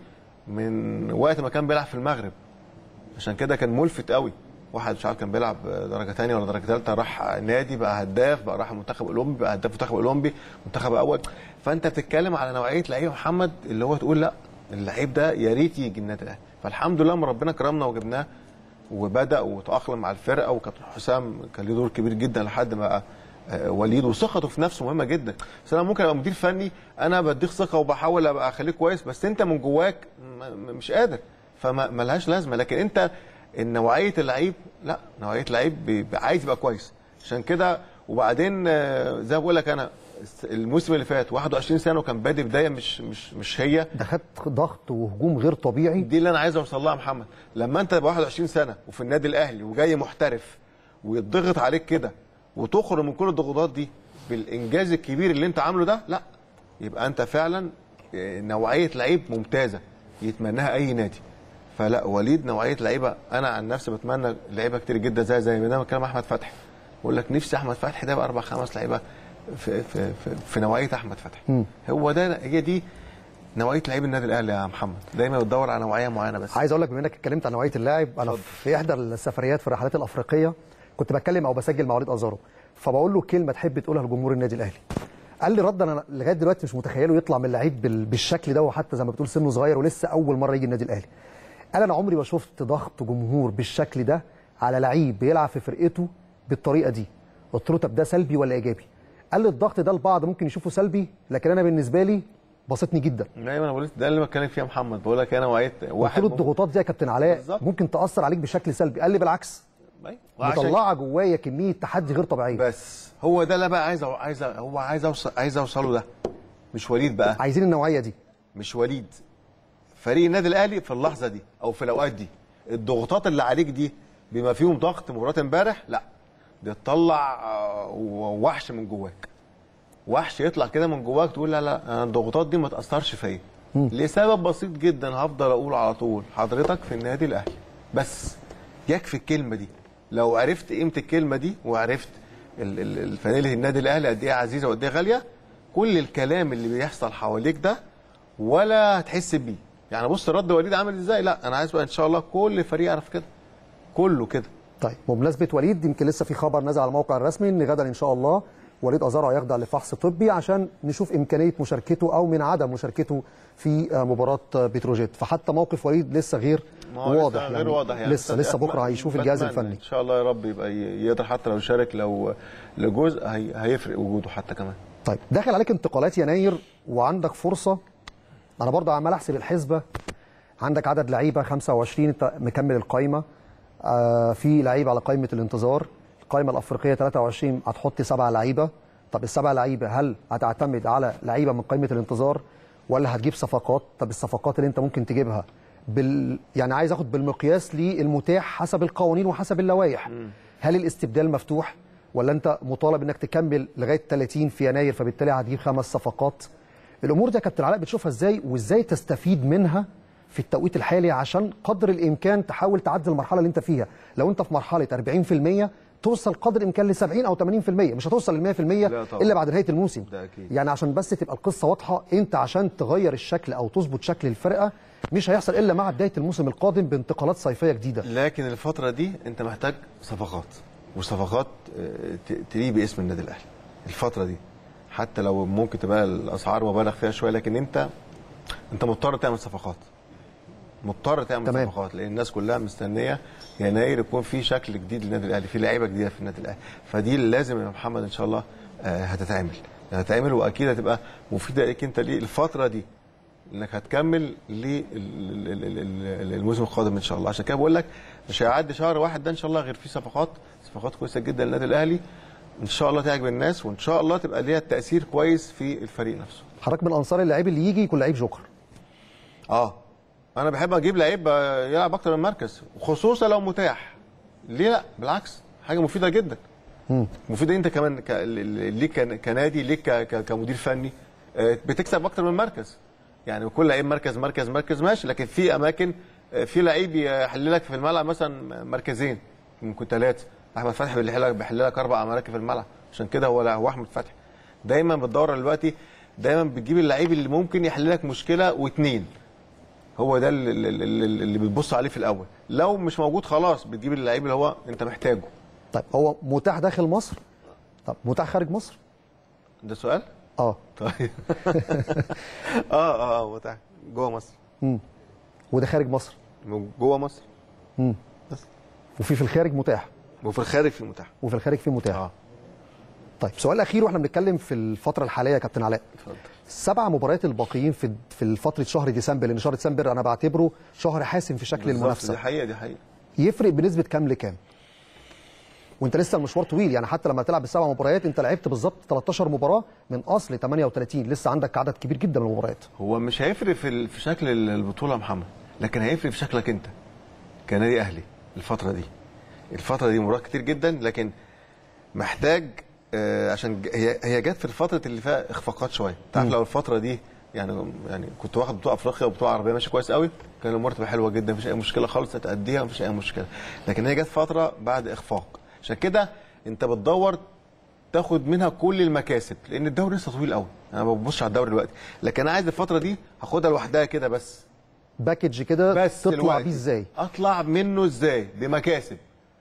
من وقت ما كان بيلعب في المغرب عشان كده كان ملفت قوي واحد مش عارف كان بيلعب درجه ثانيه ولا درجه ثالثه راح نادي بقى هداف بقى راح المنتخب الاولمبي بقى هداف المنتخب الاولمبي منتخب اول فانت بتتكلم على نوعيه لعيب محمد اللي هو تقول لا اللعيب ده يا ريت يجي النادي الاهلي فالحمد لله ما ربنا كرمنا وجبناه وبدا وتاقلم مع الفرقه وكابتن حسام كان له دور كبير جدا لحد ما بقى آه، وليد وثقته في نفسه مهمه جدا بس انا ممكن ابقى مدير فني انا بديك ثقه وبحاول ابقى اخليك كويس بس انت من جواك م- م- مش قادر فما ملهاش لازمه لكن انت نوعيه اللعيب لا نوعيه لعيب بي- بي- عايز يبقى كويس عشان كده وبعدين آه، زي ما بقول لك انا الموسم اللي فات 21 سنه وكان بادئ بدايه مش مش مش هي ده خد ضغط وهجوم غير طبيعي دي اللي انا عايز اوصل لها يا محمد لما انت تبقى 21 سنه وفي النادي الاهلي وجاي محترف ويتضغط عليك كده وتخرج من كل الضغوطات دي بالانجاز الكبير اللي انت عامله ده لا يبقى انت فعلا آه، نوعيه لعيب ممتازه يتمناها اي نادي فلا وليد نوعيه لعيبه انا عن نفسي بتمنى لعيبه كتير جدا زي زي ما انا بتكلم احمد فتحي بقول لك نفسي احمد فتحي ده يبقى اربع خمس لعيبه في في في, في نوعيه احمد فتحي مم. هو ده هي دي نوعيه لعيب النادي الاهلي يا محمد دايما بتدور على نوعيه معينه بس عايز اقول لك بما انك اتكلمت عن نوعيه اللاعب انا في احدى السفريات في الرحلات الافريقيه كنت بتكلم او بسجل مع وليد ازارو فبقول له كلمه تحب تقولها لجمهور النادي الاهلي قال لي رد انا لغايه دلوقتي مش متخيله يطلع من لعيب بال- بالشكل ده وحتى زي ما بتقول سنه صغير ولسه اول مره يجي النادي الاهلي قال انا عمري ما شفت ضغط جمهور بالشكل ده على لعيب بيلعب في فرقته بالطريقه دي قلت له طب ده سلبي ولا ايجابي قال لي الضغط ده البعض ممكن يشوفه سلبي لكن انا بالنسبه لي بسطني جدا ايوه انا بقول ده اللي بتكلم فيه يا محمد بقول لك انا نوعيه قلت واحد له الضغوطات دي يا كابتن علاء ممكن تاثر عليك بشكل سلبي قال لي بالعكس وعشان- مطلعه جوايا كميه تحدي غير طبيعيه بس هو ده اللي بقى عايز عايز هو عايز اوصل عايز اوصله ده مش وليد بقى عايزين النوعيه دي مش وليد فريق النادي الاهلي في اللحظه دي او في الاوقات دي الضغوطات اللي عليك دي بما فيهم ضغط مباراه امبارح لا دي تطلع آه، وحش من جواك وحش يطلع كده من جواك تقول لا لا انا الضغوطات دي ما تاثرش فيا لسبب بسيط جدا هفضل اقول على طول حضرتك في النادي الاهلي بس يكفي الكلمه دي لو عرفت قيمه الكلمه دي وعرفت ال- ال- الفانيله النادي الاهلي قد ايه عزيزه وقد ايه غاليه كل الكلام اللي بيحصل حواليك ده ولا هتحس بيه يعني بص رد وليد عامل ازاي لا انا عايز بقى ان شاء الله كل فريق يعرف كده كله كده طيب بمناسبه وليد يمكن لسه في خبر نازل على الموقع الرسمي ان غدا ان شاء الله وليد ازارو هيخضع لفحص طبي عشان نشوف امكانيه مشاركته او من عدم مشاركته في آه، مباراه آه، بتروجيت فحتى موقف وليد لسه غير ما هو واضح لسه غير واضح يعني لسه لسه بكره هيشوف الجهاز بتمنى الفني ان شاء الله يا رب يبقى ي- يقدر حتى لو يشارك لو لجزء هي هيفرق وجوده حتى كمان طيب داخل عليك انتقالات يناير وعندك فرصه انا برضه عمال احسب الحسبه عندك عدد لعيبه 25 انت مكمل القايمه آه في لعيبه على قائمه الانتظار القائمه الافريقيه 23 هتحط سبع لعيبه طب السبع لعيبه هل هتعتمد على لعيبه من قائمه الانتظار ولا هتجيب صفقات طب الصفقات اللي انت ممكن تجيبها بال يعني عايز اخد بالمقياس للمتاح حسب القوانين وحسب اللوائح هل الاستبدال مفتوح ولا انت مطالب انك تكمل لغايه 30 في يناير فبالتالي هتجيب خمس صفقات الامور دي يا كابتن علاء بتشوفها ازاي وازاي تستفيد منها في التوقيت الحالي عشان قدر الامكان تحاول تعدي المرحله اللي انت فيها لو انت في مرحله 40% توصل قدر الامكان ل 70 او 80% مش هتوصل ل 100% طبعا. الا بعد نهايه الموسم ده اكيد يعني عشان بس تبقى القصه واضحه انت عشان تغير الشكل او تظبط شكل الفرقه مش هيحصل الا مع بدايه الموسم القادم بانتقالات صيفيه جديده لكن الفتره دي انت محتاج صفقات وصفقات آه، ت- تليق باسم النادي الاهلي الفتره دي حتى لو ممكن تبقى الاسعار مبالغ فيها شويه لكن انت انت مضطر تعمل صفقات مضطر تعمل تمام. صفقات لان الناس كلها مستنيه يناير يكون في شكل جديد للنادي الاهلي في لعيبه جديده في النادي الاهلي فدي اللي لازم يا محمد ان شاء الله آه، هتتعمل هتتعمل واكيد هتبقى مفيده ليك انت ليه الفتره دي انك هتكمل للموسم القادم ان شاء الله عشان كده بقول لك مش هيعدي شهر واحد ده ان شاء الله غير في صفقات صفقات كويسه جدا للنادي الاهلي ان شاء الله تعجب الناس وان شاء الله تبقى ليها تاثير كويس في الفريق نفسه حضرتك من انصار اللعيب اللي يجي يكون لعيب جوكر اه انا بحب اجيب لعيب آه، يلعب اكتر من مركز وخصوصا لو متاح ليه لا بالعكس حاجه مفيده جدا مفيده انت كمان ك... ليك كن- كنادي ليك ك... ك... كمدير فني آه، بتكسب اكتر من مركز يعني كل لعيب مركز مركز مركز ماشي لكن في اماكن آه، في لعيب يحل لك في الملعب مثلا مركزين ممكن ثلاثه احمد فتحي بيحل لك بيحل لك اربع مراكز في الملعب عشان كده هو لا هو احمد فتحي دايما بتدور دلوقتي دايما بتجيب اللعيب اللي ممكن يحل لك مشكله واثنين هو ده اللي, اللي, اللي اللي بتبص عليه في الاول لو مش موجود خلاص بتجيب اللعيب اللي هو انت محتاجه طيب هو متاح داخل مصر طب متاح خارج مصر ده سؤال اه طيب اه اه اه متاح جوه مصر مم. وده خارج مصر جوه مصر مم. وفي في الخارج متاح وفي الخارج في متاح وفي الخارج في متاح اه طيب سؤال اخير واحنا بنتكلم في الفتره الحاليه يا كابتن علاء اتفضل السبع مباريات الباقيين في في فتره شهر ديسمبر لان شهر ديسمبر انا بعتبره شهر حاسم في شكل بالظبط، المنافسه دي حقيقه دي حقيقه يفرق بنسبه كام لكام وانت لسه المشوار طويل يعني حتى لما تلعب بالسبع مباريات انت لعبت بالظبط 13 مباراه من اصل 38 لسه عندك عدد كبير جدا من المباريات هو مش هيفرق في ال- في شكل ال- البطوله يا محمد لكن هيفرق في شكلك انت كنادي اهلي الفتره دي الفتره دي مباريات كتير جدا لكن محتاج آه، عشان ج- هي هي جت في الفتره اللي فيها اخفاقات شويه تعرف مم. لو الفتره دي يعني يعني كنت واخد بطوله افريقيا وبطوله عربيه ماشي كويس قوي كان الامور تبقى حلوه جدا مفيش اي مشكله خالص هتأديها مفيش اي مشكله لكن هي جت فتره بعد اخفاق عشان كده انت بتدور تاخد منها كل المكاسب لان الدوري لسه طويل قوي انا ما ببصش على الدوري دلوقتي لكن انا عايز الفتره دي هاخدها لوحدها كده بس باكج كده بس تطلع دلوقتي. بيه ازاي اطلع منه ازاي بمكاسب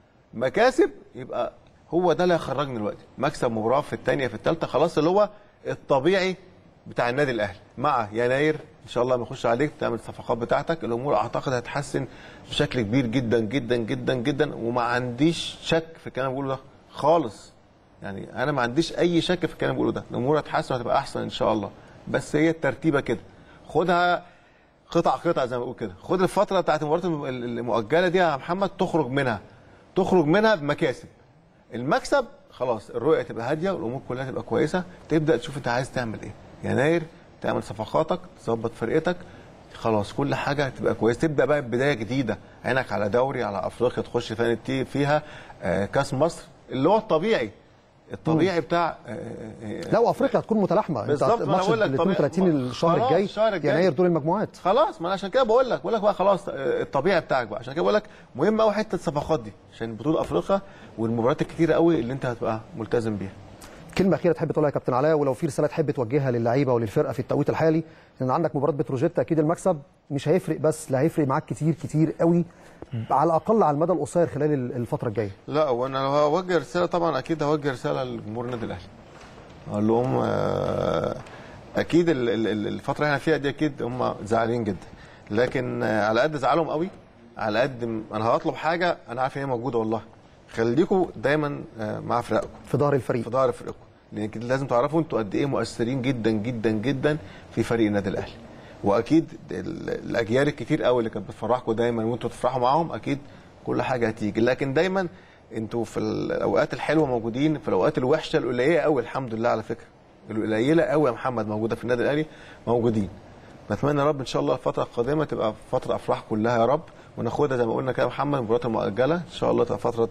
مكاسب يبقى هو ده اللي هيخرجني دلوقتي مكسب مباراه في الثانيه في الثالثه خلاص اللي هو الطبيعي بتاع النادي الاهلي مع يناير ان شاء الله ما يخش عليك تعمل الصفقات بتاعتك الامور اعتقد هتحسن بشكل كبير جدا جدا جدا جدا وما عنديش شك في الكلام اللي بقوله ده خالص يعني انا ما عنديش اي شك في الكلام اللي بقوله ده الامور هتحسن وهتبقى احسن ان شاء الله بس هي الترتيبه كده خدها قطع قطع زي ما بقول كده خد الفتره بتاعت المباريات الم- المؤجله دي يا محمد تخرج منها تخرج منها بمكاسب المكسب خلاص الرؤيه تبقى هاديه والامور كلها تبقى كويسه تبدا تشوف انت عايز تعمل ايه يناير تعمل صفقاتك تظبط فرقتك خلاص كل حاجه تبقى كويسه تبدا بقى بدايه جديده عينك على دوري على افريقيا تخش فيها تي- فيها آه، كاس مصر اللي هو الطبيعي الطبيعي بتاع آه، آه، لا وافريقيا هتكون متلاحمه انت بالظبط، ما أنا الماتش بقول لك ال طبيعي- 32 الشهر خلاص، الجاي الشهر الجاي. يناير دور المجموعات خلاص ما انا عشان كده بقول لك بقول لك بقى خلاص آه، الطبيعي بتاعك بقى عشان كده بقول لك مهم قوي حته الصفقات دي عشان بطوله افريقيا والمباريات الكتيره قوي اللي انت هتبقى ملتزم بيها كلمه اخيره تحب تقولها يا كابتن علاء ولو في رساله تحب توجهها للعيبه وللفرقه في التوقيت الحالي لان عندك مباراه بتروجيت اكيد المكسب مش هيفرق بس لا هيفرق معاك كتير كتير قوي على الاقل على المدى القصير خلال ال- الفتره الجايه لا وانا لو هوجه رساله طبعا اكيد هوجه رساله لجمهور النادي الاهلي اقول لهم آه، اكيد ال- ال- ال- الفتره اللي احنا فيها دي اكيد هم زعلانين جدا لكن آه، على قد زعلهم قوي على قد م- انا هطلب حاجه انا عارف ان هي موجوده والله خليكم دايما آه، مع فرقكم في ظهر الفريق في ظهر فريقكم لان كده لازم تعرفوا انتوا قد ايه مؤثرين جدا جدا جدا في فريق النادي الاهلي واكيد ال- الاجيال الكتير قوي اللي كانت بتفرحكم دايما وانتوا تفرحوا معاهم اكيد كل حاجه هتيجي لكن دايما انتوا في الاوقات الحلوه موجودين في الاوقات الوحشه القليله قوي الحمد لله على فكره القليله قوي يا محمد موجوده في النادي الاهلي موجودين نتمنى يا رب ان شاء الله الفتره القادمه تبقى فتره افراح كلها يا رب وناخدها زي ما قلنا كده يا محمد المباريات المؤجله ان شاء الله تبقى فتره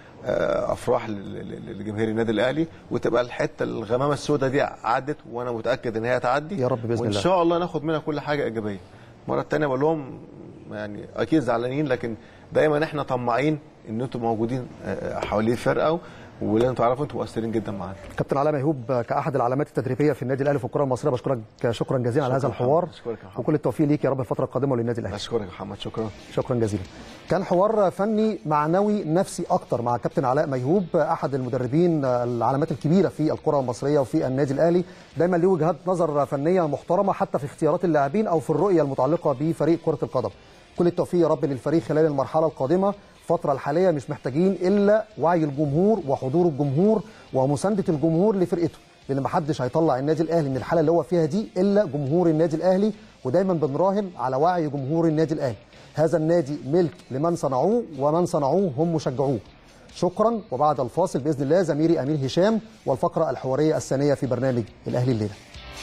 آه، افراح لل- لل- لجماهير النادي الاهلي وتبقى الحته الغمامه السوداء دي عدت وانا متاكد ان هي هتعدي يا رب بإذن وان الله. شاء الله ناخد منها كل حاجه ايجابيه المره الثانيه بقول لهم يعني اكيد زعلانين لكن دايما احنا طماعين ان انتم موجودين آه، حوالين الفرقه ولازم تعرفوا انتم مؤثرين جدا معانا كابتن علاء ميهوب كاحد العلامات التدريبيه في النادي الاهلي في الكره المصريه بشكرك شكرا جزيلا على هذا شكراً الحوار محمد، أشكرك يا محمد. وكل التوفيق ليك يا رب الفتره القادمه وللنادي الاهلي اشكرك يا محمد شكرا شكرا جزيلا كان حوار فني معنوي نفسي اكتر مع كابتن علاء ميهوب احد المدربين العلامات الكبيره في الكره المصريه وفي النادي الاهلي دايما له وجهات نظر فنيه محترمه حتى في اختيارات اللاعبين او في الرؤيه المتعلقه بفريق كره القدم كل التوفيق يا رب للفريق خلال المرحله القادمه الفترة الحالية مش محتاجين إلا وعي الجمهور وحضور الجمهور ومساندة الجمهور لفرقته لأن محدش هيطلع النادي الأهلي من الحالة اللي هو فيها دي إلا جمهور النادي الأهلي ودايما بنراهن على وعي جمهور النادي الأهلي هذا النادي ملك لمن صنعوه ومن صنعوه هم مشجعوه شكرا وبعد الفاصل بإذن الله زميلي أمير هشام والفقرة الحوارية الثانية في برنامج الأهلي الليلة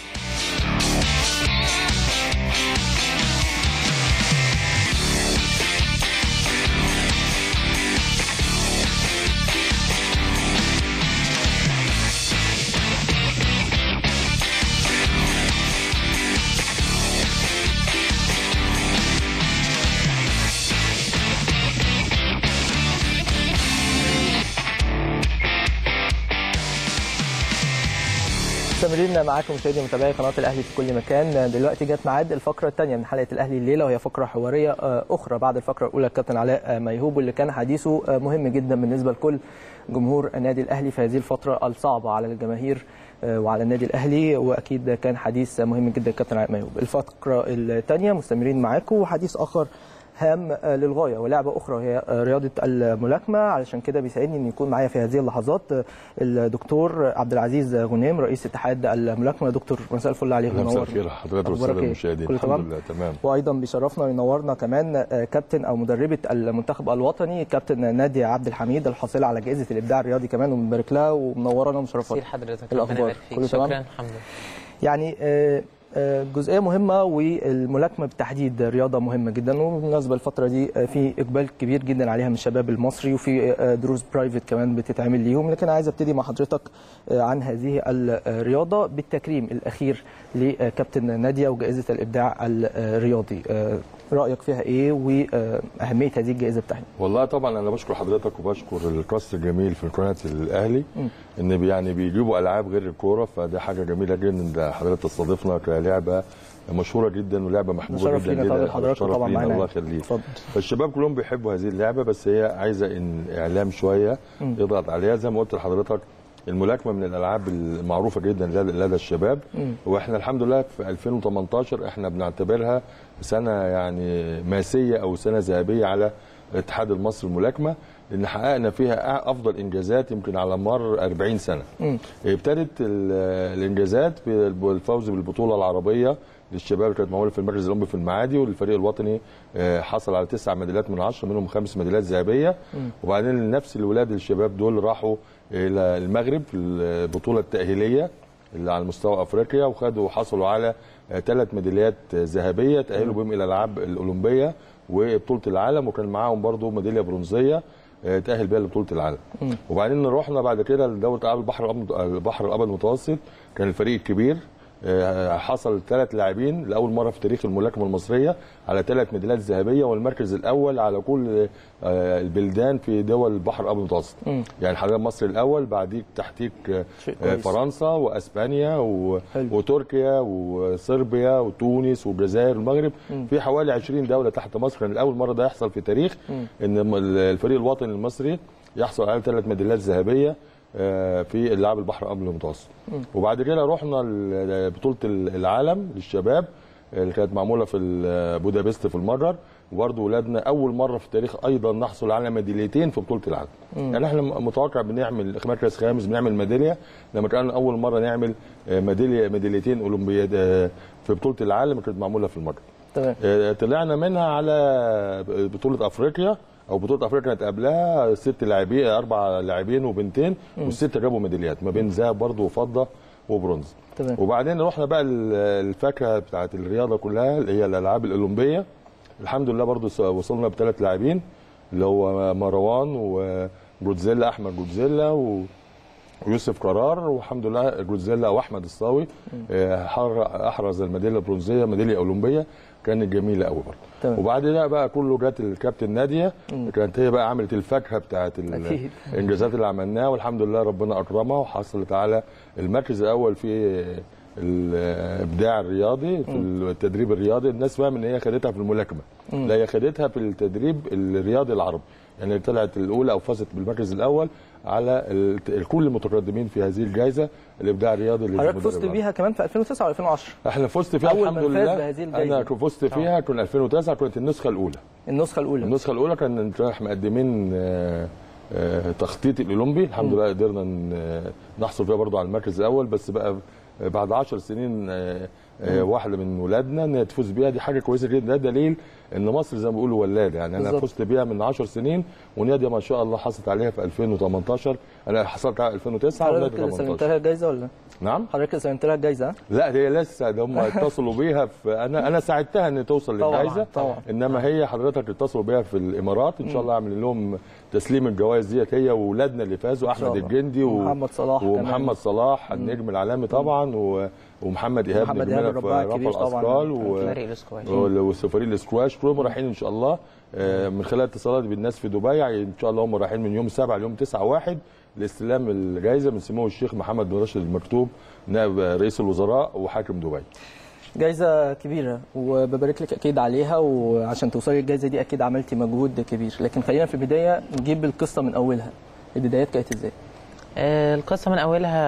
مستمرين معاكم مشاهدي ومتابعي قناه الاهلي في كل مكان دلوقتي جت ميعاد الفقره الثانيه من حلقه الاهلي الليله وهي فقره حواريه آه، اخرى بعد الفقره الاولى الكابتن علاء آه، ميهوب واللي كان حديثه آه، مهم جدا بالنسبه لكل جمهور النادي الاهلي في هذه الفتره الصعبه على الجماهير آه، وعلى النادي الاهلي واكيد كان حديث مهم جدا الكابتن علاء ميهوب الفقره الثانيه مستمرين معاكم وحديث اخر هام آه، للغايه ولعبه اخرى وهي آه، رياضه الملاكمه علشان كده بيسعدني ان يكون معايا في هذه اللحظات آه، الدكتور عبد العزيز غنيم رئيس اتحاد الملاكمه يا دكتور مساء الفل عليك مساء منور. الخير حضرتك أخبارك والساده إيه؟ المشاهدين كله الحمد تمام؟ لله تمام وايضا بيشرفنا وينورنا كمان آه، كابتن او مدربه المنتخب الوطني كابتن ناديه عبد الحميد الحاصله على جائزه الابداع الرياضي كمان ومبارك لها ومنورانا ومشرفانا كتير حضرتك الأخبار؟ ربنا يبارك فيك كله تمام؟ شكرا الحمد لله يعني آه، آه، جزئيه مهمه والملاكمه بالتحديد رياضه مهمه جدا وبالمناسبه الفتره دي آه، في اقبال كبير جدا عليها من الشباب المصري وفي آه، دروس برايفت كمان بتتعمل ليهم لكن عايز ابتدي مع حضرتك آه، عن هذه الرياضه بالتكريم الاخير لكابتن ناديه وجائزه الابداع الرياضي آه، رايك فيها ايه واهميه هذه الجائزه بتاعتنا والله طبعا انا بشكر حضرتك وبشكر الكاست الجميل في قناه الاهلي ان بي- يعني بيجيبوا العاب غير الكوره فده حاجه جميله جدا ان حضرتك تستضيفنا كلعبه مشهوره جدا ولعبه محبوبه شرف جدا لينا جدا طبعا حضرتك شرف طبعا لينا، معانا الله يخليك اتفضل فالشباب كلهم بيحبوا هذه اللعبه بس هي عايزه ان اعلام شويه مم. يضغط عليها زي ما قلت لحضرتك الملاكمه من الالعاب المعروفه جدا لدى لدى الشباب مم. واحنا الحمد لله في 2018 احنا بنعتبرها سنه يعني ماسيه او سنه ذهبيه على الاتحاد المصري للملاكمه لان حققنا فيها افضل انجازات يمكن على مر 40 سنه مم. ابتدت ال- الانجازات بالفوز بالبطوله العربيه للشباب اللي كانت معموله في المركز الاولمبي في المعادي والفريق الوطني آه، حصل على تسع ميداليات من عشره منهم خمس ميداليات ذهبيه مم. وبعدين نفس الولاد الشباب دول راحوا الى المغرب في البطوله التاهيليه اللي على مستوى افريقيا وخدوا وحصلوا على ثلاث ميداليات ذهبيه تاهلوا بهم الى الالعاب الاولمبيه وبطوله العالم وكان معاهم برضو ميداليه برونزيه آه، تاهل بيها لبطوله العالم مم. وبعدين رحنا بعد كده لدوله العاب البحر الأبيض- البحر الابيض المتوسط كان الفريق الكبير آه، حصل ثلاث لاعبين لاول مره في تاريخ الملاكمه المصريه على ثلاث ميداليات ذهبيه والمركز الاول على كل آه، البلدان في دول البحر الابيض المتوسط مم. يعني حاليا مصر الاول بعديك تحتيك آه، شيء آه، كويس. فرنسا واسبانيا و... حلو. وتركيا وصربيا وتونس والجزائر والمغرب مم. في حوالي 20 دوله تحت مصر كان الاول مره ده يحصل في تاريخ مم. ان م- الفريق الوطني المصري يحصل على ثلاث ميداليات ذهبيه آه، في العاب البحر الابيض المتوسط مم. وبعد كده رحنا لبطوله العالم للشباب اللي كانت معموله في ال- بودابست في المجر وبرضه ولادنا اول مره في التاريخ ايضا نحصل على ميداليتين في بطوله العالم مم. يعني احنا متوقع بنعمل مركز خامس بنعمل ميداليه لما كان اول مره نعمل آه، ميداليه ميداليتين اولمبياد آه، في بطوله العالم اللي كانت معموله في المجر تمام آه، طلعنا منها على بطوله افريقيا او بطوله افريقيا كانت قبلها ست لاعبين اربع لاعبين وبنتين مم. والسته جابوا ميداليات ما بين ذهب برضه وفضه وبرونز تمام وبعدين رحنا بقى ال- الفاكهه بتاعت الرياضه كلها اللي هي الالعاب الاولمبيه الحمد لله برضه س- وصلنا بثلاث لاعبين اللي هو مروان وجودزيلا احمد جودزيلا و ويوسف قرار والحمد لله جودزيلا واحمد الصاوي آه، حر- احرز الميداليه البرونزيه ميداليه اولمبيه كانت جميله قوي برضه تمام. وبعد ده بقى كله جت الكابتن ناديه مم. كانت هي بقى عملت الفاكهه بتاعت ال- أكيد. الانجازات اللي عملناها والحمد لله ربنا اكرمها وحصلت على المركز الاول في الابداع الرياضي في التدريب الرياضي الناس فاهم ان هي خدتها في الملاكمه مم. لا هي خدتها في التدريب الرياضي العربي يعني طلعت الاولى او فازت بالمركز الاول على الت- الكل المتقدمين في هذه الجائزه الابداع الرياضي حضرتك للمدرب فزت العربي. بيها كمان في 2009 و 2010 احنا فزت فيها أول الحمد من فاز لله بهذه الجائزة. انا فزت فيها كنت 2009 كنت النسخه الاولى النسخه الاولى النسخه الاولى كان رايح مقدمين آه، آه، تخطيط الاولمبي الحمد لله قدرنا ن- آه، نحصل فيها برضو على المركز الاول بس بقى بعد 10 سنين آه، آه، واحده من ولادنا ان هي تفوز بيها دي حاجه كويسه جدا ده دليل ان مصر زي ما بيقولوا ولاده يعني انا بالظبط. فزت بيها من 10 سنين وناديه ما شاء الله حصلت عليها في 2018 انا حصلت عليها 2009 حضرتك وناديه اللي سلمت 18 لها الجايزه ولا نعم حضرتك اللي سلمت لها الجايزه ها؟ لا هي لسه ده هم اتصلوا بيها في انا انا ساعدتها ان توصل طبعاً، للجائزه طبعاً. انما هي حضرتك اتصلوا بيها في الامارات ان شاء الله اعمل لهم تسليم الجوائز ديت هي واولادنا اللي فازوا شاء احمد الله. الجندي و... ومحمد صلاح كمان. ومحمد صلاح النجم العالمي طبعا و... ومحمد ايهاب محمد نجمنا إيهاب في الرباعي رفع الكبير طبعاً. الاثقال و... فريق الاسكواش. و- وفريق الاسكواش كلهم رايحين ان شاء الله آه، من خلال اتصالات بالناس في دبي يعني ان شاء الله هم رايحين من يوم 7 ليوم 9 1 لاستلام الجائزه من سمو الشيخ محمد بن راشد المكتوب نائب رئيس الوزراء وحاكم دبي جايزة كبيرة وببارك لك أكيد عليها وعشان توصلي للجايزة دي أكيد عملتي مجهود كبير لكن خلينا في البداية نجيب القصة من أولها البدايات كانت إزاي؟ آه، القصة من أولها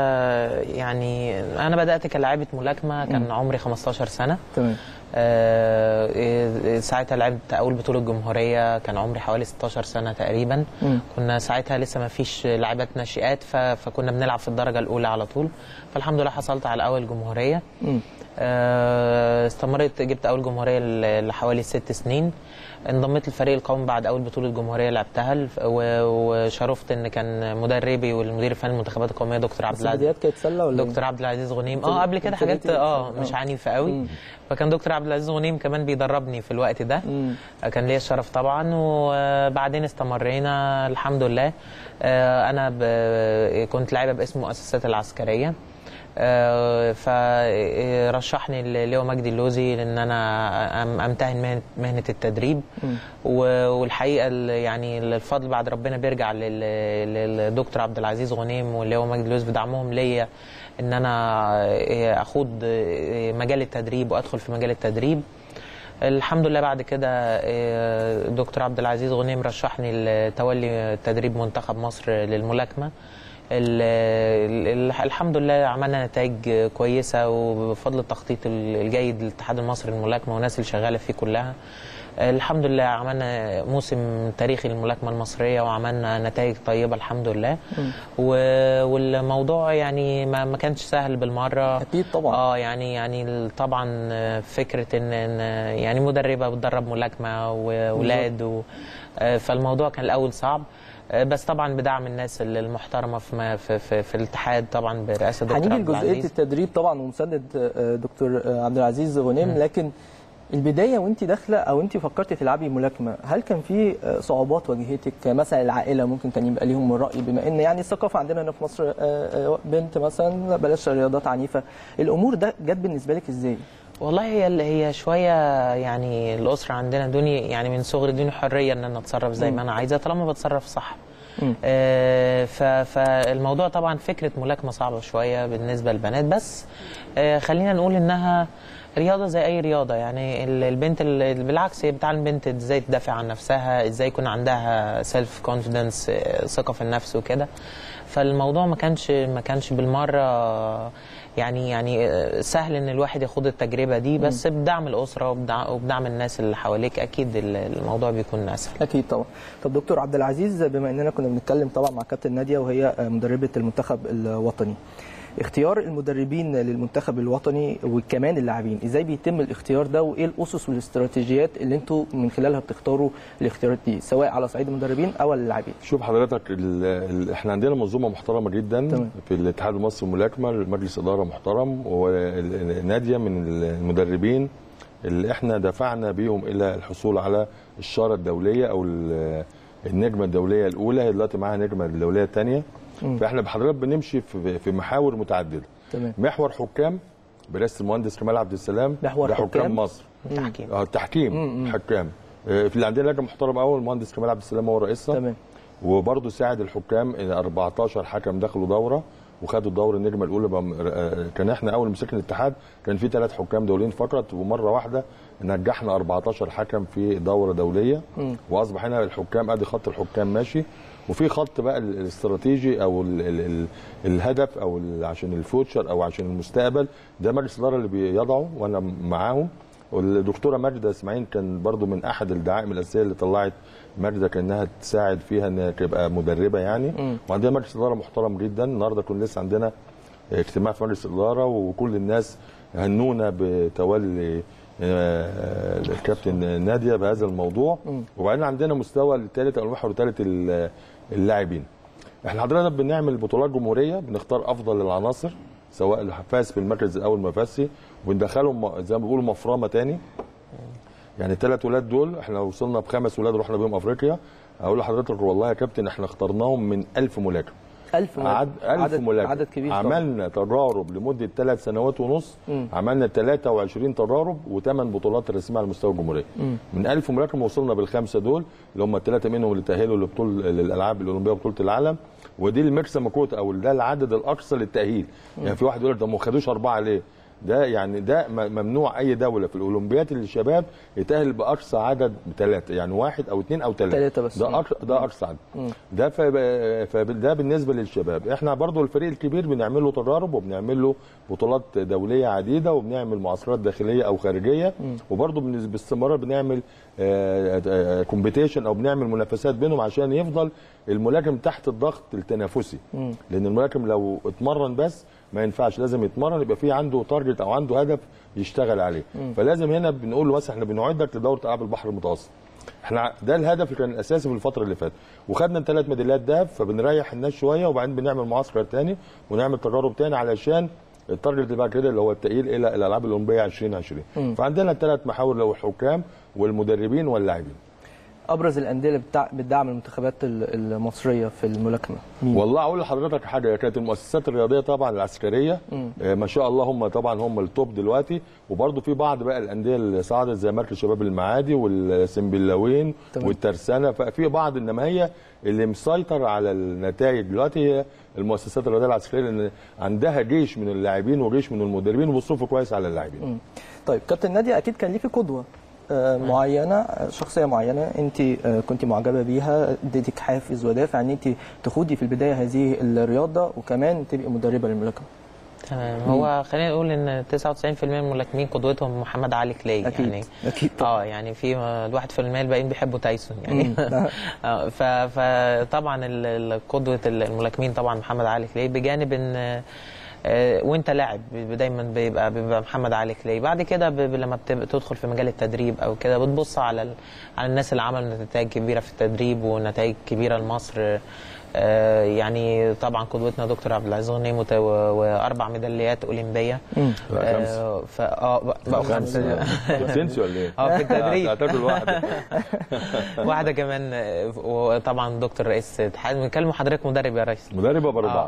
يعني أنا بدأت كلاعبة ملاكمة كان مم. عمري 15 سنة تمام آه، آه، ساعتها لعبت أول بطولة جمهورية كان عمري حوالي 16 سنة تقريبا مم. كنا ساعتها لسه ما فيش لعبات ناشئات ف- فكنا بنلعب في الدرجة الأولى على طول فالحمد لله حصلت على أول جمهورية مم. آه، استمرت جبت اول جمهوريه ل- لحوالي ست سنين انضميت للفريق القومي بعد اول بطوله جمهوريه لعبتها الف- و- وشرفت ان كان مدربي والمدير الفني للمنتخبات القوميه دكتور عبد بس العزيز البدايات كانت سله ولا دكتور عبد العزيز غنيم انت- اه قبل كده انت حاجات بديتي اه سلة. مش آه. عنيفه قوي مم. فكان دكتور عبد العزيز غنيم كمان بيدربني في الوقت ده كان ليا الشرف طبعا وبعدين استمرينا الحمد لله آه، انا ب- كنت لاعبه باسم المؤسسات العسكريه آه، فرشحني ليو مجدي اللوزي لان انا أم- امتهن مهنه مهنه التدريب و- والحقيقه ال- يعني الفضل بعد ربنا بيرجع لل- للدكتور عبد العزيز غنيم واللي مجدي اللوزي بدعمهم ليا ان انا آه، اخوض آه، مجال التدريب وادخل في مجال التدريب الحمد لله بعد كده آه، دكتور عبد العزيز غنيم رشحني لتولي تدريب منتخب مصر للملاكمه ال- ال- الحمد لله عملنا نتائج كويسه وبفضل التخطيط الجيد للاتحاد المصري للملاكمه والناس اللي شغاله فيه كلها الحمد لله عملنا موسم تاريخي للملاكمه المصريه وعملنا نتائج طيبه الحمد لله و- والموضوع يعني ما ما كانش سهل بالمره اكيد طبعا اه يعني يعني ال- طبعا آه، فكره ان إن، آه، يعني مدربه بتدرب ملاكمه واولاد و آه، فالموضوع كان الاول صعب آه، بس طبعا بدعم الناس المحترمه في ما- في في, في الاتحاد طبعا برئاسه دكتور هنيجي عبد لجزئيه العزيز التدريب طبعا ومساند آه، دكتور آه، عبد العزيز غنيم لكن البدايه وانت داخله او انت فكرتي تلعبي ملاكمه هل كان في آه، صعوبات واجهتك مثلا العائله ممكن كان يبقى ليهم الراي بما ان يعني الثقافه عندنا هنا في مصر آه، آه، بنت مثلا بلاش رياضات عنيفه الامور ده جت بالنسبه لك ازاي والله هي اللي هي شويه يعني الاسره عندنا دوني يعني من صغري دوني حريه ان انا اتصرف زي ما انا عايزه طالما بتصرف صح آه، ف- فالموضوع طبعا فكره ملاكمه صعبه شويه بالنسبه للبنات بس آه، خلينا نقول انها رياضه زي اي رياضه يعني ال- البنت ال- بالعكس هي بتعلم البنت ازاي تدافع عن نفسها ازاي يكون عندها سيلف كونفيدنس ثقه في النفس وكده فالموضوع ما كانش ما كانش بالمره يعني يعني آه، سهل ان الواحد ياخد التجربه دي بس بدعم الاسره وبدع- وبدعم الناس اللي حواليك اكيد ال- الموضوع بيكون اسهل اكيد طبعا طب دكتور عبد العزيز بما اننا كنا بنتكلم طبعا مع كابتن ناديه وهي مدربه المنتخب الوطني اختيار المدربين للمنتخب الوطني وكمان اللاعبين ازاي بيتم الاختيار ده وايه الاسس والاستراتيجيات اللي انتوا من خلالها بتختاروا الاختيارات دي سواء على صعيد المدربين او اللاعبين شوف حضرتك ال ال احنا عندنا منظومه محترمه جدا تمام. في الاتحاد المصري للملاكمه مجلس اداره محترم وناديه من المدربين اللي احنا دفعنا بيهم الى الحصول على الشاره الدوليه او ال- النجمه الدوليه الاولى هي دلوقتي معاها نجمه الدوليه الثانيه مم. فاحنا بحضرتك بنمشي في في محاور متعدده تمام محور حكام برئاسه المهندس كمال عبد السلام محور ده حكام؟ حكام مصر تحكيم اه التحكيم حكام آه، في اللي عندنا لجنه محترمه قوي المهندس كمال عبد السلام هو رئيسها تمام وبرضه ساعد الحكام إن 14 حكم دخلوا دوره وخدوا الدوره النجمه الاولى بم- آه، كان احنا اول ما مسكنا الاتحاد كان في ثلاث حكام دوليين فقط ومره واحده نجحنا 14 حكم في دوره دوليه مم. واصبح هنا الحكام ادي خط الحكام ماشي وفي خط بقى ال- الاستراتيجي او ال ال ال الهدف او ال- عشان الفوتشر او عشان المستقبل ده مجلس الاداره اللي بيضعه وانا معاهم والدكتوره ماجده اسماعيل كان برضو من احد الدعائم الاساسيه اللي طلعت ماجده كانها تساعد فيها انها تبقى مدربه يعني مم. وعندنا مجلس اداره محترم جدا النهارده كنا لسه عندنا اجتماع في مجلس الاداره وكل الناس هنونا بتولي آه، الكابتن ناديه بهذا الموضوع مم. وبعدين عندنا مستوى الثالث او المحور الثالث ال- اللاعبين احنا حضرتك بنعمل بطولات جمهوريه بنختار افضل العناصر سواء اللي فاز في المركز الاول مفاسي وندخلهم م- زي ما بيقولوا مفرمه تاني يعني الثلاث ولاد دول احنا وصلنا بخمس ولاد رحنا بيهم افريقيا اقول لحضرتك والله يا كابتن احنا اخترناهم من 1000 ملاكم 1000 عد... ألف عدد ملاكم عدد كبير طبعا. عملنا تجارب لمده ثلاث سنوات ونص مم. عملنا 23 تجارب وثمان بطولات رسميه على مستوى الجمهوريه مم. من 1000 ملاكم وصلنا بالخمسه دول اللي هم الثلاثه منهم اللي تاهلوا لبطوله للالعاب الاولمبيه وبطوله العالم ودي الماكسيمم كوتا او ده العدد الاقصى للتاهيل يعني في واحد يقول لك ده ما خدوش اربعه ليه؟ ده يعني ده م- ممنوع اي دوله في الاولمبيات للشباب يتاهل باقصى عدد ثلاثه يعني واحد او اثنين او ثلاثه تلاتة بس. ده أقصى ده اقصى عدد مم. ده فب- فده بالنسبه للشباب احنا برضو الفريق الكبير بنعمل له تجارب وبنعمل له بطولات دوليه عديده وبنعمل معسكرات داخليه او خارجيه مم. وبرضو بن- باستمرار بنعمل كومبيتيشن او بنعمل منافسات بينهم عشان يفضل الملاكم تحت الضغط التنافسي مم. لان الملاكم لو اتمرن بس ما ينفعش لازم يتمرن يبقى في عنده تارجت او عنده هدف يشتغل عليه مم. فلازم هنا بنقول له مثلا احنا بنوعدك لدوره العاب البحر المتوسط احنا ده الهدف اللي كان الاساسي في الفتره اللي فاتت وخدنا ثلاث ميداليات دهب فبنريح الناس شويه وبعدين بنعمل معسكر تاني ونعمل تجارب تاني علشان التارجت اللي بعد كده اللي هو التأهيل الى الالعاب الاولمبيه 2020 مم. فعندنا ثلاث محاور لو الحكام والمدربين واللاعبين ابرز الانديه اللي بتاع- بتدعم المنتخبات ال- المصريه في الملاكمه مين؟ والله اقول لحضرتك حاجه كانت المؤسسات الرياضيه طبعا العسكريه مم. آه، ما شاء الله هم طبعا هم التوب دلوقتي وبرضه في بعض بقى الانديه اللي صعدت زي مركز شباب المعادي والسنبلاوين تمام. والترسانه ففي بعض انما هي اللي مسيطر على النتائج دلوقتي هي المؤسسات الرياضيه العسكريه لان عندها جيش من اللاعبين وجيش من المدربين وبيصرفوا كويس على اللاعبين مم. طيب كابتن نادي اكيد كان ليكي قدوه آه، معينه آه، شخصيه معينه انت آه، كنت معجبه بيها اديتك حافز ودافع ان انت تخوضي في البدايه هذه الرياضه وكمان تبقي مدربه للملاكمه تمام هو خلينا نقول ان 99% من الملاكمين قدوتهم محمد علي كلاي أكيد، يعني اكيد اه يعني في ال 1% الباقيين بيحبوا تايسون يعني مم. آه، ف- فطبعا ال- ال- قدوه الملاكمين طبعا محمد علي كلاي بجانب ان آه، وانت لاعب ب- دايما بيبقى بيبقى محمد علي كلاي بعد كده ب- ب- لما بتبقى تدخل في مجال التدريب او كده بتبص على ال- على الناس اللي عملوا نتائج كبيره في التدريب ونتائج كبيره لمصر آه، يعني طبعا قدوتنا دكتور عبد العزيز غنيم وت- و- واربع ميداليات اولمبيه مم. لا، آه، ف اه بقى- بقوا خمسه بتنسي ولا ايه؟ اه في التدريب هتاكل واحده واحده كمان آه، وطبعا دكتور رئيس اتحاد بنتكلم حضرتك مدرب يا ريس مدرب باربعه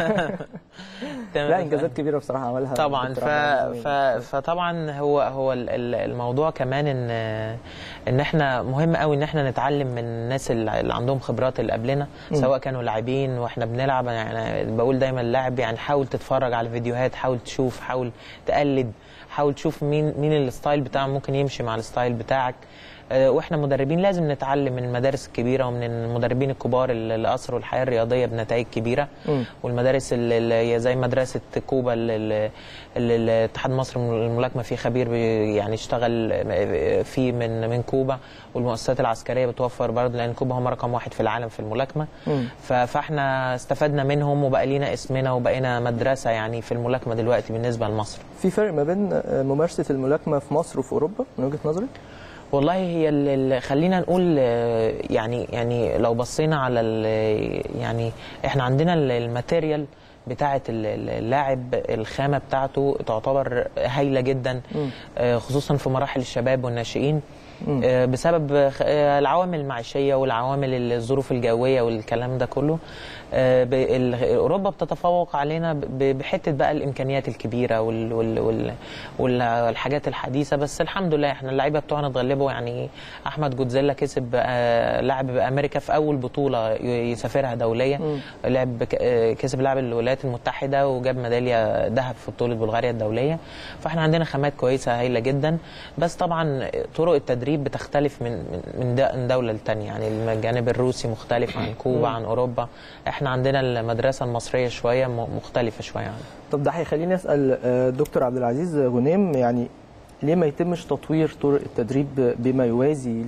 تمام. لا انجازات كبيره بصراحه عملها طبعا دكتور ف... عبد العزيز ف... فطبعا هو هو ال- ال- الموضوع كمان ان ان احنا مهم قوي ان احنا نتعلم من الناس اللي اللي عندهم خبرات اللي قبلنا مم. سواء كانوا لاعبين واحنا بنلعب يعني بقول دايما اللاعب يعني حاول تتفرج على الفيديوهات حاول تشوف حاول تقلد حاول تشوف مين مين الستايل بتاعه ممكن يمشي مع الستايل بتاعك آه، واحنا مدربين لازم نتعلم من المدارس الكبيره ومن المدربين الكبار اللي اللي اثروا الحياه الرياضيه بنتائج كبيره مم. والمدارس اللي اللي هي زي مدرسه كوبا اللي- اللي اللي الاتحاد مصر للملاكمه فيه خبير بي- يعني اشتغل فيه من من كوبا والمؤسسات العسكريه بتوفر برضه لان كوبا هم رقم واحد في العالم في الملاكمه مم. ف- فاحنا استفدنا منهم وبقى لينا اسمنا وبقينا مدرسه يعني في الملاكمه دلوقتي بالنسبه لمصر في فرق ما بين آه، ممارسه الملاكمه في مصر وفي اوروبا من وجهه نظرك؟ والله هي ال- ال- خلينا نقول آه، يعني يعني لو بصينا على ال- يعني احنا عندنا ال- الماتيريال بتاعه ال- ال- اللاعب الخامه بتاعته تعتبر هايله جدا مم. آه، خصوصا في مراحل الشباب والناشئين مم. آه، بسبب خ- آه، العوامل المعيشيه والعوامل الظروف الجويه والكلام ده كله آه، ب- ال- اوروبا بتتفوق علينا ب- بحته بقى الامكانيات الكبيره وال وال وال وال- والحاجات الحديثه بس الحمد لله احنا اللعيبه بتوعنا اتغلبوا يعني احمد جوتزيلا كسب آه، لاعب بامريكا في اول بطوله ي- يسافرها دوليه مم. لعب ك- آه، كسب لاعب الولايات المتحده وجاب ميداليه ذهب في بطوله بلغاريا الدوليه فاحنا عندنا خامات كويسه هايله جدا بس طبعا طرق التدريب بتختلف من من من د- من دوله لتانيه يعني الجانب الروسي مختلف عن كوبا عن اوروبا احنا عندنا المدرسه المصريه شويه م- مختلفه شويه عنها طب ده هيخليني اسال آه، دكتور عبد العزيز غنيم يعني ليه ما يتمش تطوير طرق التدريب بما يوازي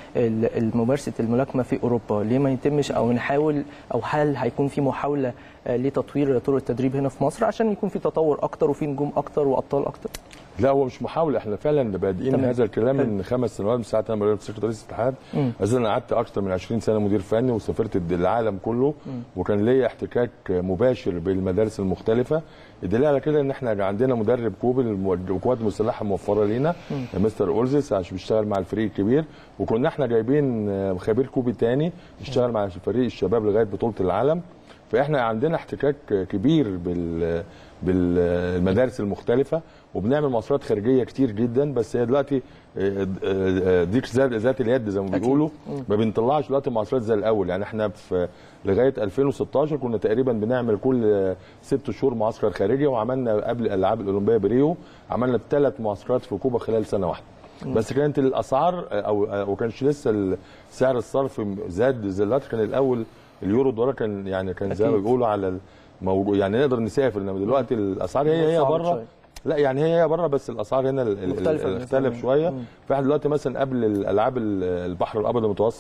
لممارسه الملاكمه في اوروبا؟ ليه ما يتمش او نحاول او هل هيكون في محاوله آه، لتطوير طرق التدريب هنا في مصر عشان يكون في تطور اكتر وفي نجوم اكتر وابطال اكتر؟ لا هو مش محاوله احنا فعلا بادئين تمام. هذا الكلام حلو. من خمس سنوات من ساعه ما مسكت رئيس الاتحاد مم. أساسا انا قعدت اكتر من 20 سنه مدير فني وسافرت الد- العالم كله مم. وكان ليا احتكاك مباشر بالمدارس المختلفه الدليل على كده ان احنا عندنا مدرب كوبي للمو- القوات المسلحه موفره لينا مم. مستر اولزيس عشان بيشتغل مع الفريق الكبير وكنا احنا جايبين آه، خبير كوبي تاني يشتغل مع فريق الشباب لغايه بطوله العالم فاحنا عندنا احتكاك كبير بال بالمدارس المختلفه وبنعمل مواصلات خارجيه كتير جدا بس هي دلوقتي آه، آه، ديك ذات ذات اليد زي ما بيقولوا مم. ما بنطلعش دلوقتي مواصلات زي الاول يعني احنا في لغايه 2016 كنا تقريبا بنعمل كل آه، ست شهور معسكر خارجي وعملنا قبل الالعاب الاولمبيه بريو عملنا ثلاث معسكرات في كوبا خلال سنه واحده مم. بس كانت الاسعار آه، او آه، وما كانش لسه سعر الصرف زاد زي دلوقتي كان الاول اليورو الدولار كان يعني كان زي ما أكيد. بيقولوا على الموجود يعني نقدر نسافر انما دلوقتي الاسعار هي هي صعب بره شوية. لا يعني هي هي بره بس الاسعار هنا ال- ال- مختلفة ال- بالنسبة اختلف لنا. شويه مم. فاحنا دلوقتي مثلا قبل الالعاب ال- البحر الابيض المتوسط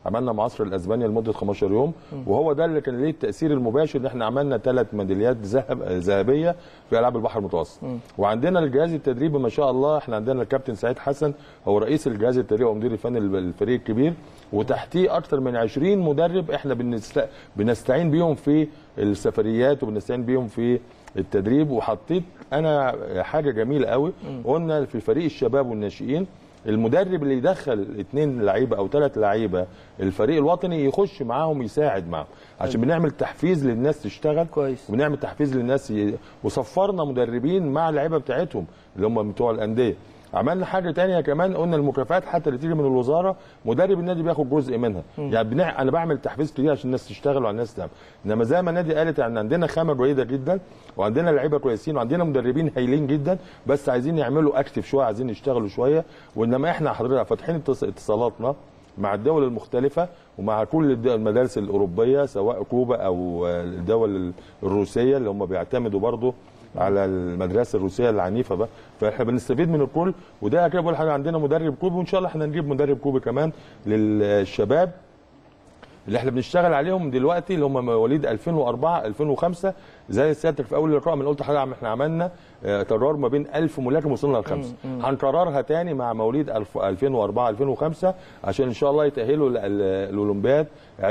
عملنا معسكر الاسبانيا لمده 15 يوم وهو ده اللي كان ليه التاثير المباشر ان احنا عملنا ثلاث ميداليات ذهب ذهبيه في العاب البحر المتوسط مم. وعندنا الجهاز التدريبي ما شاء الله احنا عندنا الكابتن سعيد حسن هو رئيس الجهاز التدريبي ومدير الفني الفريق الكبير وتحتيه اكثر من 20 مدرب احنا بنست... بنستعين بيهم في السفريات وبنستعين بيهم في التدريب وحطيت انا حاجه جميله قوي قلنا في فريق الشباب والناشئين المدرب اللي يدخل اثنين لعيبه او ثلاث لعيبه الفريق الوطني يخش معاهم يساعد معاهم عشان بنعمل تحفيز للناس تشتغل كويس وبنعمل تحفيز للناس ي... وصفرنا مدربين مع اللعيبه بتاعتهم اللي هم بتوع الانديه عملنا حاجه تانية كمان قلنا المكافآت حتى اللي تيجي من الوزاره مدرب النادي بياخد جزء منها مم. يعني بنع... انا بعمل تحفيز كتير عشان الناس تشتغل وعلى الناس تعمل انما زي ما النادي قالت ان عندنا خامه جيده جدا وعندنا لعيبه كويسين وعندنا مدربين هايلين جدا بس عايزين يعملوا اكتف شويه عايزين يشتغلوا شويه وانما احنا حضرتك فاتحين اتص- اتصالاتنا مع الدول المختلفة ومع كل الد- المدارس الأوروبية سواء كوبا أو آه، الدول الروسية اللي هم بيعتمدوا برضو على المدرسة الروسية العنيفة بقى فاحنا بنستفيد من الكل وده كده بقول حاجة عندنا مدرب كوبي وإن شاء الله احنا نجيب مدرب كوبي كمان للشباب اللي احنا بنشتغل عليهم دلوقتي اللي هم مواليد 2004 2005 زي سيادتك في اول اللقاء من قلت لحضرتك احنا عملنا آه، قرار ما بين 1000 ملاكم وصلنا لخمسه مم، مم. هنكررها تاني مع مواليد 1000 2004 2005 عشان ان شاء الله يتاهلوا لل- الاولمبياد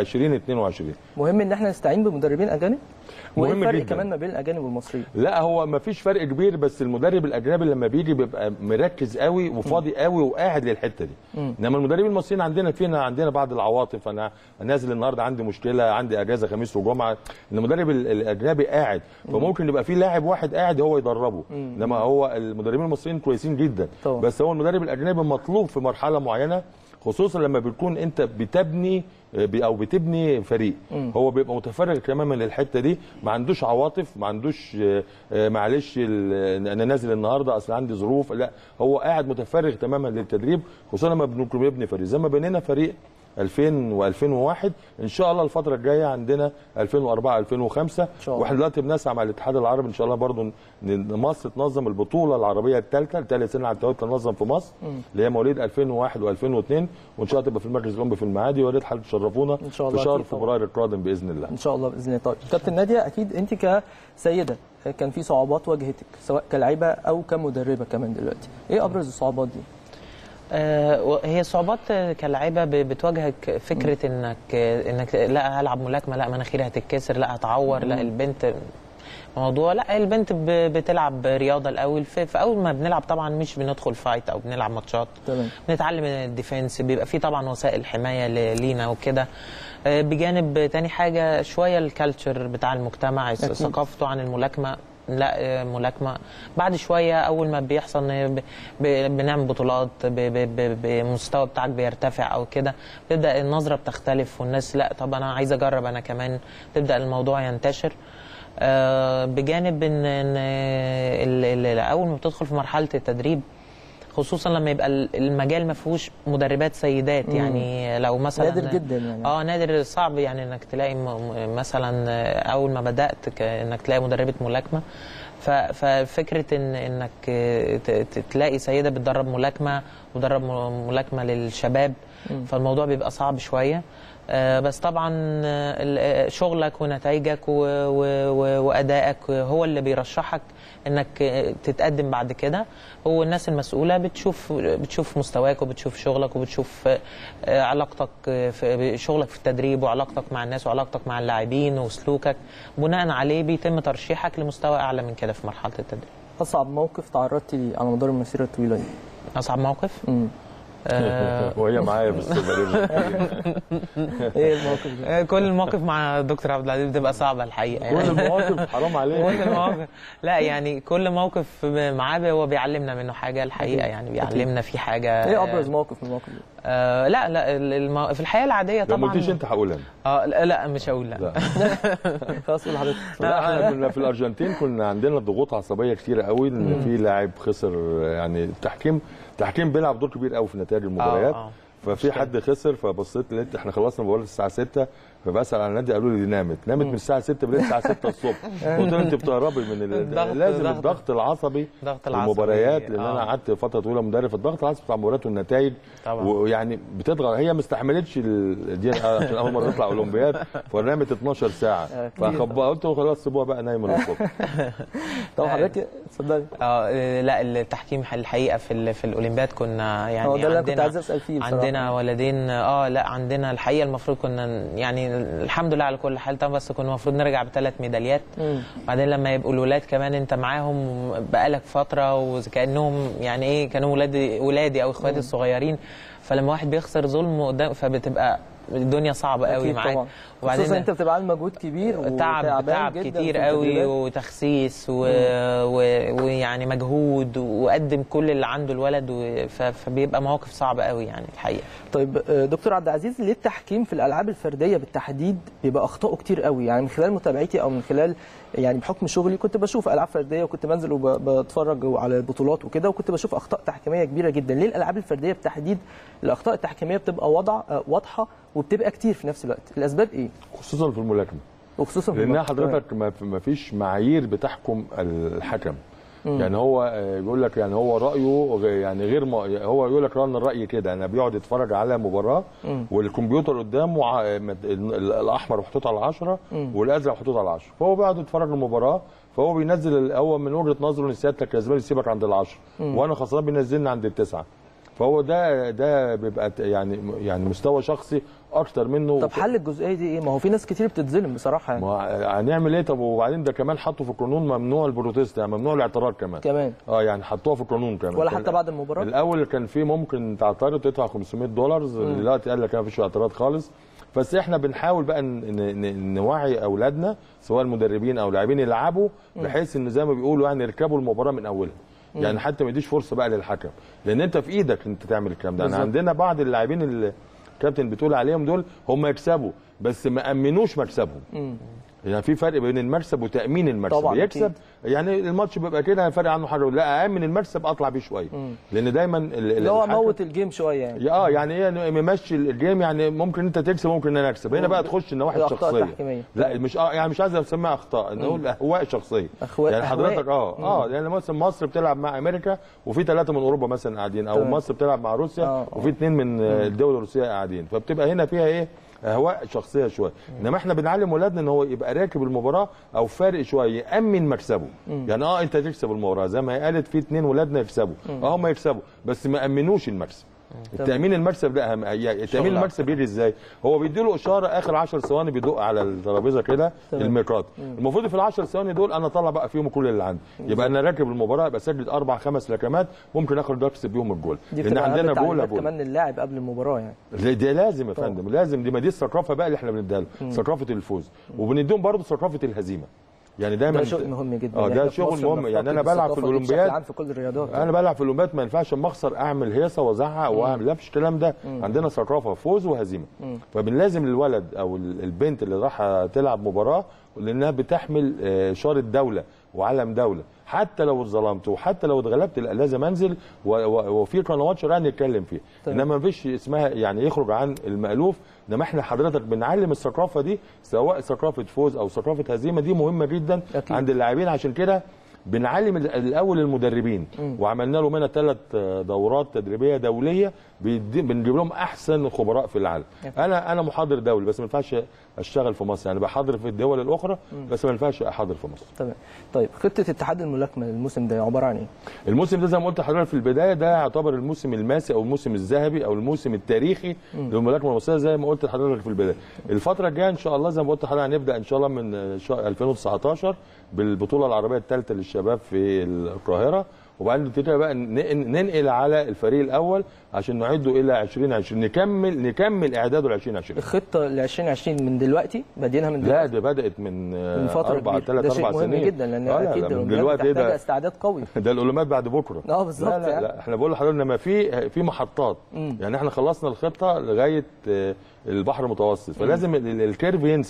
2022 مهم ان احنا نستعين بمدربين اجانب وايه مهم الفرق جداً. كمان ما بين الاجانب والمصريين لا هو ما فيش فرق كبير بس المدرب الاجنبي لما بيجي بيبقى مركز قوي وفاضي قوي وقاعد للحته دي مم. انما المدربين المصريين عندنا فينا عندنا بعض العواطف انا نازل النهارده عندي مشكله عندي اجازه خميس وجمعه ان المدرب ال- الاجنبي قاعد فممكن يبقى في لاعب واحد قاعد هو يدربه مم. انما هو المدربين المصريين كويسين جدا طبعا. بس هو المدرب الاجنبي مطلوب في مرحله معينه خصوصا لما بتكون انت بتبني او بتبني فريق مم. هو بيبقى متفرغ تماما للحته دي ما عندوش عواطف ما عندوش آه، آه، معلش ال- انا نازل النهارده اصل عندي ظروف لا هو قاعد متفرغ تماما للتدريب خصوصا لما بنكون بنبني فريق زي ما بنينا فريق 2000 و2001 ان شاء الله الفتره الجايه عندنا 2004 2005 شاء الله. واحنا دلوقتي بنسعى مع الاتحاد العربي ان شاء الله برضو ان إن مصر تنظم البطوله العربيه الثالثه الثالث سنه على التوالي تنظم في مصر مم. اللي هي مواليد 2001 و2002 وان شاء الله تبقى في المركز الاولمبي في المعادي ويا ريت حضرتك تشرفونا إن شاء في الله شهر أكيد طبعا. فبراير القادم باذن الله ان شاء الله باذن الله طيب كابتن ناديه اكيد انت كسيده كان في صعوبات واجهتك سواء كلاعيبه او كمدربه كمان دلوقتي ايه ابرز الصعوبات دي آه، هي صعوبات آه، كلاعيبه ب- بتواجهك فكره انك آه، انك لا هلعب ملاكمه لا مناخيري هتتكسر لا هتعور لا البنت موضوع لا البنت ب- بتلعب رياضه الاول في, في اول ما بنلعب طبعا مش بندخل فايت او بنلعب ماتشات تمام بنتعلم الديفنس بيبقى في طبعا وسائل حمايه ل- لينا وكده آه، بجانب تاني حاجه شويه الكالتشر بتاع المجتمع أكيد. ثقافته عن الملاكمه لا آه، ملاكمه بعد شويه اول ما بيحصل إن ب- ب- بنعمل بطولات ب- ب- ب- بمستوى بتاعك بيرتفع او كده بتبدا النظره بتختلف والناس لا طب انا عايز اجرب انا كمان تبدا الموضوع ينتشر آه، بجانب ان إن ال- ال- اول ما بتدخل في مرحله التدريب خصوصا لما يبقى ال- المجال ما فيهوش مدربات سيدات مم. يعني لو مثلا نادر جدا يعني اه نادر صعب يعني انك تلاقي م- م- مثلا آه، اول ما بدات ك- انك تلاقي مدربه ملاكمه ف- ففكره ان انك آه، ت- ت- تلاقي سيده بتدرب ملاكمه وتدرب م- ملاكمه للشباب مم. فالموضوع بيبقى صعب شويه آه، بس طبعا آه، ال- آه، شغلك ونتائجك و- و- و- وادائك هو اللي بيرشحك انك آه، تتقدم بعد كده هو الناس المسؤوله بتشوف بتشوف مستواك وبتشوف شغلك وبتشوف آه، علاقتك آه، في شغلك في التدريب وعلاقتك مع الناس وعلاقتك مع اللاعبين وسلوكك بناء عليه بيتم ترشيحك لمستوى اعلى من كده في مرحله التدريب اصعب موقف تعرضتي ليه على مدار المسيره الطويله دي اصعب موقف امم آه، وهي معايا في السوبر ايه الموقف ده آه، كل المواقف مع دكتور عبد العزيز بتبقى صعبه الحقيقه كل المواقف حرام عليك كل المواقف لا يعني كل موقف معاه هو بيعلمنا منه حاجه الحقيقه أكيد. يعني بيعلمنا فيه حاجه ايه ابرز موقف من المواقف دي آه لا لا المو... في الحياه العاديه لو ما طبعا قلتيش انت هقولها اه لا, لا مش هقول لا, لا. خلاص قول لحضرتك لا احنا كنا في الارجنتين كنا عندنا ضغوط عصبيه كتيره قوي ان في لاعب خسر يعني التحكيم التحكيم بيلعب دور كبير قوي في نتائج المباريات آه. ففي حد خسر فبصيت لقيت احنا خلصنا مباراه الساعه 6 فبسال على النادي قالوا لي دي نامت نامت من الساعه 6 بالليل الساعه 6 الصبح قلت له انت بتهربي من ال- الضغط- لازم ضغط- الضغط العصبي ضغط العصبي، المباريات لان آه. انا قعدت فتره طويله مدرب الضغط العصبي بتاع المباريات والنتائج طبعا. ويعني بتضغط هي ما استحملتش ال- دي عشان اول مره تطلع اولمبياد فنامت 12 ساعه آه، كتير. فخبأ قلت له خلاص سيبوها بقى نايمه للصبح طب حضرتك اتفضلي اه لا التحكيم الحقيقه في ال- في الاولمبياد كنا يعني هو ده اللي أنا كنت عندنا- عايز أسأل فيه بصراحة. عندنا ولدين اه لا عندنا الحقيقه المفروض كنا يعني الحمد لله على كل حال طبعا بس كنا المفروض نرجع بثلاث ميداليات بعدين لما يبقوا الولاد كمان انت معاهم بقالك فتره وكانهم يعني ايه كانوا ولادي ولادي او اخواتي الصغيرين فلما واحد بيخسر ظلم قدام فبتبقى الدنيا صعبه قوي أكيد معاك طبعا خصوصا انت بتبقى عامل مجهود كبير تعب وتعبان تعب جداً كتير في قوي التدريبات. وتخسيس و... و... ويعني مجهود وقدم كل اللي عنده الولد و... ف... فبيبقى مواقف صعبه قوي يعني الحقيقه طيب آه، دكتور عبد العزيز ليه التحكيم في الالعاب الفرديه بالتحديد بيبقى اخطائه كتير قوي يعني من خلال متابعتي او من خلال يعني بحكم شغلي كنت بشوف العاب فرديه وكنت بنزل وبتفرج على البطولات وكده وكنت بشوف اخطاء تحكيميه كبيره جدا ليه الالعاب الفرديه بالتحديد الاخطاء التحكيميه بتبقى وضع آه، واضحه وبتبقى كتير في نفس الوقت الاسباب ايه خصوصا في الملاكمه وخصوصا في لان الماتش. حضرتك ما ما فيش معايير بتحكم الحكم مم. يعني هو آه، يقول لك يعني هو رايه غ- يعني غير ما هو يقول لك انا الراي كده انا بيقعد يتفرج على مباراه مم. والكمبيوتر قدامه ع- مت- ال- ال- الاحمر محطوط على 10 مم. والازرق محطوط على 10 فهو بيقعد يتفرج المباراه فهو بينزل ال- هو من وجهه نظره ان سيادتك كسبان يسيبك عند العشر مم. وانا خسران بينزلني عند التسعه فهو ده ده بيبقى ت- يعني يعني مستوى شخصي اكتر منه طب حل الجزئيه دي ايه ما هو في ناس كتير بتتظلم بصراحه يعني. ما هنعمل ايه طب وبعدين ده كمان حطوا في القانون ممنوع البروتيست يعني ممنوع الاعتراض كمان كمان اه يعني حطوها في القانون كمان ولا كان حتى بعد المباراه الاول كان في ممكن تعترض تدفع 500 دولار مم. دلوقتي قال لك ما فيش اعتراض خالص بس احنا بنحاول بقى ن- ن- ن- نوعي اولادنا سواء المدربين او لاعبين يلعبوا مم. بحيث ان زي ما بيقولوا يعني يركبوا المباراه من اولها مم. يعني حتى ما يديش فرصه بقى للحكم لان انت في ايدك انت تعمل الكلام ده يعني بالظبط. عندنا بعض اللاعبين اللي الكابتن بتقول عليهم دول هم يكسبوا بس ما امنوش مكسبهم مم. يعني في فرق بين المكسب وتامين المكسب طبعاً، يكسب أكيد. يعني الماتش بيبقى كده فرق عنه حاجه لا امن المكسب اطلع بيه شويه مم. لان دايما ال- ال- اللي هو الحكم- موت الجيم شويه يعني اه يعني ايه ممشي الجيم يعني ممكن انت تكسب ممكن انا اكسب هنا بقى تخش ان واحد الأخطاء شخصيه التحكيمية. لا مش اه يعني مش عايز اسميها اخطاء نقول اهواء شخصيه أهواء- يعني حضرتك أهواء. اه اه يعني مثلا مصر بتلعب مع امريكا وفي ثلاثه من اوروبا مثلا قاعدين او تمام. مصر بتلعب مع روسيا آه، وفي اثنين من آه، الدول الروسيه قاعدين فبتبقى هنا فيها ايه اهواء شخصيه شويه انما احنا بنعلم ولادنا ان هو يبقى راكب المباراه او فارق شويه يامن مكسبه مم. يعني اه انت تكسب المباراه زي ما هي قالت في اثنين ولادنا يكسبوا مم. اه هم يكسبوا بس ما امنوش المكسب تمام. التامين المكسب ده اهم يعني التامين شغل المكسب يجي ازاي هو بيديله اشاره اخر 10 ثواني بيدق على الترابيزه كده تمام. الميقات مم. المفروض في ال 10 ثواني دول انا اطلع بقى فيهم كل اللي عندي يبقى انا راكب المباراه يبقى سجل اربع خمس لكمات ممكن اخد اكسب بيهم الجول دي لان بتبقى عندنا عندنا جول تعليمات جول كمان للاعب قبل المباراه يعني دي دي لازم يا طبعا. فندم لازم دي ما دي الثقافه بقى اللي احنا بنديها مم. لهم ثقافه الفوز وبنديهم برضه ثقافه الهزيمه يعني دايما ده شيء مهم جدا اه إحنا ده في شغل مصر مهم يعني انا بنفتقد بلعب في الثقافة دي بشكل الاولمبياد عام في كل الرياضات انا بلعب في الاولمبياد ما ينفعش اما اخسر اعمل هيصه وازعق واعمل لا مفيش الكلام ده مم. عندنا ثقافه فوز وهزيمه مم. فبنلازم الولد او ال- البنت اللي رايحه تلعب مباراه لانها بتحمل آه، شاره دوله وعلم دوله حتى لو اتظلمت وحتى لو اتغلبت لا، لازم انزل و- و- وفي قنوات شرعيه نتكلم فيها تمام. انما مفيش اسمها يعني يخرج عن المالوف انما احنا حضرتك بنعلم الثقافه دي سواء ثقافه فوز او ثقافه هزيمه دي مهمه جدا أكيد. عند اللاعبين عشان كده بنعلم ال- الاول المدربين مم. وعملنا له منها ثلاث دورات تدريبيه دوليه بيدي- بنجيب لهم احسن خبراء في العالم انا انا محاضر دولي بس ما ينفعش اشتغل في مصر يعني بحاضر في الدول الاخرى مم. بس ما ينفعش احاضر في مصر تمام طيب خطه اتحاد الملاكمه الموسم ده عباره عن ايه؟ الموسم ده زي ما قلت لحضرتك في البدايه ده يعتبر الموسم الماسي او الموسم الذهبي او الموسم التاريخي مم. للملاكمه المصريه زي ما قلت لحضرتك في البدايه الفتره الجايه ان شاء الله زي ما قلت لحضرتك هنبدا ان شاء الله من شهر 2019 بالبطوله العربيه الثالثه للشباب في القاهره وبعدين نبتدي بقى نن- ننقل على الفريق الاول عشان نعده الى 2020 نكمل نكمل اعداده ل 2020 الخطه ل 2020 من دلوقتي بادينها من لا دلوقتي دي بدات من من فتره اربع كبيرة. ثلاث ده شيء اربع مهم سنين جدا لان آه لا، اكيد لا، من الأولمبياد دلوقتي إيه بتحتاج ده استعداد قوي ده الاولمبياد بعد بكره اه بالظبط لا لا, يعني. لا احنا بقول لحضرتك انما في في محطات مم. يعني احنا خلصنا الخطه لغايه آه، البحر المتوسط فلازم ال- ال- الكيرف ينزل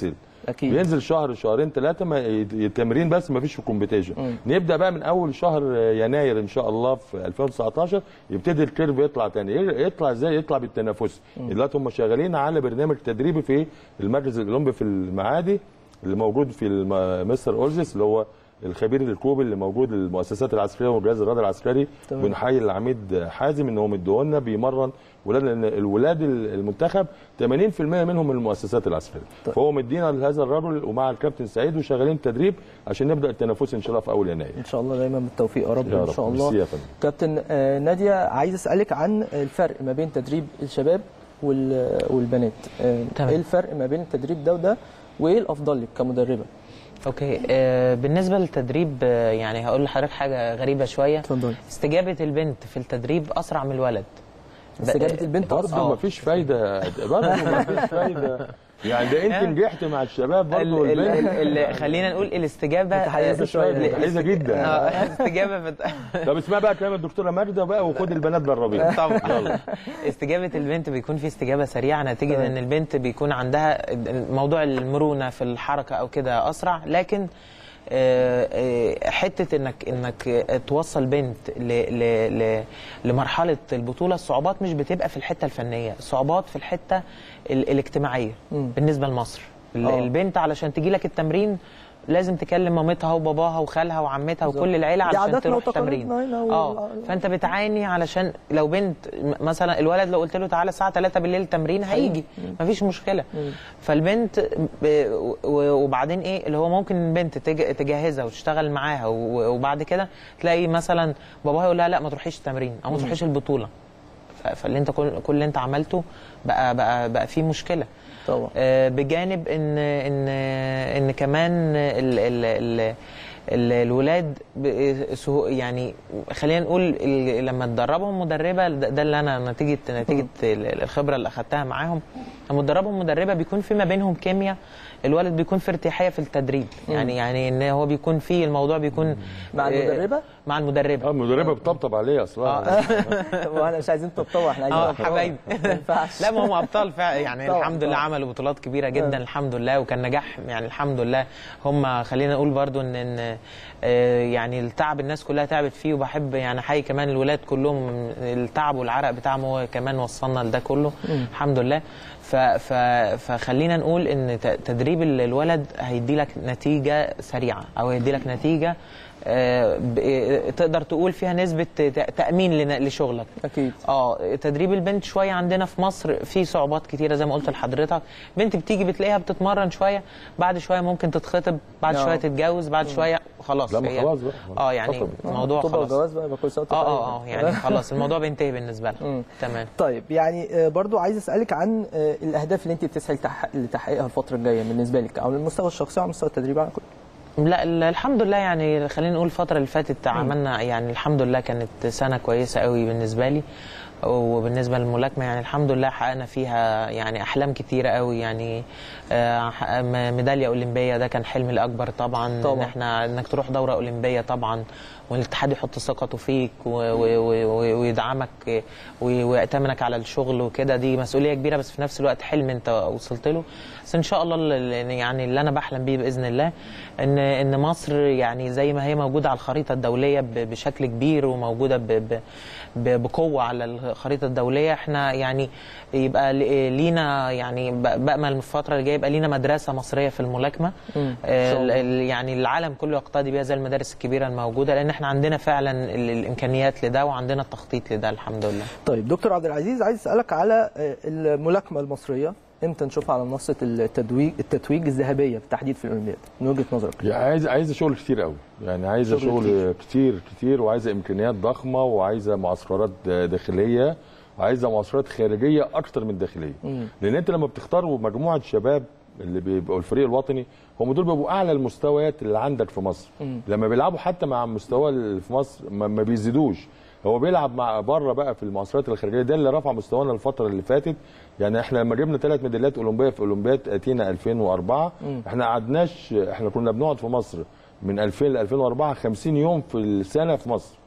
أكيد. بينزل شهر شهرين ثلاثه ما ي- تمرين بس ما فيش كومبيتيشن نبدا بقى من اول شهر يناير ان شاء الله في 2019 يبتدي الكيرف يطلع تاني ي- يطلع ازاي يطلع بالتنافسي دلوقتي هم شغالين على برنامج تدريبي في المركز الاولمبي في المعادي اللي موجود في الم- مستر اولزيس اللي هو الخبير الكوبي اللي موجود للمؤسسات العسكريه والجهاز الرياضي العسكري تمام. بنحيي العميد حازم ان هو مديهولنا بيمرن ولاد لان الولاد المنتخب 80% منهم من المؤسسات العسكريه فهو مدينا لهذا الرجل ومع الكابتن سعيد وشغالين تدريب عشان نبدا التنافس ان شاء الله في اول يناير ان شاء الله دايما بالتوفيق يا رب يا ان رب. شاء ميرسي الله يا فندم. كابتن آه، ناديه عايز اسالك عن الفرق ما بين تدريب الشباب وال- والبنات آه، تمام. ايه الفرق ما بين التدريب ده وده وايه الافضل لك كمدربه اوكي آه بالنسبه للتدريب آه يعني هقول لحضرتك حاجه غريبه شويه اتفضل استجابه البنت في التدريب اسرع من الولد استجابه البنت برضه آه. ما فيش فايده برضه ما فيش فايده يعني ده انت نجحت مع الشباب برضه ال- ال- والبنت ال- ال- خلينا نقول الاستجابه متحيزة شوية، متحيزة جدا. آه، الاستجابه بت... طب اسمع بقى كلام الدكتوره ماجده بقى وخد البنات دربيها طبعا يلا استجابه البنت بيكون في استجابه سريعه نتيجه تمام. ان البنت بيكون عندها موضوع المرونه في الحركه او كده اسرع لكن آه، آه، حته انك انك توصل بنت ل ل ل لمرحله البطوله الصعوبات مش بتبقى في الحته الفنيه الصعوبات في الحته ال- الاجتماعيه مم. بالنسبه لمصر ال- آه. البنت علشان تجي لك التمرين لازم تكلم مامتها وباباها وخالها وعمتها بالظبط. وكل العيله دي علشان عاداتنا تروح وتقاليدنا تمرين هنا و- اه فانت بتعاني علشان لو بنت م- مثلا الولد لو قلت له تعالى الساعه 3 بالليل تمرين هيجي مفيش مشكله فالبنت ب- و- وبعدين ايه اللي هو ممكن البنت تج- تجهزها وتشتغل معاها و- وبعد كده تلاقي مثلا باباها يقول لها لا ما تروحيش التمرين او ما مم. تروحيش البطوله ف- فاللي انت كل كل اللي انت عملته بقى بقى بقى فيه مشكله طبعا آه، بجانب ان ان ان كمان ال ال ال ال الولاد ب- سهو- يعني خلينا نقول ال- لما تدربهم مدربه ده ده اللي انا نتيجه نتيجه ال- الخبره اللي اخذتها معاهم لما تدربهم مدربه بيكون في ما بينهم كيمياء الولد بيكون في ارتياحيه في التدريب مم. يعني يعني ان هو بيكون في الموضوع بيكون مع آه، المدربه مع المدربه اه المدربه بتطبطب عليه اصلا واحنا مش عايزين نطبطب احنا عايزين اه نحترم. حبايبي ما ينفعش لا ما هم ابطال فعلا يعني طبعاً، الحمد لله طبعاً. عملوا بطولات كبيره جدا آه. الحمد لله وكان نجاح يعني الحمد لله هم خلينا نقول برضو ان ان آه، يعني التعب الناس كلها تعبت فيه وبحب يعني احيي كمان الولاد كلهم التعب والعرق بتاعهم هو كمان وصلنا لده كله مم. الحمد لله ف ف فخلينا نقول ان ت- تدريب ال- الولد هيدي لك نتيجه سريعه او هيدي لك نتيجه آه، ب- آه، تقدر تقول فيها نسبه ت- تامين لن- لشغلك اكيد اه تدريب البنت شويه عندنا في مصر في صعوبات كتيره زي ما قلت لحضرتك بنت بتيجي بتلاقيها بتتمرن شويه بعد شويه ممكن تتخطب بعد آه. شويه تتجوز بعد شويه خلاص لا، ما هي- خلاص بقى. اه يعني خطب. الموضوع طب خلاص وجواز بقى يبقى كل سنه وأنت اه طيب. اه اه يعني خلاص الموضوع بينتهي بالنسبه لها مم. تمام طيب يعني آه، برضو عايز اسالك عن آه، الاهداف اللي انت بتسعي لتح- لتحقيقها الفتره الجايه بالنسبه لك على المستوى الشخصي وعلى المستوى التدريبي على كل لا ال- الحمد لله يعني خلينا نقول الفترة اللي فاتت عملنا يعني الحمد لله كانت سنة كويسة قوي بالنسبة لي وبالنسبة للملاكمة يعني الحمد لله حققنا فيها يعني أحلام كتيرة قوي يعني آه، ح- م- ميدالية أولمبية ده كان حلمي الأكبر طبعا, طبعاً. إن احنا إنك تروح دورة أولمبية طبعا والاتحاد يحط ثقته فيك و- و- و- و- ويدعمك و- ويأتمنك على الشغل وكده دي مسؤولية كبيرة بس في نفس الوقت حلم أنت وصلت له بس إن شاء الله ال- ال- يعني اللي أنا بحلم بيه بإذن الله إن إن مصر يعني زي ما هي موجودة على الخريطة الدولية ب- بشكل كبير وموجودة ب- ب- ب- بقوة على الخريطة الدولية احنا يعني يبقى ل- لينا يعني ب- بأمل من الفترة اللي جاية يبقى لينا مدرسة مصرية في الملاكمة مم. آه، ال- ال- يعني العالم كله يقتدي بيها زي المدارس الكبيرة الموجودة لأن احنا عندنا فعلا ال- الإمكانيات لده وعندنا التخطيط لده الحمد لله طيب دكتور عبد العزيز عايز اسالك على آه، الملاكمه المصريه امتى نشوفها على منصه التتويج التتويج الذهبيه بالتحديد في الاولمبياد من وجهه نظرك يعني عايز عايزه شغل كتير قوي يعني عايزه شغل شغل, شغل كتير كتير وعايزه امكانيات ضخمه وعايزه معسكرات داخليه وعايزه معسكرات خارجيه اكتر من داخليه مم. لان انت لما بتختار مجموعه شباب اللي بيبقوا الفريق الوطني هم دول بيبقوا اعلى المستويات اللي عندك في مصر مم. لما بيلعبوا حتى مع المستوى اللي في مصر ما, ما بيزيدوش هو بيلعب مع بره بقى في المعسكرات الخارجيه ده اللي رفع مستوانا الفتره اللي فاتت يعني احنا لما جبنا ثلاث ميداليات اولمبيه في اولمبياد اتينا 2004 مم. احنا قعدناش احنا كنا بنقعد في مصر من 2000 ل 2004 50 يوم في السنه في مصر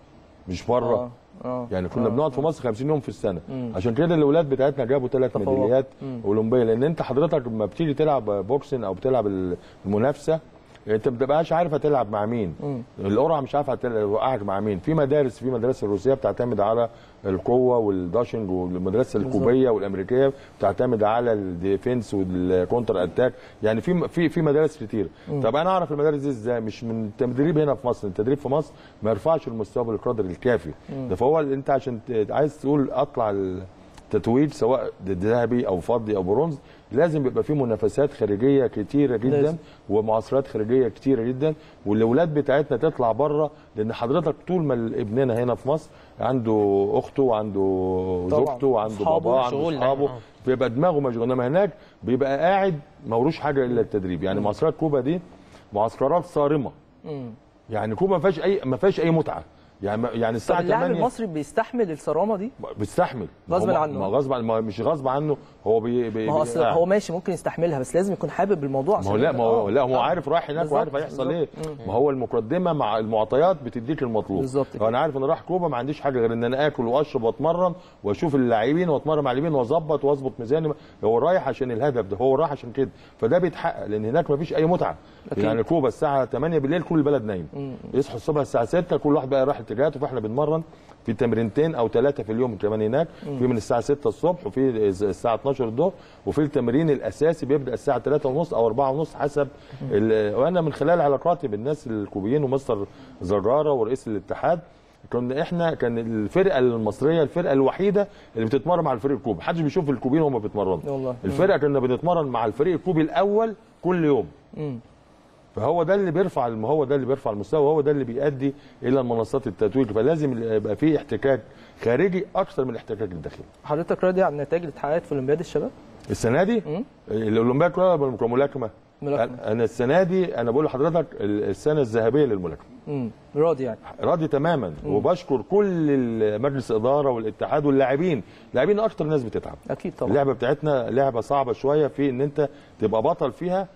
مش بره آه، آه، يعني كنا آه، بنقعد في آه. مصر 50 يوم في السنه مم. عشان كده الاولاد بتاعتنا جابوا ثلاث تفوق. ميداليات مم. اولمبيه لان انت حضرتك لما بتيجي تلعب بوكسن او بتلعب المنافسه انت ما بتبقاش عارف هتلعب مع مين مم. القرعه مش عارف هتوقعك مع مين في مدارس في مدارس الروسيه بتعتمد على القوه والداشنج والمدرسه بالظبط. الكوبيه والامريكيه بتعتمد على الديفنس والكونتر اتاك يعني في في في مدارس كتير مم. طب انا اعرف المدارس دي ازاي مش من التدريب هنا في مصر التدريب في مصر ما يرفعش المستوى بالقدر الكافي مم. ده فهو انت عشان ت- عايز تقول اطلع التتويج سواء ذهبي او فضي او برونز لازم يبقى في منافسات خارجيه كتيره جدا لازم. ومعسكرات خارجيه كتيره جدا والاولاد بتاعتنا تطلع بره لان حضرتك طول ما ابننا هنا في مصر عنده اخته وعنده طبعاً. زوجته وعنده أصحابه، باباه عنده شغل اصحابه دايماً. بيبقى دماغه مشغول انما هناك بيبقى قاعد ملوش حاجه الا التدريب يعني معسكرات كوبا دي معسكرات صارمه مم. يعني كوبا ما فيهاش اي ما فيهاش اي متعه يعني يعني طب الساعه اللاعب 8 المصري بيستحمل الصرامه دي بيستحمل غصب ما هو- عنه. ما هو غصب عن ما مش غصب عنه هو بي بي ما هو بي- اصل قاعد. هو ماشي ممكن يستحملها بس لازم يكون حابب الموضوع ما هو عشان لا ما هو آه، لا هو آه. عارف رايح هناك بالظبط، وعارف هيحصل ايه بالظبط. مم. ما هو المقدمه مع المعطيات بتديك المطلوب بالظبط هو انا عارف ان رايح كوبا ما عنديش حاجه غير ان انا اكل واشرب واتمرن واشوف اللاعبين واتمرن مع اللاعبين واظبط واظبط ميزاني هو رايح عشان الهدف ده هو رايح عشان كده فده بيتحقق لان هناك ما فيش اي متعه أكيد. يعني كوبا الساعه 8 بالليل كل البلد نايم مم. يصحوا الصبح الساعه 6 كل واحد بقى رايح اتجاهاته فاحنا بنمرن في تمرينتين او ثلاثه في اليوم كمان هناك مم. في من الساعه 6 الصبح وفي الساعه 12 الظهر وفي التمرين الاساسي بيبدا الساعه 3 ونص او 4 ونص حسب ال- وانا من خلال علاقاتي بالناس الكوبيين ومستر زراره ورئيس الاتحاد كنا احنا كان الفرقه المصريه الفرقه الوحيده اللي بتتمرن مع الفريق الكوبي محدش بيشوف الكوبيين وهم بيتمرنوا والله الفرقه كنا بنتمرن مع الفريق الكوبي الاول كل يوم مم. فهو ده اللي بيرفع الم- هو ده اللي بيرفع المستوى وهو ده اللي بيؤدي الى المنصات التتويج فلازم يبقى في احتكاك خارجي اكثر من الاحتكاك الداخلي حضرتك راضي عن النتائج اللي اتحققت في اولمبياد الشباب؟ السنه دي الاولمبياد كلها كملاكمه ملاكمة. انا السنه دي انا بقول لحضرتك ال- السنه الذهبيه للملاكمه امم راضي يعني راضي تماما وبشكر كل ال- مجلس الاداره والاتحاد واللاعبين اللاعبين اكتر ناس بتتعب اكيد طبعا اللعبه بتاعتنا لعبه صعبه شويه في ان انت تبقى بطل فيها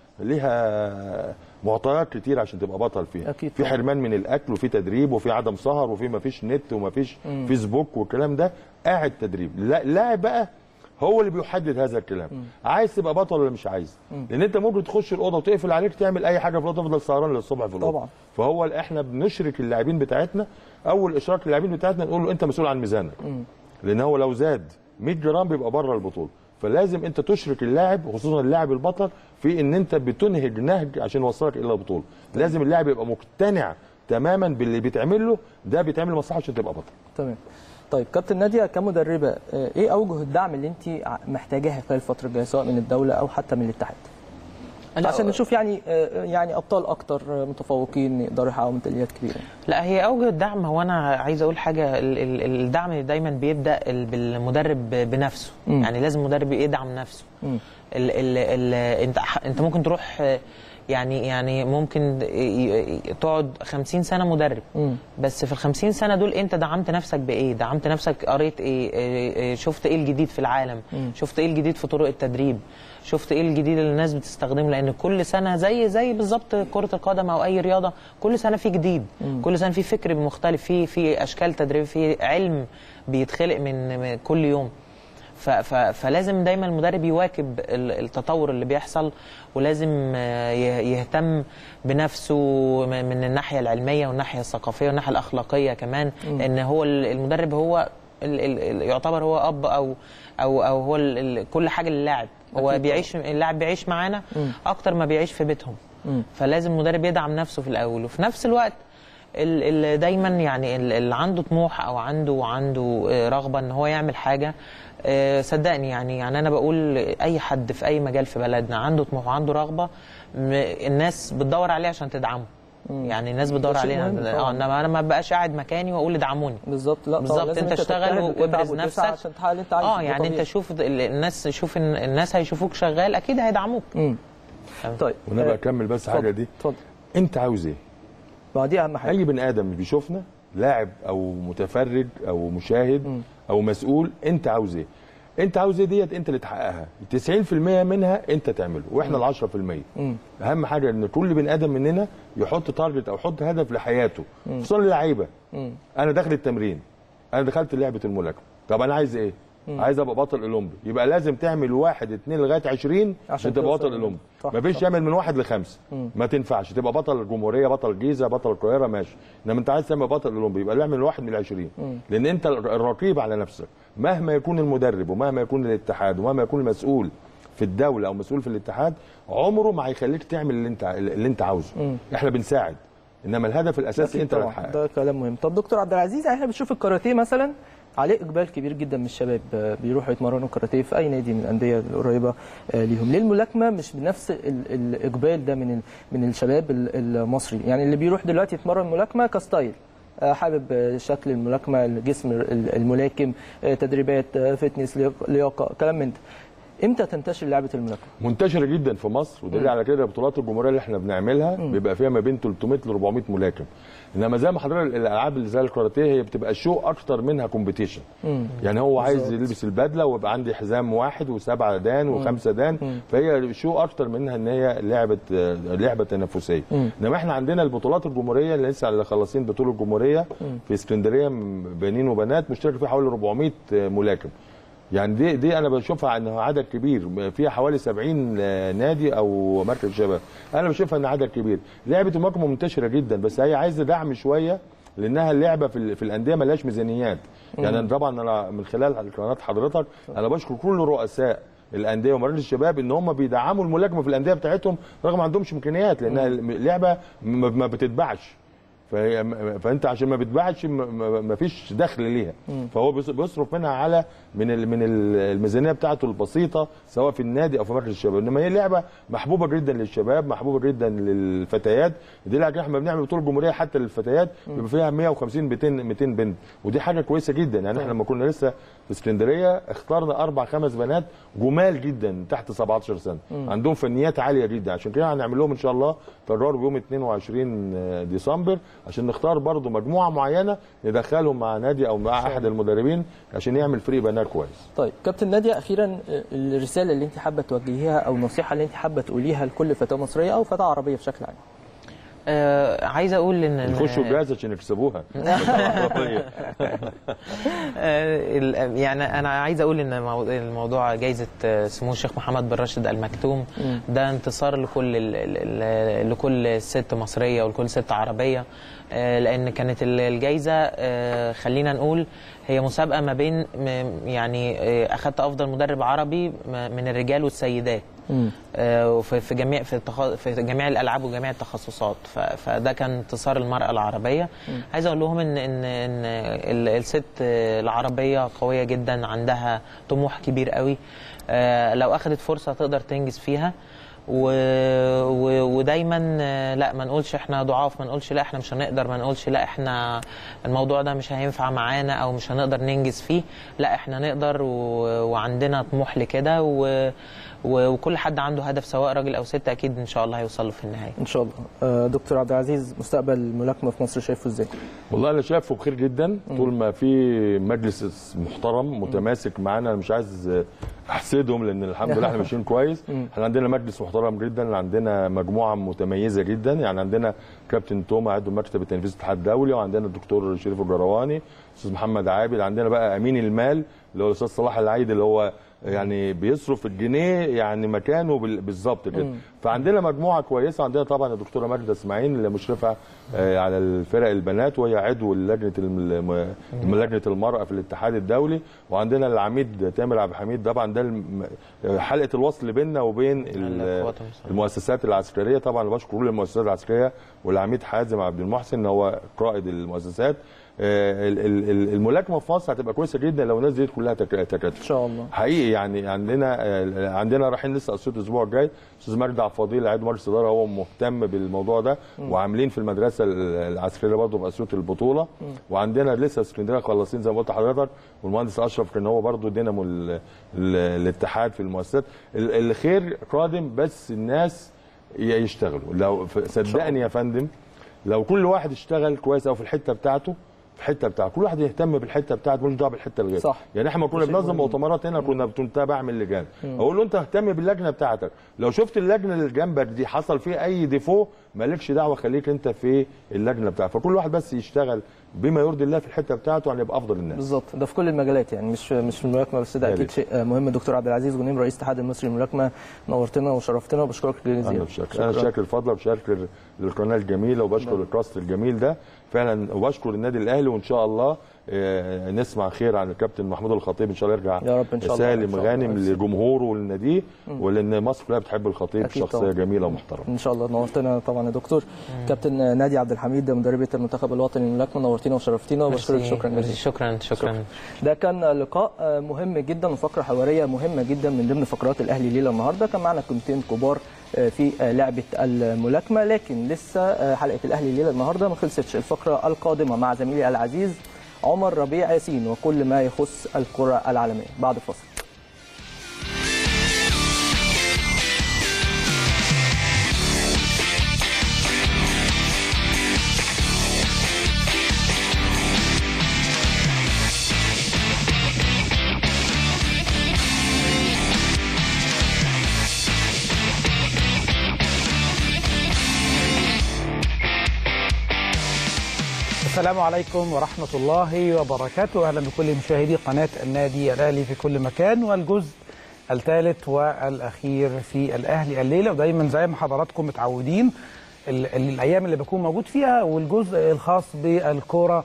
ليها معطيات كتير عشان تبقى بطل فيها أكيد في طبعاً. حرمان من الاكل وفي تدريب وفي عدم سهر وفي ما فيش نت وما فيش مم. فيسبوك والكلام ده قاعد تدريب لا- اللاعب بقى هو اللي بيحدد هذا الكلام عايز تبقى بطل ولا مش عايز مم. لان انت ممكن تخش الاوضه وتقفل عليك تعمل اي حاجه في الاوضه تفضل سهران للصبح في الاوضه طبعاً. فهو احنا بنشرك اللاعبين بتاعتنا اول اشراك اللاعبين بتاعتنا نقول له انت مسؤول عن ميزانك مم. لان هو لو زاد 100 جرام بيبقى بره البطوله فلازم انت تشرك اللاعب خصوصا اللاعب البطل في ان انت بتنهج نهج عشان يوصلك الى البطوله لازم اللاعب يبقى مقتنع تماما باللي بيتعمل له ده بيتعمل مصلحه عشان تبقى بطل تمام طيب كابتن ناديه كمدربه آه، ايه اوجه الدعم اللي انت ع- محتاجاها خلال الفتره الجايه سواء من الدوله او حتى من الاتحاد أنا- عشان نشوف يعني آه، يعني ابطال اكتر آه، متفوقين يقدروا يحققوا ميداليات كبيره لا هي اوجه الدعم هو انا عايز اقول حاجه ال- ال- الدعم دايما بيبدا ال- بالمدرب بنفسه مم. يعني لازم المدرب يدعم نفسه مم. ال ال ال انت ح- انت ممكن تروح آه، يعني يعني ممكن ي- ي- تقعد 50 سنه مدرب مم. بس في ال 50 سنه دول انت دعمت نفسك بايه؟ دعمت نفسك قريت ايه؟ إيه- إيه، شفت ايه الجديد في العالم؟ مم. شفت ايه الجديد في طرق التدريب؟ شفت ايه الجديد اللي الناس بتستخدمه لان كل سنه زي زي بالظبط كره القدم او اي رياضه كل سنه في جديد مم. كل سنه في فكر مختلف في في اشكال تدريب في علم بيتخلق من من كل يوم ف ف فلازم دايما المدرب يواكب ال- التطور اللي بيحصل ولازم آه، يه- يهتم بنفسه م- من الناحيه العلميه والناحيه الثقافيه والناحيه الاخلاقيه كمان مم. لان هو ال- المدرب هو ال ال ال يعتبر هو اب او او او هو ال ال كل حاجه للاعب هو أكيد بيعيش اللاعب بيعيش معانا مم. اكتر ما بيعيش في بيتهم مم. فلازم المدرب يدعم نفسه في الاول وفي نفس الوقت ال- ال- دايما يعني ال- اللي عنده طموح او عنده عنده آه، رغبه ان هو يعمل حاجه آه، صدقني يعني يعني انا بقول اي حد في اي مجال في بلدنا عنده طموح وعنده رغبه م- الناس بتدور عليه عشان تدعمه يعني الناس بتدور ده شيء علينا مهم اه طبعاً. انما انا ما بقاش قاعد مكاني واقول ادعموني بالظبط لا طبعاً بالظبط لازم انت اشتغل تجتهد وتتعب وابرز وتسعى نفسك عشان تحقق اللي انت عايزه اه ده يعني انت طبيعي. شوف ال- الناس شوف ان الناس هيشوفوك شغال اكيد هيدعموك مم. طيب وانا بقى اكمل بس اتفضل، حاجه دي اتفضل انت عاوز ايه ما دي اهم حاجه اي بني ادم بيشوفنا لاعب او متفرج او مشاهد او مسؤول انت عاوز ايه انت عاوز ايه ديت انت اللي تحققها 90% منها انت تعمله واحنا ال 10% مم. اهم حاجه ان كل بني ادم مننا يحط تارجت او يحط هدف لحياته مم. خصوصا اللعيبه مم. انا داخل التمرين انا دخلت لعبه الملاكمه طب انا عايز ايه مم. عايز ابقى بطل اولمبي يبقى لازم تعمل واحد اتنين لغايه 20 عشان عشان تبقى توصل بطل اولمبي صح، مفيش صح. تعمل من واحد لخمسه مم. ما تنفعش تبقى بطل الجمهوريه بطل الجيزه بطل القاهره ماشي انما انت عايز تعمل بطل اولمبي يبقى اعمل واحد من ال 20 مم. لان انت الرقيب على نفسك مهما يكون المدرب ومهما يكون الاتحاد ومهما يكون المسؤول في الدوله او مسؤول في الاتحاد عمره ما هيخليك تعمل اللي انت اللي انت عاوزه مم. احنا بنساعد انما الهدف الاساسي أكيد انت اللي طبعا هتحققه ده كلام مهم طب دكتور عبد العزيز احنا بنشوف الكاراتيه مثلا عليه اقبال كبير جدا من الشباب آه، بيروحوا يتمرنوا كاراتيه في اي نادي من الانديه القريبه آه، ليهم ليه الملاكمه مش بنفس ال- الاقبال ده من ال- من الشباب ال- المصري يعني اللي بيروح دلوقتي يتمرن ملاكمه كستايل آه، حابب آه، شكل الملاكمه الجسم ال- الملاكم آه، تدريبات آه، فتنس لياقة- لياقه كلام من ده امتى تنتشر لعبه الملاكمه منتشره جدا في مصر ودليل على كده بطولات الجمهوريه اللي احنا بنعملها بيبقى فيها ما بين 300 ل 400 ملاكم انما زي ما حضرتك الالعاب اللي زي الكاراتيه هي بتبقى شو اكتر منها كومبيتيشن يعني هو عايز بالظبط. يلبس البدله ويبقى عندي حزام واحد وسبعه دان وخمسه دان مم. فهي شو اكتر منها ان هي لعبه لعبه تنافسيه مم. انما احنا عندنا البطولات الجمهوريه اللي لسه اللي خلصين بطوله الجمهوريه مم. في اسكندريه م- بنين وبنات مشترك فيها حوالي 400 ملاكم يعني دي دي انا بشوفها انها عدد كبير فيها حوالي 70 نادي او مركز شباب انا بشوفها ان عدد كبير لعبه الملاكمه منتشره جدا بس هي عايزه دعم شويه لانها اللعبه في, ال- في الانديه ملهاش ميزانيات يعني مم. طبعا انا من خلال قناه حضرتك انا بشكر كل رؤساء الانديه ومراكز الشباب ان هم بيدعموا الملاكمه في الانديه بتاعتهم رغم ما عندهمش امكانيات لانها اللعبه ما ما بتتباعش فهي فانت عشان ما بتباعش ما فيش دخل ليها مم. فهو بيص- بيصرف منها على من ال- من ال- الميزانيه بتاعته البسيطه سواء في النادي او في مركز الشباب انما هي لعبه محبوبه جدا للشباب محبوبه جدا للفتيات دي لعبه احنا بنعمل بطوله جمهوريه حتى للفتيات بيبقى فيها 150 200 200 بنت ودي حاجه كويسه جدا يعني احنا لما كنا لسه في اسكندريه اخترنا اربع خمس بنات جمال جدا تحت 17 سنه مم. عندهم فنيات عاليه جدا عشان كده هنعمل لهم ان شاء الله قرار بيوم 22 ديسمبر عشان نختار برضو مجموعه معينه ندخلهم مع نادي او مع احد المدربين عشان يعمل فريق بنات كويس طيب كابتن ناديه اخيرا آه، الرساله اللي انت حابه توجهيها او النصيحه اللي انت حابه تقوليها لكل فتاه مصريه او فتاه عربيه بشكل عام آه عايز اقول ان إن- يخشوا الجهاز عشان يكسبوها آه، ال- يعني انا عايز اقول ان مو- الموضوع جائزه آه، سمو الشيخ محمد بن راشد المكتوم مم. ده انتصار لكل ال- ال- ال- لكل ست مصريه ولكل ست عربيه آه، لان كانت ال- الجائزه آه، خلينا نقول هي مسابقه ما بين م- يعني آه، اخذت افضل مدرب عربي م- من الرجال والسيدات آه، وفي في جميع في, التخ... في جميع الالعاب وجميع التخصصات ف... فده كان انتصار المراه العربيه مم. عايز اقول لهم ان ان ان ال- الست العربيه قويه جدا عندها طموح كبير قوي آه، لو اخذت فرصه تقدر تنجز فيها و... و... ودايما آه، لا ما نقولش احنا ضعاف ما نقولش لا احنا مش هنقدر ما نقولش لا احنا الموضوع ده مش هينفع معانا او مش هنقدر ننجز فيه لا احنا نقدر و... وعندنا طموح لكده و... و... وكل حد عنده هدف سواء راجل او ست اكيد ان شاء الله هيوصل له في النهايه ان شاء الله آه، دكتور عبد العزيز مستقبل الملاكمه في مصر شايفه ازاي والله انا شايفه بخير جدا طول ما في مجلس محترم متماسك معانا انا مش عايز احسدهم لان الحمد لله احنا ماشيين كويس مم. احنا عندنا مجلس محترم جدا عندنا مجموعه متميزه جدا يعني عندنا كابتن توما عضو مكتب التنفيذ الاتحاد الدولي وعندنا الدكتور شريف الجرواني استاذ محمد عابد عندنا بقى امين المال اللي هو الاستاذ صلاح العيد اللي هو يعني بيصرف الجنيه يعني مكانه بال- بالظبط كده مم. فعندنا مجموعه كويسه عندنا طبعا الدكتوره ماجده اسماعيل اللي مشرفه آه، على الفرق البنات وهي عضو لجنه الم- لجنه المراه في الاتحاد الدولي وعندنا العميد تامر عبد الحميد طبعا ده الم- حلقه الوصل بيننا وبين ال- القوات المسلحة. المؤسسات العسكريه طبعا بشكر كل المؤسسات العسكريه والعميد حازم عبد المحسن ان هو قائد المؤسسات آه، ال- ال- ال- الملاكمه في مصر هتبقى كويسه جدا لو الناس دي كلها تك- تكاتف ان شاء الله حقيقي يعني عندنا آه، عندنا رايحين لسه اسيوط الاسبوع الجاي استاذ مجدي عبد الفضيل عضو مجلس الاداره هو مهتم بالموضوع ده مم. وعاملين في المدرسه ال- العسكريه برضه في اسيوط البطوله مم. وعندنا لسه اسكندريه خلصين زي ما قلت لحضرتك والمهندس اشرف كان هو برضه دينامو ال- ال- الاتحاد في المؤسسات ال- الخير قادم بس الناس ي- يشتغلوا لو ف- صدقني يا فندم لو كل واحد اشتغل كويس او في الحته بتاعته الحته بتاعته كل واحد يهتم بالحته بتاعته ملوش دعوه بالحته الغير صح. يعني احنا لما كنا شيء بننظم مهم. مؤتمرات هنا كنا كنت بعمل لجان مم. اقول له انت اهتم باللجنه بتاعتك لو شفت اللجنه اللي جنبك دي حصل فيه اي ديفو مالكش دعوه خليك انت في اللجنه بتاعتك فكل واحد بس يشتغل بما يرضي الله في الحته بتاعته عشان يبقى افضل الناس بالظبط ده في كل المجالات يعني مش مش في الملاكمه بس ده يا اكيد ريت. شيء مهم دكتور عبد العزيز غنيم رئيس الاتحاد المصري للملاكمه نورتنا وشرفتنا وبشكرك جزيلا انا بشكر انا شاكر الفضل وبشكر للقناه الجميله وبشكر الكاست الجميل ده فعلا وبشكر النادي الاهلي وان شاء الله آه، نسمع خير عن الكابتن محمود الخطيب ان شاء الله يرجع يا رب إن شاء الله. إن سالم شاء الله. غانم لجمهوره ولناديه مم. ولان مصر كلها بتحب الخطيب أكيد شخصيه طبعاً. جميله ومحترمه ان شاء الله نورتنا طبعا يا دكتور كابتن نادي عبد الحميد مدربه المنتخب الوطني للملاكمه نورتينا وشرفتينا وبشكرك ميرسي. شكرا جزيلا شكرا شكرا ده كان لقاء مهم جدا وفقره حواريه مهمه جدا من ضمن فقرات الاهلي ليله النهارده كان معنا قيمتين كبار في لعبه الملاكمه لكن لسه حلقه الاهلي ليله النهارده ما خلصتش الفقره القادمه مع زميلي العزيز عمر ربيع ياسين وكل ما يخص الكره العالميه بعد فاصل السلام عليكم ورحمة الله وبركاته أهلا بكل مشاهدي قناة النادي الأهلي في كل مكان والجزء الثالث والأخير في الأهلي الليلة ودايما زي ما حضراتكم متعودين ال- ال- الأيام اللي بكون موجود فيها والجزء الخاص بالكرة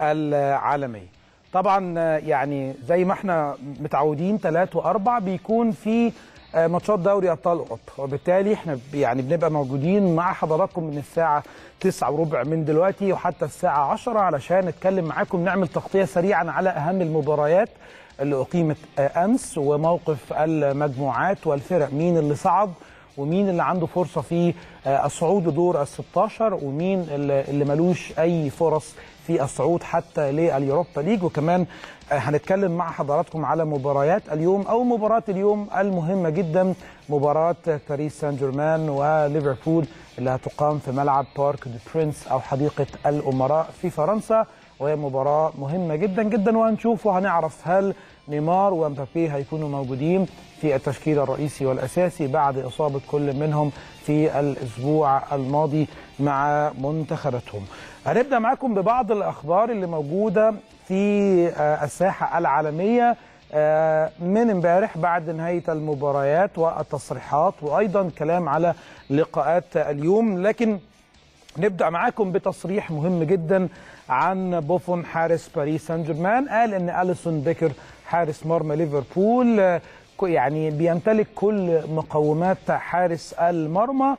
العالمية طبعا آه، يعني زي ما احنا متعودين ثلاث وأربع بيكون في آه، ماتشات دوري ابطال اوروبا وبالتالي احنا ب- يعني بنبقى موجودين مع حضراتكم من الساعه 9 وربع من دلوقتي وحتى الساعه 10 علشان نتكلم معاكم نعمل تغطيه سريعا على اهم المباريات اللي اقيمت آه، امس وموقف المجموعات والفرق مين اللي صعد ومين اللي عنده فرصه في آه، الصعود لدور ال 16 ومين اللي اللي ملوش اي فرص في الصعود حتى لليوروبا ليج وكمان آه، هنتكلم مع حضراتكم على مباريات اليوم او مباراه اليوم المهمه جدا مباراه باريس سان جيرمان وليفربول اللي هتقام في ملعب بارك دو برينس او حديقه الامراء في فرنسا وهي مباراه مهمه جدا جدا وهنشوف وهنعرف هل نيمار ومبابي هيكونوا موجودين في التشكيل الرئيسي والاساسي بعد اصابه كل منهم في الاسبوع الماضي مع منتخباتهم. هنبدا معاكم ببعض الاخبار اللي موجوده في آه، الساحه العالميه آه، من امبارح بعد نهايه المباريات والتصريحات وايضا كلام على لقاءات اليوم لكن نبدا معاكم بتصريح مهم جدا عن بوفون حارس باريس سان جيرمان قال ان اليسون بيكر حارس مرمى ليفربول آه، كو- يعني بيمتلك كل مقومات حارس المرمى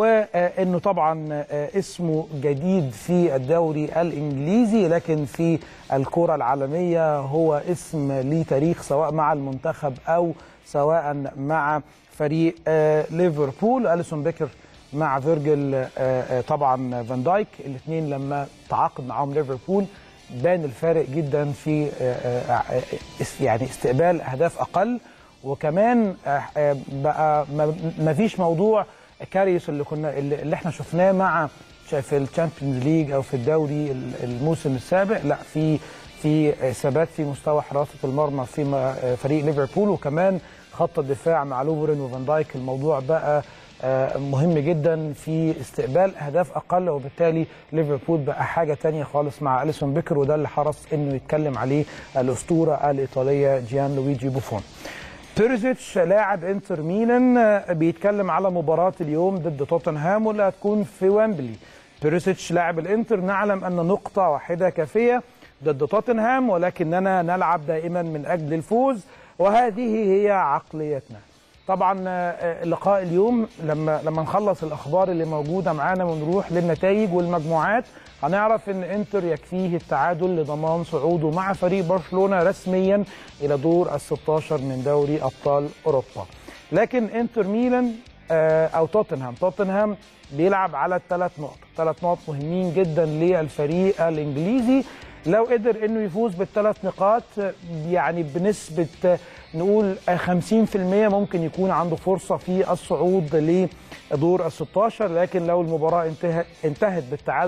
وانه طبعا آه، اسمه جديد في الدوري الانجليزي لكن في الكره العالميه هو اسم ليه تاريخ سواء مع المنتخب او سواء مع فريق آه، ليفربول اليسون بيكر مع فيرجل آه، آه، طبعا فان دايك الاثنين لما تعاقد معاهم ليفربول بان الفارق جدا في آه، آه، آه، اس- يعني استقبال اهداف اقل وكمان آه، آه، بقى ما- ما فيش موضوع كاريوس اللي كنا اللي اللي احنا شفناه مع في الشامبيونز ليج او في الدوري ال- الموسم السابق لا في في آه، ثبات في مستوى حراسه المرمى في م- آه، فريق ليفربول وكمان خط الدفاع مع لوفرين وفان دايك الموضوع بقى آه، مهم جدا في استقبال اهداف اقل وبالتالي ليفربول بقى حاجه تانية خالص مع اليسون بيكر وده اللي حرص انه يتكلم عليه الاسطوره الايطاليه جيان لويجي بوفون بيرزيتش لاعب انتر ميلان آه، بيتكلم على مباراة اليوم ضد توتنهام واللي هتكون في ويمبلي بيرزيتش لاعب الانتر نعلم ان نقطة واحدة كافية ضد توتنهام ولكننا نلعب دائما من اجل الفوز وهذه هي عقليتنا طبعا آه، لقاء اليوم لما لما نخلص الاخبار اللي موجوده معانا ونروح للنتائج والمجموعات هنعرف ان انتر يكفيه التعادل لضمان صعوده مع فريق برشلونه رسميا الى دور ال 16 من دوري ابطال اوروبا. لكن انتر ميلان آه، او توتنهام، توتنهام بيلعب على الثلاث نقط، ثلاث نقط مهمين جدا للفريق الانجليزي لو قدر انه يفوز بالثلاث نقاط يعني بنسبه نقول 50% ممكن يكون عنده فرصه في الصعود لدور ال 16 لكن لو المباراه انتهت انتهت بالتعادل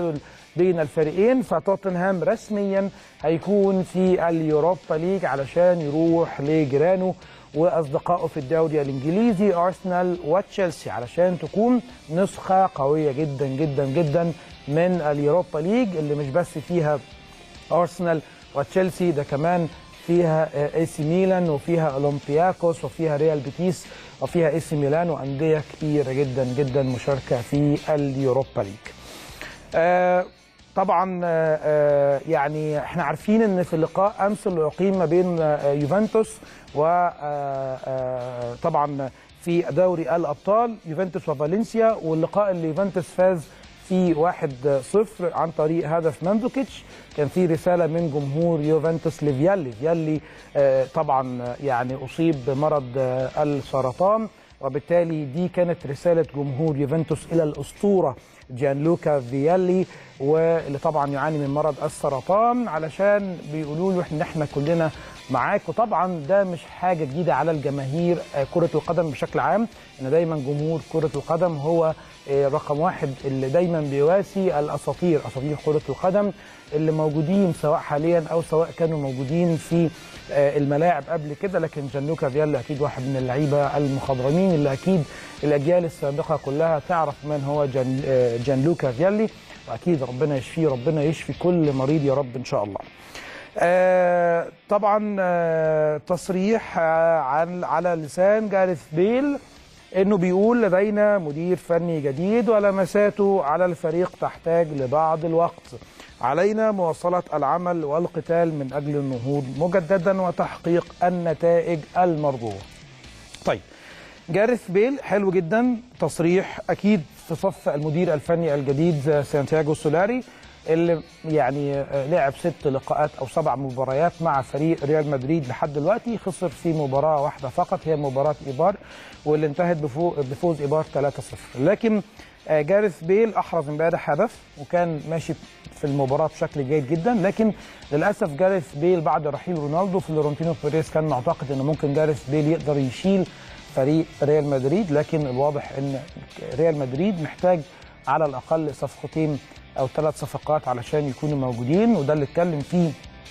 بين الفريقين فتوتنهام رسميا هيكون في اليوروبا ليج علشان يروح لجيرانه واصدقائه في الدوري الانجليزي ارسنال وتشيلسي علشان تكون نسخه قويه جدا جدا جدا من اليوروبا ليج اللي مش بس فيها ارسنال وتشيلسي ده كمان فيها اي سي ميلان وفيها اولمبياكوس وفيها ريال بيتيس وفيها اي سي ميلان وانديه كتيره جدا جدا مشاركه في اليوروبا ليج. آه طبعا آه آه يعني احنا عارفين ان في اللقاء امس اللي اقيم ما بين آه يوفنتوس وطبعا في دوري الابطال يوفنتوس وفالنسيا واللقاء اللي يوفنتوس فاز في 1-0 عن طريق هدف ماندوكيتش كان في رساله من جمهور يوفنتوس لفيالي فيالي آه طبعا يعني اصيب بمرض آه السرطان وبالتالي دي كانت رساله جمهور يوفنتوس الى الاسطوره جيانلوكا فيالي واللي طبعا يعاني من مرض السرطان علشان بيقولوا له ان احنا كلنا معاك وطبعا ده مش حاجه جديده على الجماهير كره القدم بشكل عام ان دايما جمهور كره القدم هو رقم واحد اللي دايما بيواسي الاساطير اساطير كره القدم اللي موجودين سواء حاليا او سواء كانوا موجودين في الملاعب قبل كده لكن جانلوكا فيالي اكيد واحد من اللعيبه المخضرمين اللي اكيد الاجيال السابقه كلها تعرف من هو جان جانلوكا فيالي واكيد ربنا يشفيه ربنا يشفي كل مريض يا رب ان شاء الله. آه طبعا آه تصريح آه عن على لسان جاريث بيل انه بيقول لدينا مدير فني جديد ولمساته على الفريق تحتاج لبعض الوقت علينا مواصلة العمل والقتال من أجل النهوض مجددا وتحقيق النتائج المرجوة طيب جاريث بيل حلو جدا تصريح أكيد في صف المدير الفني الجديد سانتياغو سولاري اللي يعني لعب ست لقاءات او سبع مباريات مع فريق ريال مدريد لحد دلوقتي خسر في مباراه واحده فقط هي مباراه ايبار واللي انتهت بفوز ايبار 3-0 لكن جاريث بيل احرز امبارح هدف وكان ماشي في المباراه بشكل جيد جدا لكن للاسف جاريث بيل بعد رحيل رونالدو فلورنتينو بيريز كان معتقد ان ممكن جاريث بيل يقدر يشيل فريق ريال مدريد لكن الواضح ان ريال مدريد محتاج على الاقل صفقتين او ثلاث صفقات علشان يكونوا موجودين وده اللي اتكلم فيه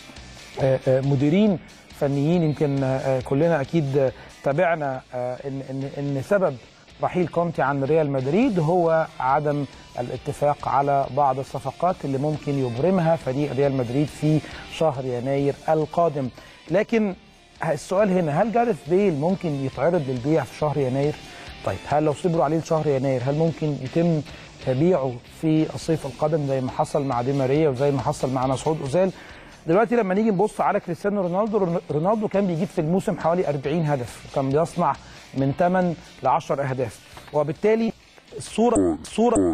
مديرين فنيين يمكن كلنا اكيد تابعنا ان ان ان سبب رحيل كونتي عن ريال مدريد هو عدم الاتفاق على بعض الصفقات اللي ممكن يبرمها فريق ريال مدريد في شهر يناير القادم لكن السؤال هنا هل جاريث بيل ممكن يتعرض للبيع في شهر يناير طيب هل لو صبروا عليه لشهر يناير هل ممكن يتم بيعه في الصيف القادم زي ما حصل مع دي ماريا وزي ما حصل مع مسعود اوزيل دلوقتي لما نيجي نبص على كريستيانو رونالدو رونالدو كان بيجيب في الموسم حوالي 40 هدف كان بيصنع من 8 ل 10 اهداف وبالتالي الصوره الصوره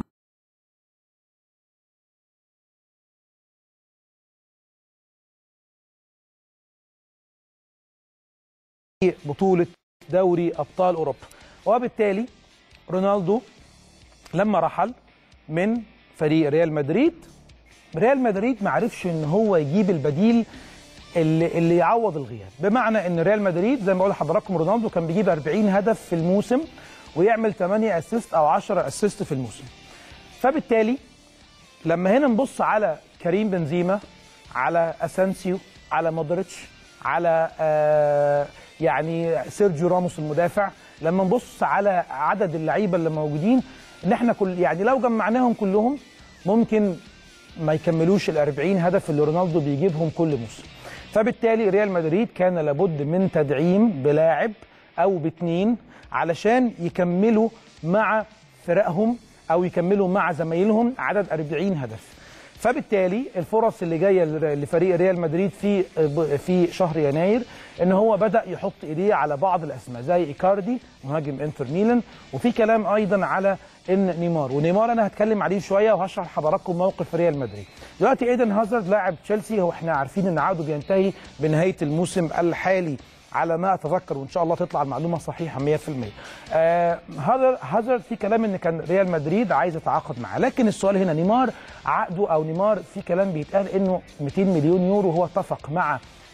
بطوله دوري ابطال اوروبا وبالتالي رونالدو لما رحل من فريق ريال مدريد ريال مدريد ما عرفش ان هو يجيب البديل اللي, اللي يعوض الغياب بمعنى ان ريال مدريد زي ما بقول لحضراتكم رونالدو كان بيجيب 40 هدف في الموسم ويعمل 8 اسيست او 10 اسيست في الموسم فبالتالي لما هنا نبص على كريم بنزيما على اسانسيو على مودريتش على آه يعني سيرجيو راموس المدافع لما نبص على عدد اللعيبه اللي موجودين ان احنا كل يعني لو جمعناهم كلهم ممكن ما يكملوش ال 40 هدف اللي رونالدو بيجيبهم كل موسم فبالتالي ريال مدريد كان لابد من تدعيم بلاعب او باثنين علشان يكملوا مع فرقهم او يكملوا مع زمايلهم عدد 40 هدف فبالتالي الفرص اللي جايه لفريق ريال مدريد في في شهر يناير ان هو بدا يحط ايديه على بعض الاسماء زي ايكاردي مهاجم انتر ميلان وفي كلام ايضا على ان نيمار ونيمار انا هتكلم عليه شويه وهشرح لحضراتكم موقف ريال مدريد دلوقتي ايدن هازارد لاعب تشيلسي هو احنا عارفين ان عقده بينتهي بنهايه الموسم الحالي على ما اتذكر وان شاء الله تطلع المعلومه صحيحه 100% آه هازارد في كلام ان كان ريال مدريد عايز يتعاقد معاه لكن السؤال هنا نيمار عقده او نيمار في كلام بيتقال انه 200 مليون يورو هو اتفق مع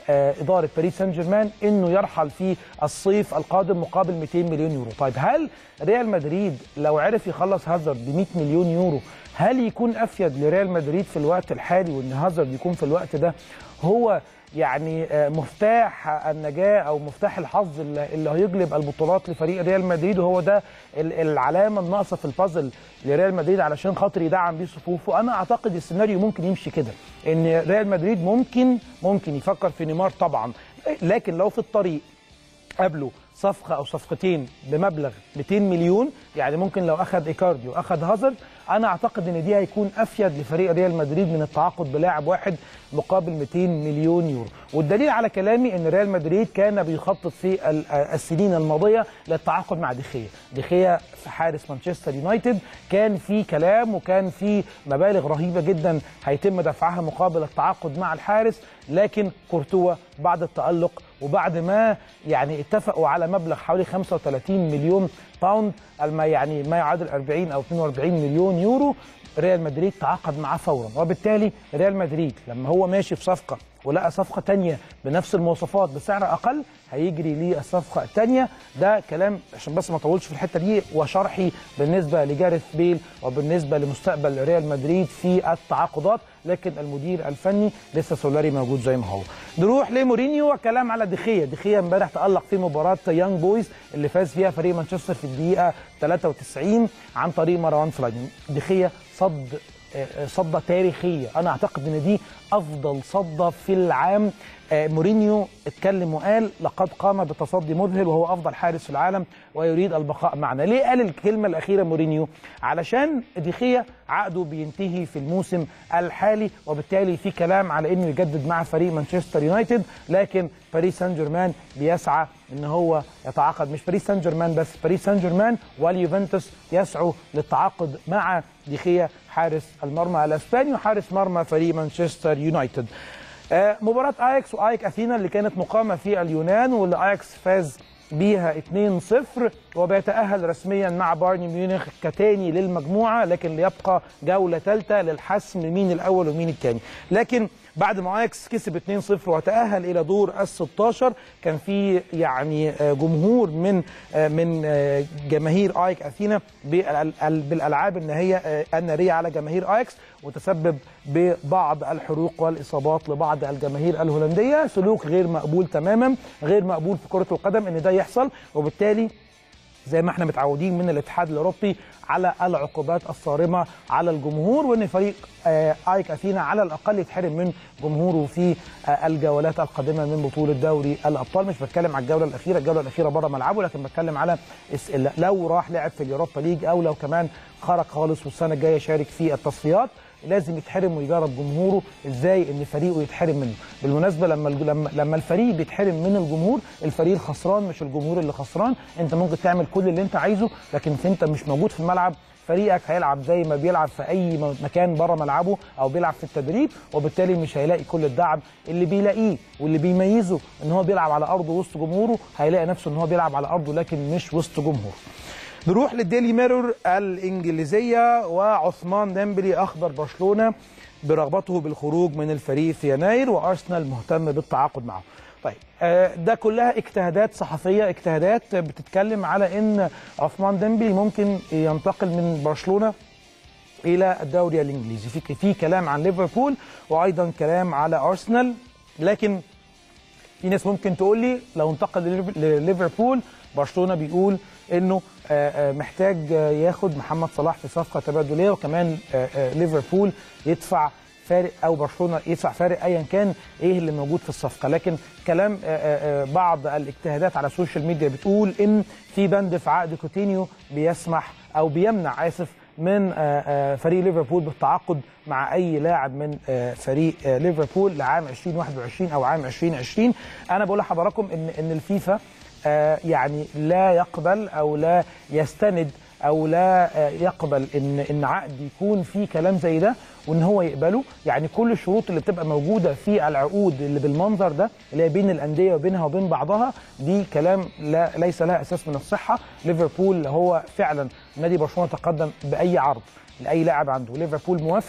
آه، اداره باريس سان جيرمان انه يرحل في الصيف القادم مقابل 200 مليون يورو طيب هل ريال مدريد لو عرف يخلص هازارد ب 100 مليون يورو هل يكون افيد لريال مدريد في الوقت الحالي وان هازارد يكون في الوقت ده هو يعني آه، مفتاح النجاه او مفتاح الحظ اللي اللي هيجلب البطولات لفريق ريال مدريد وهو ده ال- العلامه الناقصه في البازل لريال مدريد علشان خاطر يدعم بيه صفوفه انا اعتقد السيناريو ممكن يمشي كده ان ريال مدريد ممكن ممكن يفكر في نيمار طبعا لكن لو في الطريق قبله صفقه او صفقتين بمبلغ 200 مليون يعني ممكن لو اخذ ايكاردي واخذ هازارد انا اعتقد ان دي هيكون افيد لفريق ريال مدريد من التعاقد بلاعب واحد مقابل 200 مليون يورو والدليل على كلامي ان ريال مدريد كان بيخطط في ال- السنين الماضيه للتعاقد مع دخيه دخيه في حارس مانشستر يونايتد كان في كلام وكان في مبالغ رهيبه جدا هيتم دفعها مقابل التعاقد مع الحارس لكن كورتوا بعد التالق وبعد ما يعني اتفقوا على مبلغ حوالي 35 مليون باوند الما يعني ما يعادل 40 او 42 مليون يورو ريال مدريد تعاقد معاه فورا وبالتالي ريال مدريد لما هو ماشي في صفقه ولقى صفقه تانية بنفس المواصفات بسعر اقل هيجري ليه الصفقه الثانيه ده كلام عشان بس ما اطولش في الحته دي وشرحي بالنسبه لجاريث بيل وبالنسبه لمستقبل ريال مدريد في التعاقدات لكن المدير الفني لسه سولاري موجود زي ما هو نروح لمورينيو وكلام على دخيه دخيه امبارح تالق في مباراه يانج بويز اللي فاز فيها فريق مانشستر في الدقيقه 93 عن طريق مروان فلاين دخيه صد آه، صدة تاريخية أنا أعتقد أن دي أفضل صدة في العام آه، مورينيو اتكلم وقال لقد قام بتصدي مذهل وهو أفضل حارس في العالم ويريد البقاء معنا ليه قال الكلمة الأخيرة مورينيو علشان ديخية عقده بينتهي في الموسم الحالي وبالتالي في كلام على أنه يجدد مع فريق مانشستر يونايتد لكن باريس سان جيرمان بيسعى ان هو يتعاقد مش باريس سان جيرمان بس باريس سان جيرمان واليوفنتوس يسعوا للتعاقد مع ديخيا حارس المرمى الاسباني وحارس مرمى فريق مانشستر يونايتد آه، مباراة اياكس وايك اثينا اللي كانت مقامة في اليونان واللي اياكس فاز بيها 2-0 وبيتأهل رسميا مع بايرن ميونخ كتاني للمجموعة لكن ليبقى جولة ثالثة للحسم مين الأول ومين الثاني لكن بعد ما اياكس كسب 2-0 وتأهل إلى دور ال 16 كان في يعني آه، جمهور من آه، من آه، جماهير ايك اثينا بالأل- بالالعاب النهائيه آه، الناريه على جماهير اياكس وتسبب ببعض الحروق والاصابات لبعض الجماهير الهولنديه سلوك غير مقبول تماما غير مقبول في كره القدم ان ده يحصل وبالتالي زي ما احنا متعودين من الاتحاد الاوروبي على العقوبات الصارمه على الجمهور وان فريق آه، ايك اثينا على الاقل يتحرم من جمهوره في آه، الجولات القادمه من بطوله دوري الابطال مش بتكلم على الجوله الاخيره الجوله الاخيره بره ملعبه لكن بتكلم على اس- لو راح لعب في اليوروبا ليج او لو كمان خرج خالص والسنه الجايه شارك في التصفيات لازم يتحرم ويجرب جمهوره ازاي ان فريقه يتحرم منه بالمناسبه لما الج- لما لما الفريق بيتحرم من الجمهور الفريق الخسران مش الجمهور اللي خسران انت ممكن تعمل كل اللي انت عايزه لكن انت مش موجود في الملعب فريقك هيلعب زي ما بيلعب في اي م- مكان بره ملعبه او بيلعب في التدريب وبالتالي مش هيلاقي كل الدعم اللي بيلاقيه واللي بيميزه ان هو بيلعب على ارضه وسط جمهوره هيلاقي نفسه ان هو بيلعب على ارضه لكن مش وسط جمهور نروح للديلي ميرور الإنجليزية وعثمان ديمبلي أخبر برشلونة برغبته بالخروج من الفريق في يناير وأرسنال مهتم بالتعاقد معه طيب آه، ده كلها اجتهادات صحفية اجتهادات بتتكلم على ان عثمان ديمبلي ممكن ينتقل من برشلونة الى الدوري الانجليزي في في كلام عن ليفربول وايضا كلام على ارسنال لكن في ناس ممكن تقول لي لو انتقل لليف- لليفربول برشلونه بيقول انه آه، آه، محتاج آه، ياخد محمد صلاح في صفقه تبادليه وكمان آه، آه، ليفربول يدفع فارق او برشلونه يدفع فارق ايا كان ايه اللي موجود في الصفقه لكن كلام آه، آه، آه، بعض الاجتهادات على السوشيال ميديا بتقول ان في بند في عقد كوتينيو بيسمح او بيمنع اسف من آه، آه، فريق ليفربول بالتعاقد مع اي لاعب من آه، فريق آه، ليفربول لعام 2021 او عام 2020 انا بقول لحضراتكم ان ان الفيفا آه، يعني لا يقبل او لا يستند او لا آه، يقبل ان ان عقد يكون فيه كلام زي ده وان هو يقبله يعني كل الشروط اللي بتبقى موجوده في العقود اللي بالمنظر ده اللي هي بين الانديه وبينها وبين بعضها دي كلام لا ليس لها اساس من الصحه ليفربول هو فعلا نادي برشلونه تقدم باي عرض لاي لاعب عنده ليفربول موافق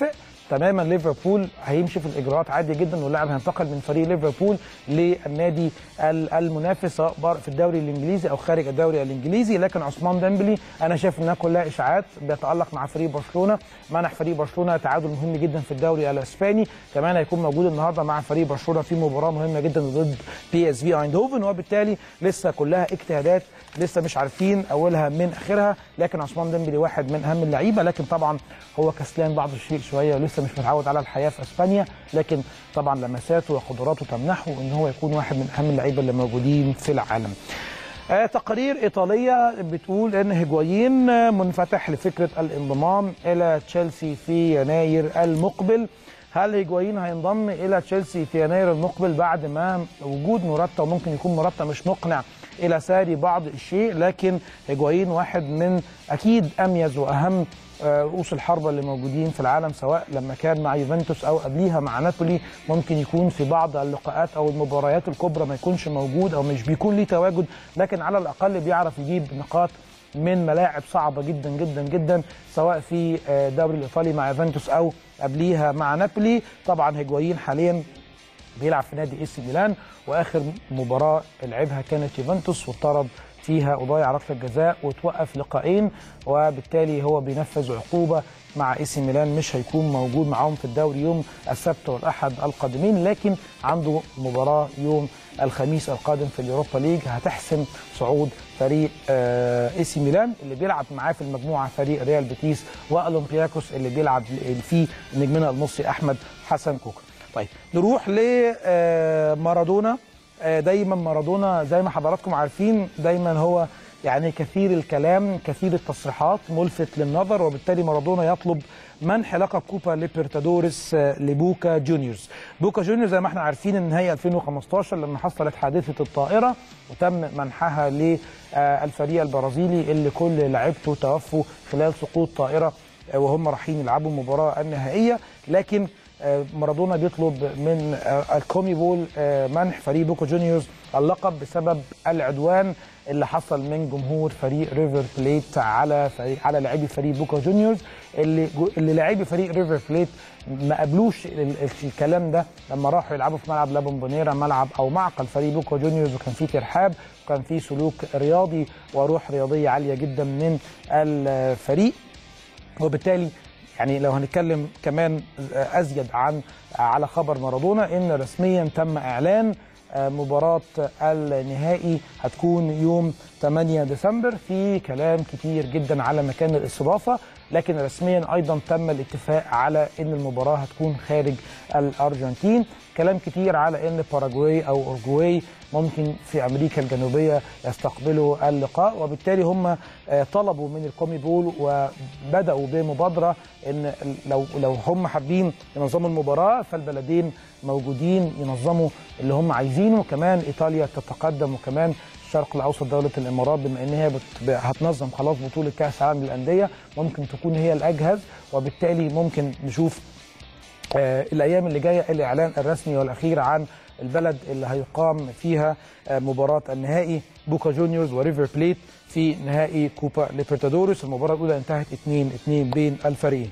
تماما ليفربول هيمشي في الاجراءات عادي جدا واللاعب هينتقل من فريق ليفربول للنادي ال- المنافس سواء بر- في الدوري الانجليزي او خارج الدوري الانجليزي لكن عثمان ديمبلي انا شايف انها كلها اشاعات بيتالق مع فريق برشلونه منح فريق برشلونه تعادل مهم جدا في الدوري الاسباني كمان هيكون موجود النهارده مع فريق برشلونه في مباراه مهمه جدا ضد بي اس في ايندهوفن وبالتالي لسه كلها اجتهادات لسه مش عارفين اولها من اخرها لكن عثمان ديمبلي واحد من اهم اللعيبه لكن طبعا هو كسلان بعض الشيء شويه ولسه مش متعود على الحياه في اسبانيا لكن طبعا لمساته وقدراته تمنحه ان هو يكون واحد من اهم اللعيبه اللي موجودين في العالم. آه، تقارير إيطالية بتقول إن هيجوايين آه، منفتح لفكرة الانضمام إلى تشيلسي في يناير المقبل هل هيجوايين هينضم إلى تشيلسي في يناير المقبل بعد ما وجود مرتب وممكن يكون مرتب مش مقنع إلى ساري بعض الشيء لكن هيجوايين واحد من أكيد أميز وأهم آه، رؤوس الحربة اللي موجودين في العالم سواء لما كان مع يوفنتوس أو قبليها مع نابولي ممكن يكون في بعض اللقاءات أو المباريات الكبرى ما يكونش موجود أو مش بيكون ليه تواجد لكن على الأقل بيعرف يجيب نقاط من ملاعب صعبة جدا جدا جدا سواء في آه، الدوري الإيطالي مع يوفنتوس أو قبليها مع نابولي طبعا هيجوايين حاليا بيلعب في نادي اي سي ميلان واخر مباراه لعبها كانت يوفنتوس واتطرد فيها وضيع ركله جزاء وتوقف لقاءين وبالتالي هو بينفذ عقوبه مع اي سي ميلان مش هيكون موجود معاهم في الدوري يوم السبت والاحد القادمين لكن عنده مباراه يوم الخميس القادم في اليوروبا ليج هتحسم صعود فريق اي سي ميلان اللي بيلعب معاه في المجموعه فريق ريال بيتيس واولمبياكوس اللي بيلعب فيه نجمنا المصري احمد حسن كوكا طيب نروح لمارادونا دايما مارادونا زي ما حضراتكم عارفين دايما هو يعني كثير الكلام كثير التصريحات ملفت للنظر وبالتالي مارادونا يطلب منح لقب كوبا ليبرتادوريس لبوكا جونيورز بوكا جونيورز زي ما احنا عارفين ان هي 2015 لما حصلت حادثه الطائره وتم منحها للفريق البرازيلي اللي كل لعيبته توفوا خلال سقوط طائره وهم رايحين يلعبوا المباراه النهائيه لكن مارادونا بيطلب من الكومي بول منح فريق بوكا جونيورز اللقب بسبب العدوان اللي حصل من جمهور فريق ريفر بليت على فريق على لاعبي فريق بوكا جونيورز اللي اللي لاعبي فريق ريفر بليت ما قبلوش الكلام ده لما راحوا يلعبوا في ملعب لابومبونيرا ملعب او معقل فريق بوكا جونيورز وكان فيه ترحاب وكان فيه سلوك رياضي وروح رياضيه عاليه جدا من الفريق وبالتالي يعني لو هنتكلم كمان ازيد عن على خبر مارادونا ان رسميا تم اعلان مباراة النهائي هتكون يوم 8 ديسمبر في كلام كتير جدا على مكان الاستضافة لكن رسميا ايضا تم الاتفاق على ان المباراة هتكون خارج الارجنتين كلام كتير على ان باراجواي او اورجواي ممكن في امريكا الجنوبيه يستقبلوا اللقاء وبالتالي هم طلبوا من الكومي بول وبداوا بمبادره ان لو لو هم حابين ينظموا المباراه فالبلدين موجودين ينظموا اللي هم عايزينه كمان ايطاليا تتقدم وكمان الشرق الاوسط دوله الامارات بما ان هي بت... هتنظم خلاص بطوله كاس العالم للانديه ممكن تكون هي الاجهز وبالتالي ممكن نشوف آه الايام اللي جايه الاعلان الرسمي والاخير عن البلد اللي هيقام فيها آه مباراه النهائي بوكا جونيورز وريفر بليت في نهائي كوبا ليبرتادوريس المباراه الاولى انتهت 2 2 بين الفريقين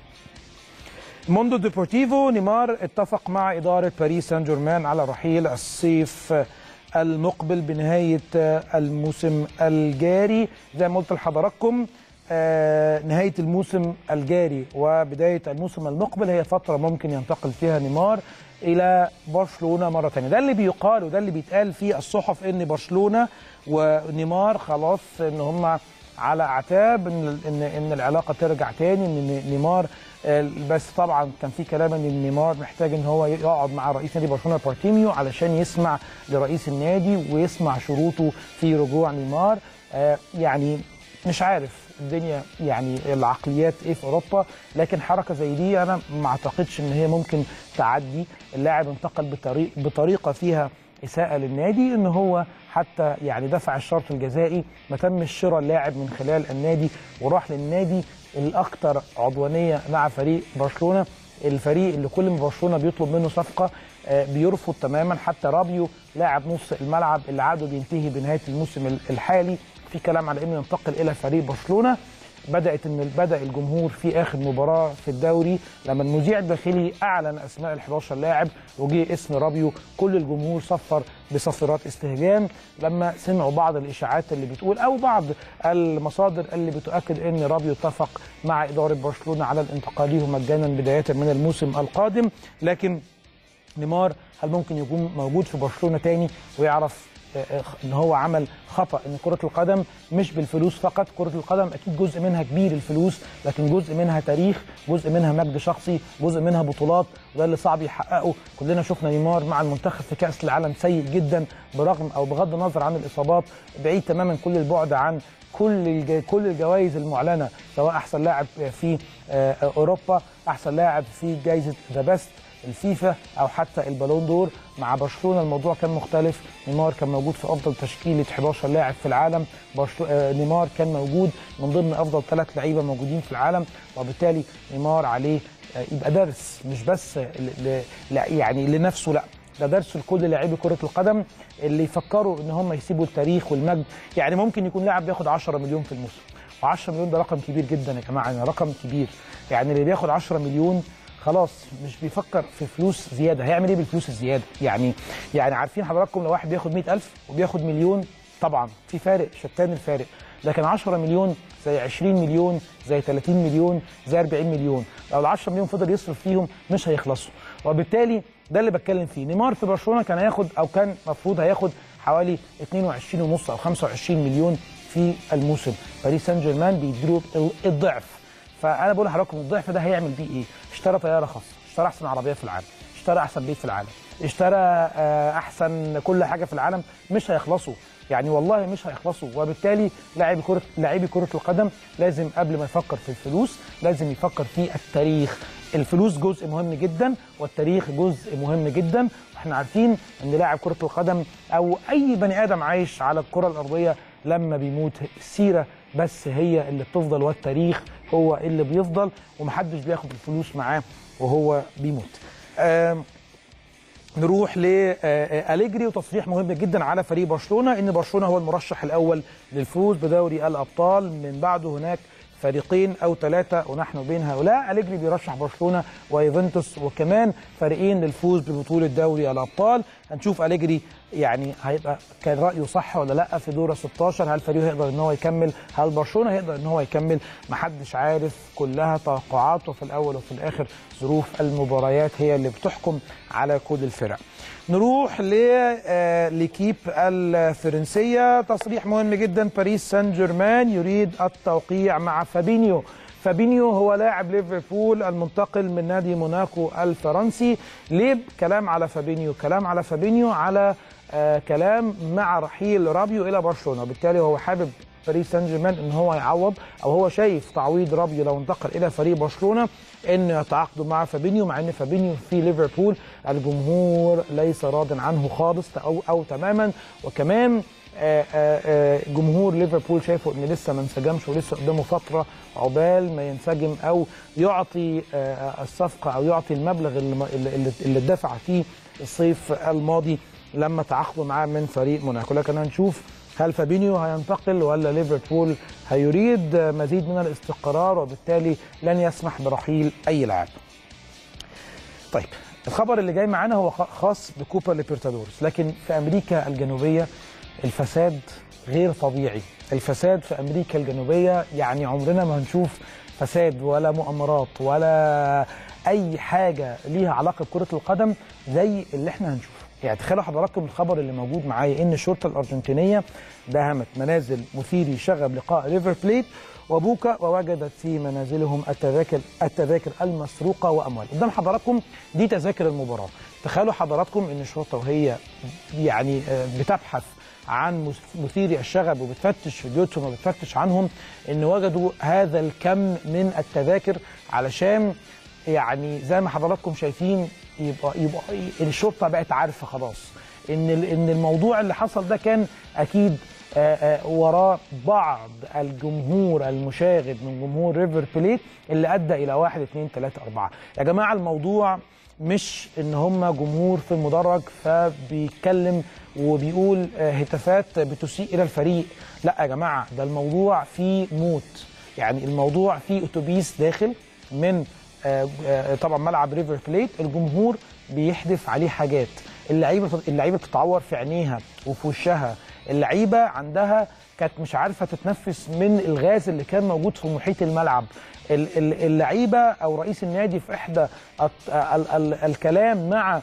موندو ديبورتيفو نيمار اتفق مع اداره باريس سان جيرمان على رحيل الصيف المقبل بنهايه الموسم الجاري زي ما قلت لحضراتكم آه نهايه الموسم الجاري وبدايه الموسم المقبل هي فتره ممكن ينتقل فيها نيمار الى برشلونه مره ثانيه ده اللي بيقال وده اللي بيتقال في الصحف ان برشلونه ونيمار خلاص ان هم على اعتاب ان ان ان العلاقه ترجع تاني ان نيمار بس طبعا كان في كلام ان نيمار محتاج ان هو يقعد مع رئيس نادي برشلونه بارتيميو علشان يسمع لرئيس النادي ويسمع شروطه في رجوع نيمار آه يعني مش عارف الدنيا يعني العقليات ايه في اوروبا لكن حركه زي دي انا ما اعتقدش ان هي ممكن تعدي اللاعب انتقل بطريق بطريقه فيها اساءه للنادي ان هو حتى يعني دفع الشرط الجزائي ما تمش شراء اللاعب من خلال النادي وراح للنادي الاكثر عضوانيه مع فريق برشلونه الفريق اللي كل ما برشلونه بيطلب منه صفقه بيرفض تماما حتى رابيو لاعب نص الملعب اللي عقده بينتهي بنهايه الموسم الحالي في كلام على انه ينتقل الى فريق برشلونه بدات ان بدا الجمهور في اخر مباراه في الدوري لما المذيع الداخلي اعلن اسماء ال 11 لاعب وجه اسم رابيو كل الجمهور صفر بصفيرات استهجان لما سمعوا بعض الاشاعات اللي بتقول او بعض المصادر اللي بتؤكد ان رابيو اتفق مع اداره برشلونه على الانتقال ليه مجانا بدايه من الموسم القادم لكن نيمار هل ممكن يكون موجود في برشلونه تاني ويعرف ان هو عمل خطا ان كره القدم مش بالفلوس فقط كره القدم اكيد جزء منها كبير الفلوس لكن جزء منها تاريخ جزء منها مجد شخصي جزء منها بطولات وده اللي صعب يحققه كلنا شفنا نيمار مع المنتخب في كاس العالم سيء جدا برغم او بغض النظر عن الاصابات بعيد تماما كل البعد عن كل الج... كل الجوائز المعلنه سواء احسن لاعب في اوروبا احسن لاعب في جائزه ذا بيست الفيفا او حتى البالون دور مع برشلونه الموضوع كان مختلف نيمار كان موجود في افضل تشكيله 11 لاعب في العالم برشلو... آه نيمار كان موجود من ضمن افضل ثلاث لعيبه موجودين في العالم وبالتالي نيمار عليه آه يبقى درس مش بس ل... ل... لا يعني لنفسه لا ده درس لكل لاعبي كره القدم اللي يفكروا ان هم يسيبوا التاريخ والمجد يعني ممكن يكون لاعب بياخد 10 مليون في الموسم و10 مليون ده رقم كبير جدا يا جماعه يعني رقم كبير يعني اللي بياخد 10 مليون خلاص مش بيفكر في فلوس زياده هيعمل ايه بالفلوس الزياده يعني يعني عارفين حضراتكم لو واحد بياخد 100000 وبياخد مليون طبعا في فارق شتان الفارق لكن 10 مليون زي 20 مليون زي 30 مليون زي 40 مليون لو ال 10 مليون فضل يصرف فيهم مش هيخلصوا وبالتالي ده اللي بتكلم فيه نيمار في برشلونه كان هياخد او كان المفروض هياخد حوالي 22 ونص او 25 مليون في الموسم باريس سان جيرمان بيديله الضعف فانا بقول لحضراتكم الضعف ده هيعمل بيه ايه؟ اشترى طياره خاصه، اشترى احسن عربيه في العالم، اشترى احسن بيت في العالم، اشترى احسن كل حاجه في العالم مش هيخلصوا، يعني والله مش هيخلصوا وبالتالي لاعبي كره لاعبي كره القدم لازم قبل ما يفكر في الفلوس لازم يفكر في التاريخ، الفلوس جزء مهم جدا والتاريخ جزء مهم جدا واحنا عارفين ان لاعب كره القدم او اي بني ادم عايش على الكره الارضيه لما بيموت السيره بس هي اللي بتفضل والتاريخ هو اللي بيفضل ومحدش بياخد الفلوس معاه وهو بيموت نروح لأليجري وتصريح مهم جدا على فريق برشلونه ان برشلونه هو المرشح الاول للفوز بدوري الابطال من بعده هناك فريقين او ثلاثه ونحن بين هؤلاء أليجري بيرشح برشلونه ويوفنتوس وكمان فريقين للفوز ببطوله دوري الابطال هنشوف أليجري يعني هيبقى كان رايه صح ولا لا في دور 16 هل فريقه هيقدر ان هو يكمل هل برشلونه هيقدر ان هو يكمل محدش عارف كلها توقعات وفي الاول وفي الاخر ظروف المباريات هي اللي بتحكم على كل الفرق نروح لليكيب الفرنسيه تصريح مهم جدا باريس سان جيرمان يريد التوقيع مع فابينيو فابينيو هو لاعب ليفربول المنتقل من نادي موناكو الفرنسي ليه كلام على فابينيو كلام على فابينيو على آه كلام مع رحيل رابيو الى برشلونه وبالتالي هو حابب باريس سان جيرمان ان هو يعوض او هو شايف تعويض رابيو لو انتقل الى فريق برشلونه ان يتعاقدوا مع فابينيو مع ان فابينيو في ليفربول الجمهور ليس راض عنه خالص او او تماما وكمان آآ آآ جمهور ليفربول شايفه ان لسه ما انسجمش ولسه قدامه فتره عقبال ما ينسجم او يعطي الصفقه او يعطي المبلغ اللي, اللي اتدفع فيه الصيف الماضي لما تعاقدوا معاه من فريق موناكو لكن هنشوف هل فابينيو هينتقل ولا ليفربول هيريد مزيد من الاستقرار وبالتالي لن يسمح برحيل اي لاعب. طيب الخبر اللي جاي معانا هو خاص بكوبا ليبرتادورس لكن في امريكا الجنوبيه الفساد غير طبيعي الفساد في امريكا الجنوبيه يعني عمرنا ما هنشوف فساد ولا مؤامرات ولا اي حاجه ليها علاقه بكره القدم زي اللي احنا هنشوفه يعني تخيلوا حضراتكم الخبر اللي موجود معايا ان الشرطه الارجنتينيه داهمت منازل مثيري شغب لقاء ريفر بليت وبوكا ووجدت في منازلهم التذاكر التذاكر المسروقه واموال قدام حضراتكم دي تذاكر المباراه تخيلوا حضراتكم ان الشرطه وهي يعني بتبحث عن مثيري الشغب وبتفتش في بيوتهم وبتفتش عنهم ان وجدوا هذا الكم من التذاكر علشان يعني زي ما حضراتكم شايفين يبقى يبقى الشرطه بقت عارفه خلاص ان ان الموضوع اللي حصل ده كان اكيد آآ آآ وراه بعض الجمهور المشاغب من جمهور ريفر بليت اللي ادى الى واحد اثنين ثلاثه اربعه يا جماعه الموضوع مش ان هم جمهور في المدرج فبيتكلم وبيقول هتافات بتسيء الى الفريق لا يا جماعه ده الموضوع فيه موت يعني الموضوع فيه اتوبيس داخل من آه، آه، طبعا ملعب ريفر بليت الجمهور بيحدف عليه حاجات اللعيبه اللعيبه بتتعور في عينيها وفي وشها اللعيبه عندها كانت مش عارفه تتنفس من الغاز اللي كان موجود في محيط الملعب ال- ال- اللعيبه او رئيس النادي في احدى الت- ال- ال- الكلام مع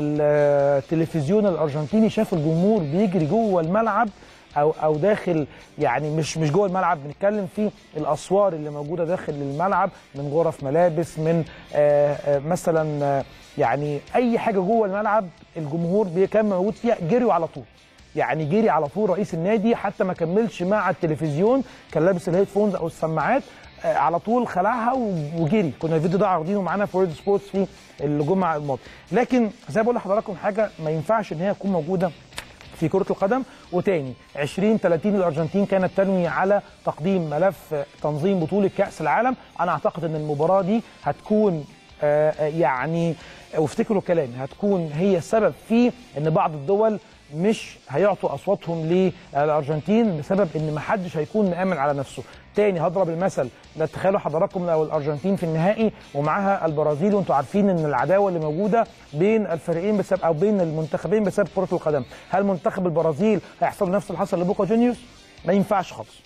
التلفزيون الارجنتيني شاف الجمهور بيجري جوه الملعب او او داخل يعني مش مش جوه الملعب بنتكلم في الاسوار اللي موجوده داخل الملعب من غرف ملابس من آه، آه، مثلا آه، يعني اي حاجه جوه الملعب الجمهور بي- كان موجود فيها جريوا على طول يعني جري على طول رئيس النادي حتى ما كملش مع التلفزيون كان لابس الهيدفونز او السماعات آه، على طول خلعها و- وجري كنا الفيديو ده عارضينه معانا في وورد سبورتس في الجمعه الماضيه لكن زي ما بقول لحضراتكم حاجه ما ينفعش ان هي تكون موجوده في كرة القدم وتاني 20 30 الأرجنتين كانت تنوي على تقديم ملف تنظيم بطولة كأس العالم أنا أعتقد أن المباراة دي هتكون آه، آه، يعني وافتكروا كلامي هتكون هي السبب في أن بعض الدول مش هيعطوا اصواتهم للارجنتين بسبب ان ما حدش هيكون مامن على نفسه تاني هضرب المثل لا تخيلوا حضراتكم لو الارجنتين في النهائي ومعاها البرازيل وانتم عارفين ان العداوه اللي موجوده بين الفريقين بسبب او بين المنتخبين بسبب كره القدم هل منتخب البرازيل هيحصل له نفس اللي حصل لبوكا جونيورز ما ينفعش خالص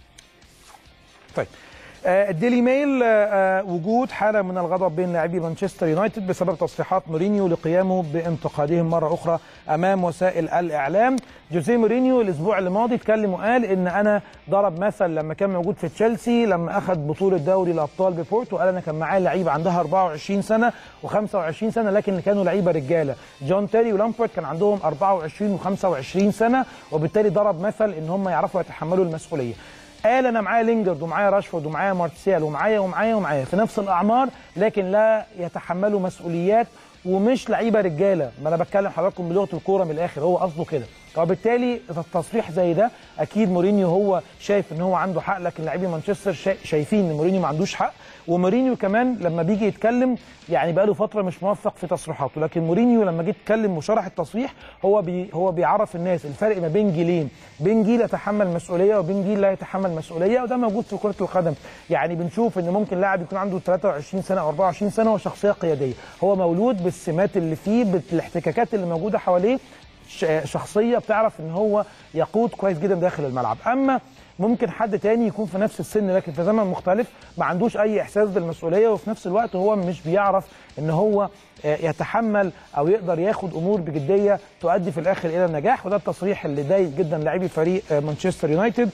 طيب آه، الديلي ميل آه، آه، وجود حاله من الغضب بين لاعبي مانشستر يونايتد بسبب تصريحات مورينيو لقيامه بانتقادهم مره اخرى امام وسائل الاعلام جوزيه مورينيو الاسبوع الماضي اتكلم وقال ان انا ضرب مثل لما كان موجود في تشيلسي لما اخذ بطوله دوري الابطال ببورتو قال انا كان معايا لعيبه عندها 24 سنه و25 سنه لكن كانوا لعيبه رجاله جون تيري ولامبرت كان عندهم 24 و25 سنه وبالتالي ضرب مثل ان هم يعرفوا يتحملوا المسؤوليه قال انا معايا لينجرد ومعايا راشفورد ومعايا مارتسيال ومعايا ومعايا ومعايا في نفس الاعمار لكن لا يتحملوا مسؤوليات ومش لعيبه رجاله ما انا بتكلم حضراتكم بلغه الكوره من الاخر هو قصده كده وبالتالي التصريح زي ده اكيد مورينيو هو شايف ان هو عنده حق لكن لاعبي مانشستر شا- شايفين ان مورينيو ما عندوش حق ومورينيو كمان لما بيجي يتكلم يعني بقى له فتره مش موفق في تصريحاته لكن مورينيو لما جه يتكلم وشرح التصريح هو بي هو بيعرف الناس الفرق ما بين جيلين بين جيل يتحمل مسؤوليه وبين جيل لا يتحمل مسؤوليه وده موجود في كره القدم يعني بنشوف ان ممكن لاعب يكون عنده 23 سنه او 24 سنه وشخصيه قياديه هو مولود بالسمات اللي فيه بالاحتكاكات اللي موجوده حواليه ش- شخصيه بتعرف ان هو يقود كويس جدا داخل الملعب اما ممكن حد تاني يكون في نفس السن لكن في زمن مختلف ما عندوش اي احساس بالمسؤوليه وفي نفس الوقت هو مش بيعرف ان هو آه، يتحمل او يقدر ياخد امور بجديه تؤدي في الاخر الى النجاح وده التصريح اللي ضايق جدا لاعبي فريق آه، مانشستر يونايتد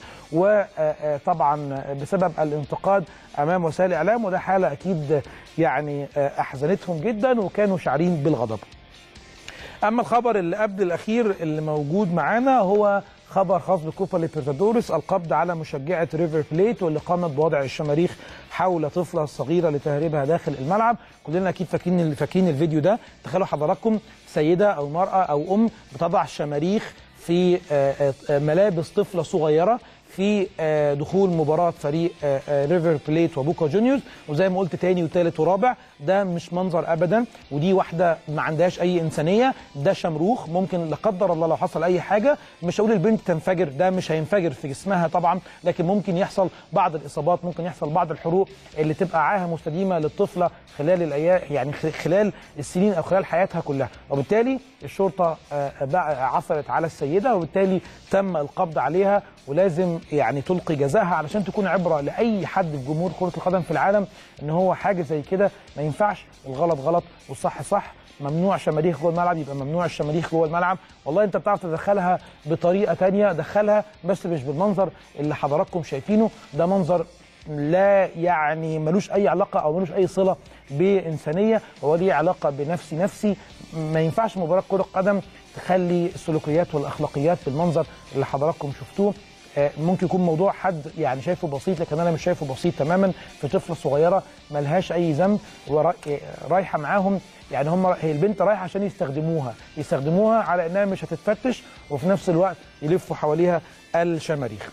وطبعا بسبب الانتقاد امام وسائل الاعلام وده حاله اكيد يعني آه، احزنتهم جدا وكانوا شاعرين بالغضب. اما الخبر اللي قبل الاخير اللي موجود معانا هو خبر خاص بكوبا ليبرتادوريس القبض على مشجعه ريفر بليت واللي قامت بوضع الشماريخ حول طفله صغيره لتهريبها داخل الملعب كلنا اكيد فاكرين فاكرين الفيديو ده تخيلوا حضراتكم سيده او مراه او ام بتضع شماريخ في آه، آه، ملابس طفله صغيره في آه، دخول مباراه فريق آه، آه، ريفر بليت وبوكا جونيورز وزي ما قلت تاني وتالت ورابع ده مش منظر ابدا ودي واحده ما عندهاش اي انسانيه ده شمروخ ممكن لا قدر الله لو حصل اي حاجه مش هقول البنت تنفجر ده مش هينفجر في جسمها طبعا لكن ممكن يحصل بعض الاصابات ممكن يحصل بعض الحروق اللي تبقى عاهه مستديمه للطفله خلال الايام يعني خ- خلال السنين او خلال حياتها كلها وبالتالي الشرطه آه، بقى عثرت على السيده وبالتالي تم القبض عليها ولازم يعني تلقي جزاها علشان تكون عبره لاي حد في جمهور كره القدم في العالم ان هو حاجه زي كده ما ينفعش الغلط غلط والصح صح ممنوع شماريخ جوه الملعب يبقى ممنوع الشماريخ جوه الملعب والله انت بتعرف تدخلها بطريقه تانية دخلها بس مش بالمنظر اللي حضراتكم شايفينه ده منظر لا يعني ملوش اي علاقه او ملوش اي صله بانسانيه هو ليه علاقه بنفسي نفسي ما ينفعش مباراه كره قدم تخلي السلوكيات والاخلاقيات بالمنظر اللي حضراتكم شفتوه آه، ممكن يكون موضوع حد يعني شايفه بسيط لكن انا مش شايفه بسيط تماما في طفله صغيره ملهاش اي ذنب ورايحه معاهم يعني هم هي البنت رايحه عشان يستخدموها يستخدموها على انها مش هتتفتش وفي نفس الوقت يلفوا حواليها الشماريخ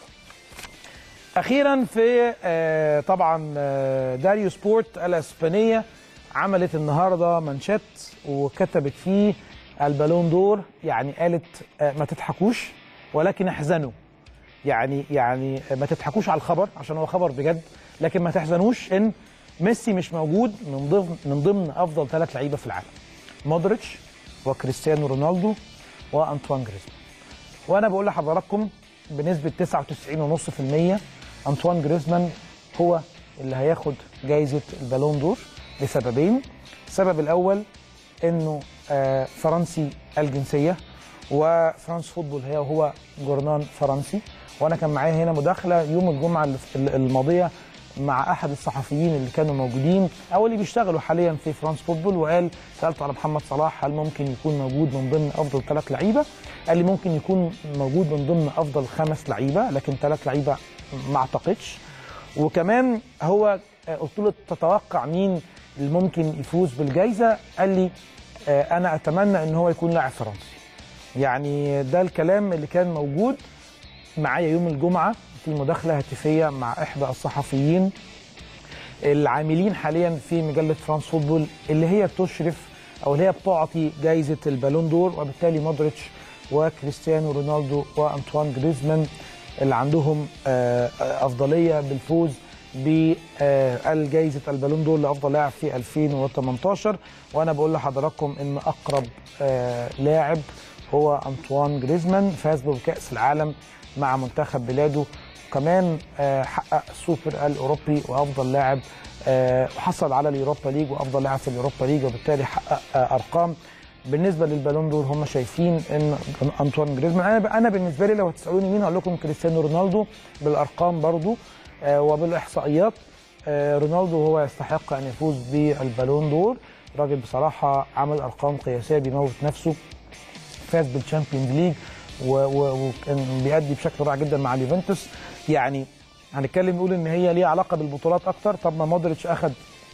اخيرا في آه، طبعا آه، داريو سبورت الاسبانيه عملت النهارده منشات وكتبت فيه البالون دور يعني قالت آه، ما تضحكوش ولكن احزنوا يعني يعني ما تضحكوش على الخبر عشان هو خبر بجد لكن ما تحزنوش ان ميسي مش موجود من ضمن من ضمن افضل ثلاث لعيبه في العالم مودريتش وكريستيانو رونالدو وانطوان جريزمان وانا بقول لحضراتكم بنسبه 99.5% انطوان جريزمان هو اللي هياخد جايزه البالون دور لسببين السبب الاول انه آه، فرنسي الجنسيه وفرانس فوتبول هي وهو جورنان فرنسي وانا كان معايا هنا مداخله يوم الجمعه اللي- الماضيه مع احد الصحفيين اللي كانوا موجودين او اللي بيشتغلوا حاليا في فرانس فوتبول وقال سالته على محمد صلاح هل ممكن يكون موجود من ضمن افضل ثلاث لعيبه؟ قال لي ممكن يكون موجود من ضمن افضل خمس لعيبه لكن ثلاث لعيبه ما اعتقدش وكمان هو آه، قلت له تتوقع مين اللي ممكن يفوز بالجائزه؟ قال لي آه، انا اتمنى ان هو يكون لاعب فرنسي. يعني ده الكلام اللي كان موجود معايا يوم الجمعه في مداخله هاتفيه مع احدى الصحفيين العاملين حاليا في مجله فرانس فوتبول اللي هي بتشرف او اللي هي بتعطي جائزه البالون دور وبالتالي مودريتش وكريستيانو رونالدو وانطوان جريزمان اللي عندهم آه، آه، افضليه بالفوز بالجائزه البالون دور لافضل لاعب في 2018 وانا بقول لحضراتكم ان اقرب آه، لاعب هو انطوان جريزمان فاز بكاس العالم مع منتخب بلاده كمان آه، حقق السوبر الاوروبي وافضل لاعب آه، وحصل على اليوروبا ليج وافضل لاعب في اليوروبا ليج وبالتالي حقق آه، ارقام بالنسبه للبالون دور هم شايفين ان انطوان جريزمان انا انا بالنسبه لي لو هتسالوني مين هقول لكم كريستيانو رونالدو بالارقام برضو آه، وبالاحصائيات آه، رونالدو هو يستحق ان يفوز بالبالون دور راجل بصراحه عمل ارقام قياسيه بيموت نفسه فاز بالشامبيونز ليج و- و- وكان بيأدي بشكل رائع جدا مع اليوفنتوس يعني هنتكلم نقول ان هي ليها علاقه بالبطولات اكتر طب ما مودريتش اخذ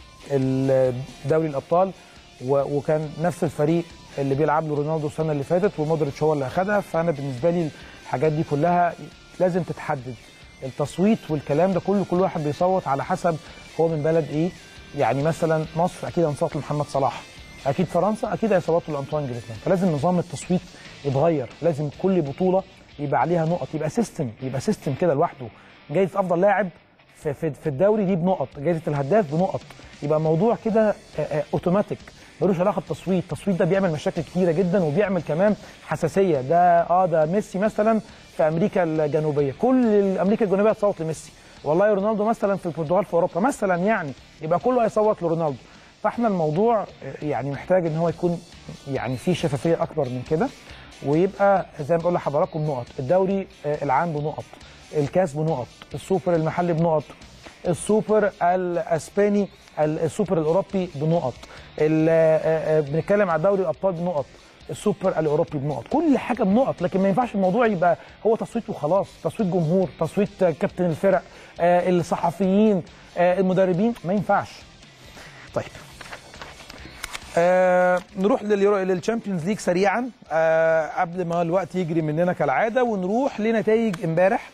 ال- دوري الابطال و- وكان نفس الفريق اللي بيلعب له رونالدو السنه اللي فاتت ومودريتش هو اللي اخذها فانا بالنسبه لي الحاجات دي كلها لازم تتحدد التصويت والكلام ده كله كل واحد بيصوت على حسب هو من بلد ايه يعني مثلا مصر اكيد هنصوت لمحمد صلاح اكيد فرنسا اكيد هيصوتوا لانطوان جريزمان فلازم نظام التصويت يتغير لازم كل بطوله يبقى عليها نقط يبقى سيستم يبقى سيستم كده لوحده جايزه افضل لاعب في في في الدوري دي بنقط جايزه الهداف بنقط يبقى موضوع كده آه، آه، اوتوماتيك ملوش علاقه بالتصويت التصويت ده بيعمل مشاكل كتيره جدا وبيعمل كمان حساسيه ده اه ده ميسي مثلا في امريكا الجنوبيه كل امريكا الجنوبيه هتصوت لميسي والله رونالدو مثلا في البرتغال في اوروبا مثلا يعني يبقى كله هيصوت لرونالدو فاحنا الموضوع آه، يعني محتاج ان هو يكون يعني في شفافيه اكبر من كده ويبقى زي ما بقول لحضراتكم نقط الدوري آه، العام بنقط الكاس بنقط السوبر المحلي بنقط السوبر الاسباني السوبر الاوروبي بنقط ال- آه، آه، بنتكلم على دوري الابطال بنقط السوبر الاوروبي بنقط كل حاجه بنقط لكن ما ينفعش الموضوع يبقى هو تصويت وخلاص تصويت جمهور تصويت آه، كابتن الفرق آه، الصحفيين آه، المدربين ما ينفعش طيب آه نروح لليورو للشامبيونز ليج سريعا آه قبل ما الوقت يجري مننا كالعاده ونروح لنتائج امبارح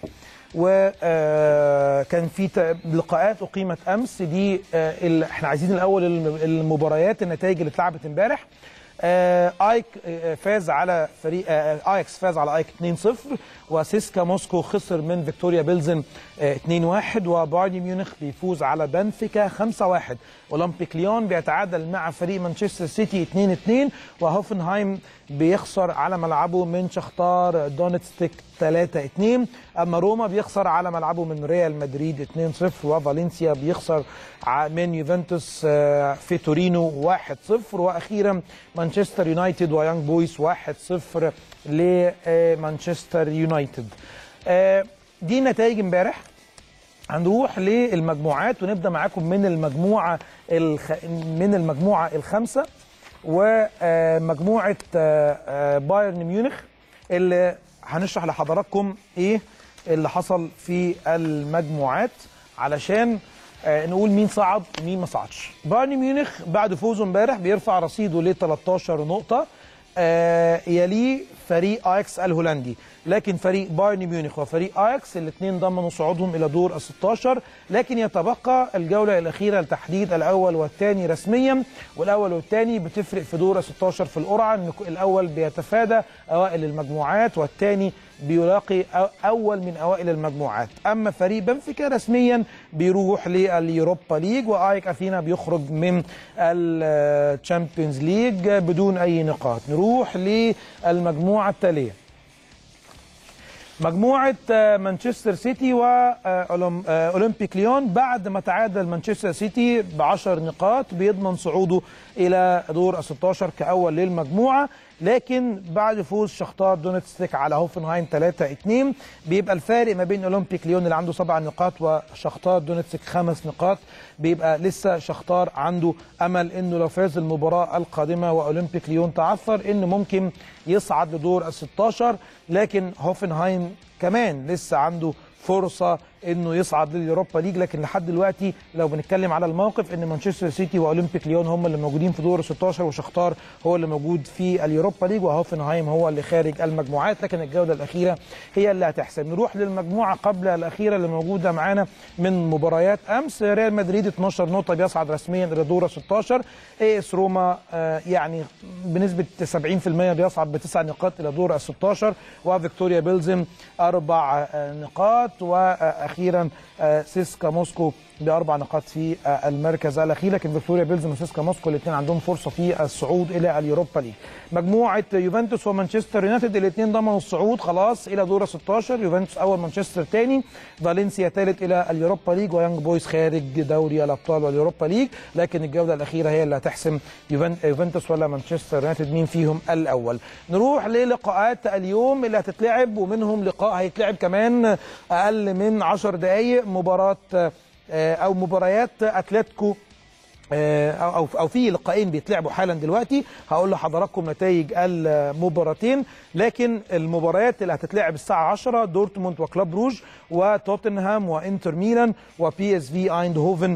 وكان في ت- لقاءات اقيمت امس دي آه ال- احنا عايزين الاول الم- المباريات النتائج اللي اتلعبت امبارح آه ايك آه فاز على فريق آه اياكس فاز على ايك 2-0 وسيسكا موسكو خسر من فيكتوريا بيلزن آه 2-1 وبايرن ميونخ بيفوز على بنفيكا 5-1 اولمبيك ليون بيتعادل مع فريق مانشستر سيتي 2-2 وهوفنهايم بيخسر على ملعبه من شختار دونتستيك 3-2 اما روما بيخسر على ملعبه من ريال مدريد 2-0 وفالنسيا بيخسر ع- من يوفنتوس آه، في تورينو 1-0 واخيرا مانشستر يونايتد ويانج بويس 1-0 لمانشستر يونايتد آه، دي نتائج امبارح هنروح للمجموعات ونبدا معاكم من المجموعه الخ... من المجموعه الخامسه ومجموعه بايرن ميونخ اللي هنشرح لحضراتكم ايه اللي حصل في المجموعات علشان آه، نقول مين صعد ومين ما صعدش بايرن ميونخ بعد فوزه امبارح بيرفع رصيده ل 13 نقطه آه، يليه فريق اياكس الهولندي لكن فريق بايرن ميونخ وفريق اياكس الاثنين ضمنوا صعودهم الى دور ال 16 لكن يتبقى الجوله الاخيره لتحديد الاول والثاني رسميا والاول والثاني بتفرق في دور ال 16 في القرعه ان الاول بيتفادى اوائل المجموعات والثاني بيلاقي أو- اول من اوائل المجموعات اما فريق بنفيكا رسميا بيروح لليوروبا ليج وايك اثينا بيخرج من الشامبيونز ليج بدون اي نقاط نروح للمجموعه التاليه مجموعة آه، مانشستر سيتي وأولمبيك ليون بعد ما تعادل مانشستر سيتي بعشر نقاط بيضمن صعوده إلى دور ال 16 كأول للمجموعة لكن بعد فوز شختار دونتسك على هوفنهايم 3-2 بيبقى الفارق ما بين أولمبيك ليون اللي عنده سبع نقاط وشختار دونتسك خمس نقاط بيبقى لسه شختار عنده أمل إنه لو فاز المباراة القادمة وأولمبيك ليون تعثر إنه ممكن يصعد لدور ال 16 لكن هوفنهايم كمان لسه عنده فرصه انه يصعد لليوروبا ليج لكن لحد دلوقتي لو بنتكلم على الموقف ان مانشستر سيتي واولمبيك ليون هم اللي موجودين في دور 16 وشختار هو اللي موجود في اليوروبا ليج وهوفنهايم هو اللي خارج المجموعات لكن الجوله الاخيره هي اللي هتحسم نروح للمجموعه قبل الاخيره اللي موجوده معانا من مباريات امس ريال مدريد 12 نقطه بيصعد رسميا الى دور 16 اي اس روما آه، يعني بنسبه 70% بيصعد بتسع نقاط الى دور ال 16 وفيكتوريا بيلزم اربع آه، نقاط واخيرا آه، سيسكا موسكو باربع نقاط في آه، المركز الاخير لكن فيكتوريا بيلزم وسيسكا موسكو الاثنين عندهم فرصه في الصعود الى اليوروبا ليج مجموعه يوفنتوس ومانشستر يونايتد الاثنين ضمنوا الصعود خلاص الى دور 16 يوفنتوس اول مانشستر ثاني فالنسيا ثالث الى اليوروبا ليج ويانج بويز خارج دوري الابطال واليوروبا ليج لكن الجوله الاخيره هي اللي هتحسم يوفن- يوفنتوس ولا مانشستر يونايتد مين فيهم الاول نروح للقاءات اليوم اللي هتتلعب ومنهم لقاء هيتلعب كمان اقل من 10 دقائق مباراه آه، او مباريات اتلتيكو آه، او او أو في لقاءين بيتلعبوا حالا دلوقتي هقول لحضراتكم نتائج المباراتين لكن المباريات اللي هتتلعب الساعه 10 دورتموند وكلاب روج وتوتنهام وانتر ميلان وبي اس في ايندهوفن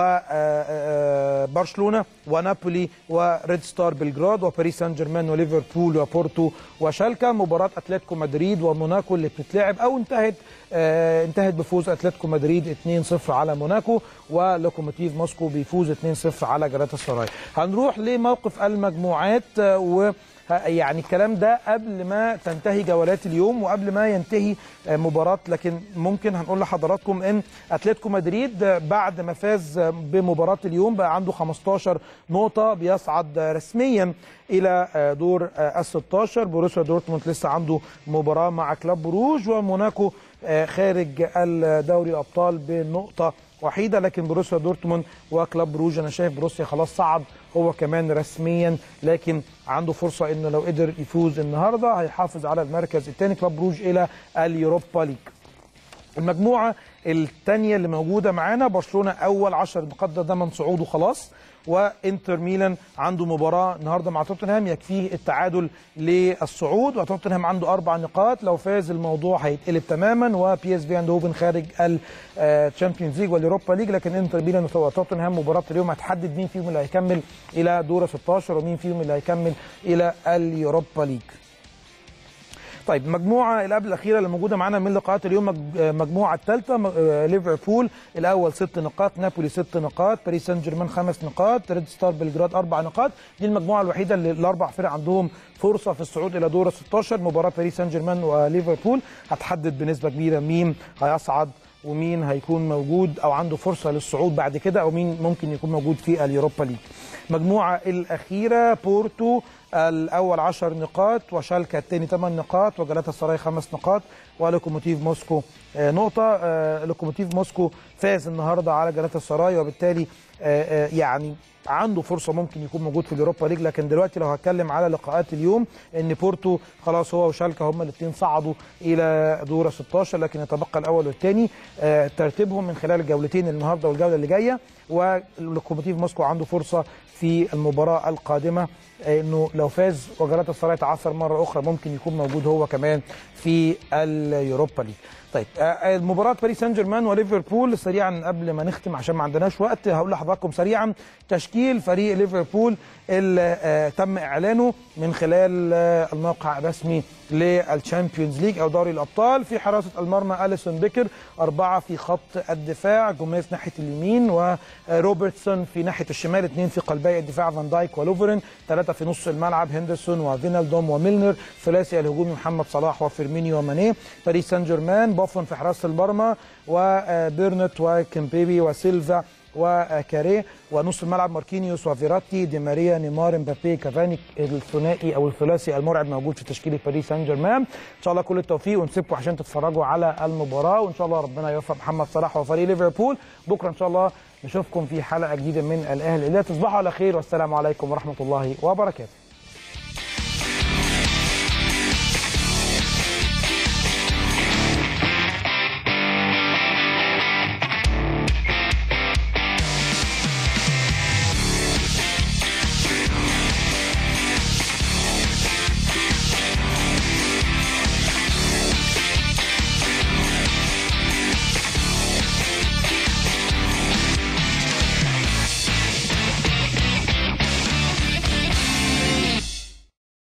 وبرشلونه ونابولي وريد ستار بلجراد وباريس سان جيرمان وليفربول وبورتو وشالكا مباراه اتلتيكو مدريد وموناكو اللي بتتلعب او انتهت آه، انتهت بفوز اتلتيكو مدريد 2-0 على موناكو ولوكوموتيف موسكو بيفوز 2-0 على جلاتا سراي هنروح لموقف المجموعات آه، و ه- يعني الكلام ده قبل ما تنتهي جولات اليوم وقبل ما ينتهي آه، مباراة لكن ممكن هنقول لحضراتكم ان اتلتيكو مدريد آه، بعد ما فاز آه، بمباراة اليوم بقى عنده 15 نقطة بيصعد آه، رسميا الى آه، دور ال 16 بروسيا دورتموند لسه عنده مباراة مع كلاب بروج وموناكو آه، خارج الدوري الابطال بنقطة وحيده لكن بروسيا دورتموند وكلاب بروج انا شايف بروسيا خلاص صعد هو كمان رسميا لكن عنده فرصه انه لو قدر يفوز النهارده هيحافظ على المركز الثاني كلاب بروج الى اليوروبا ليج المجموعه الثانيه اللي موجوده معانا برشلونه اول 10 نقاط ده ضمن صعوده خلاص وانتر ميلان عنده مباراه النهارده مع توتنهام يكفيه التعادل للصعود وتوتنهام عنده اربع نقاط لو فاز الموضوع هيتقلب تماما وبي اس في اندهوفن خارج الشامبيونز ليج واليوروبا ليج لكن انتر ميلان وتوتنهام مباراه اليوم هتحدد مين فيهم اللي هيكمل الى دور 16 ومين فيهم اللي هيكمل الى اليوروبا ليج طيب المجموعه اللي قبل الاخيره اللي موجوده معانا من لقاءات اليوم مج- المجموعه الثالثه م- آه، ليفربول الاول ست نقاط نابولي ست نقاط باريس سان جيرمان خمس نقاط ريد ستار بلجراد اربع نقاط دي المجموعه الوحيده اللي الاربع فرق عندهم فرصه في الصعود الى دور ال 16 مباراه باريس سان جيرمان وليفربول هتحدد بنسبه كبيره مين هيصعد ومين هيكون موجود او عنده فرصه للصعود بعد كده او مين ممكن يكون موجود في اليوروبا ليج المجموعه الاخيره بورتو الاول 10 نقاط وشالكا الثاني 8 نقاط وجلاتا سراي خمس نقاط ولوكوموتيف موسكو آه، نقطه آه، لوكوموتيف موسكو فاز النهارده على جلاتا سراي وبالتالي آه، آه، يعني عنده فرصه ممكن يكون موجود في اليوروبا ليج لكن دلوقتي لو هتكلم على لقاءات اليوم ان بورتو خلاص هو وشالكا هما الاثنين صعدوا الى دور 16 لكن يتبقى الاول والثاني آه، ترتيبهم من خلال الجولتين النهارده والجوله اللي جايه ولوكوموتيف موسكو عنده فرصه في المباراه القادمه آه، انه لو فاز وجلاتا سراي تعثر مره اخرى ممكن يكون موجود هو كمان في اليوروبا ليج طيب آه، مباراة باريس سان جيرمان وليفربول سريعا قبل ما نختم عشان ما عندناش وقت هقول لحضراتكم سريعا تشكيل فريق ليفربول اللي آه، تم اعلانه من خلال آه، الموقع الرسمي للتشامبيونز ليج او دوري الابطال في حراسه المرمى اليسون بيكر اربعه في خط الدفاع جوميز ناحيه اليمين وروبرتسون في ناحيه الشمال اثنين في قلبي الدفاع فان دايك ولوفرين ثلاثه في نص الملعب هندرسون وفينالدوم وميلنر ثلاثي الهجومي محمد صلاح وفيرمينيو وماني باريس سان جيرمان بوفون في حراسه المرمى وبيرنت وكيمبيبي وسيلفا وكاريه ونص الملعب ماركينيوس وفيراتي دي ماريا نيمار مبابي كافاني الثنائي او الثلاثي المرعب موجود في تشكيله باريس سان جيرمان ان شاء الله كل التوفيق ونسيبكم عشان تتفرجوا على المباراه وان شاء الله ربنا يوفق محمد صلاح وفريق ليفربول بكره ان شاء الله نشوفكم في حلقه جديده من الاهلي لا تصبحوا على خير والسلام عليكم ورحمه الله وبركاته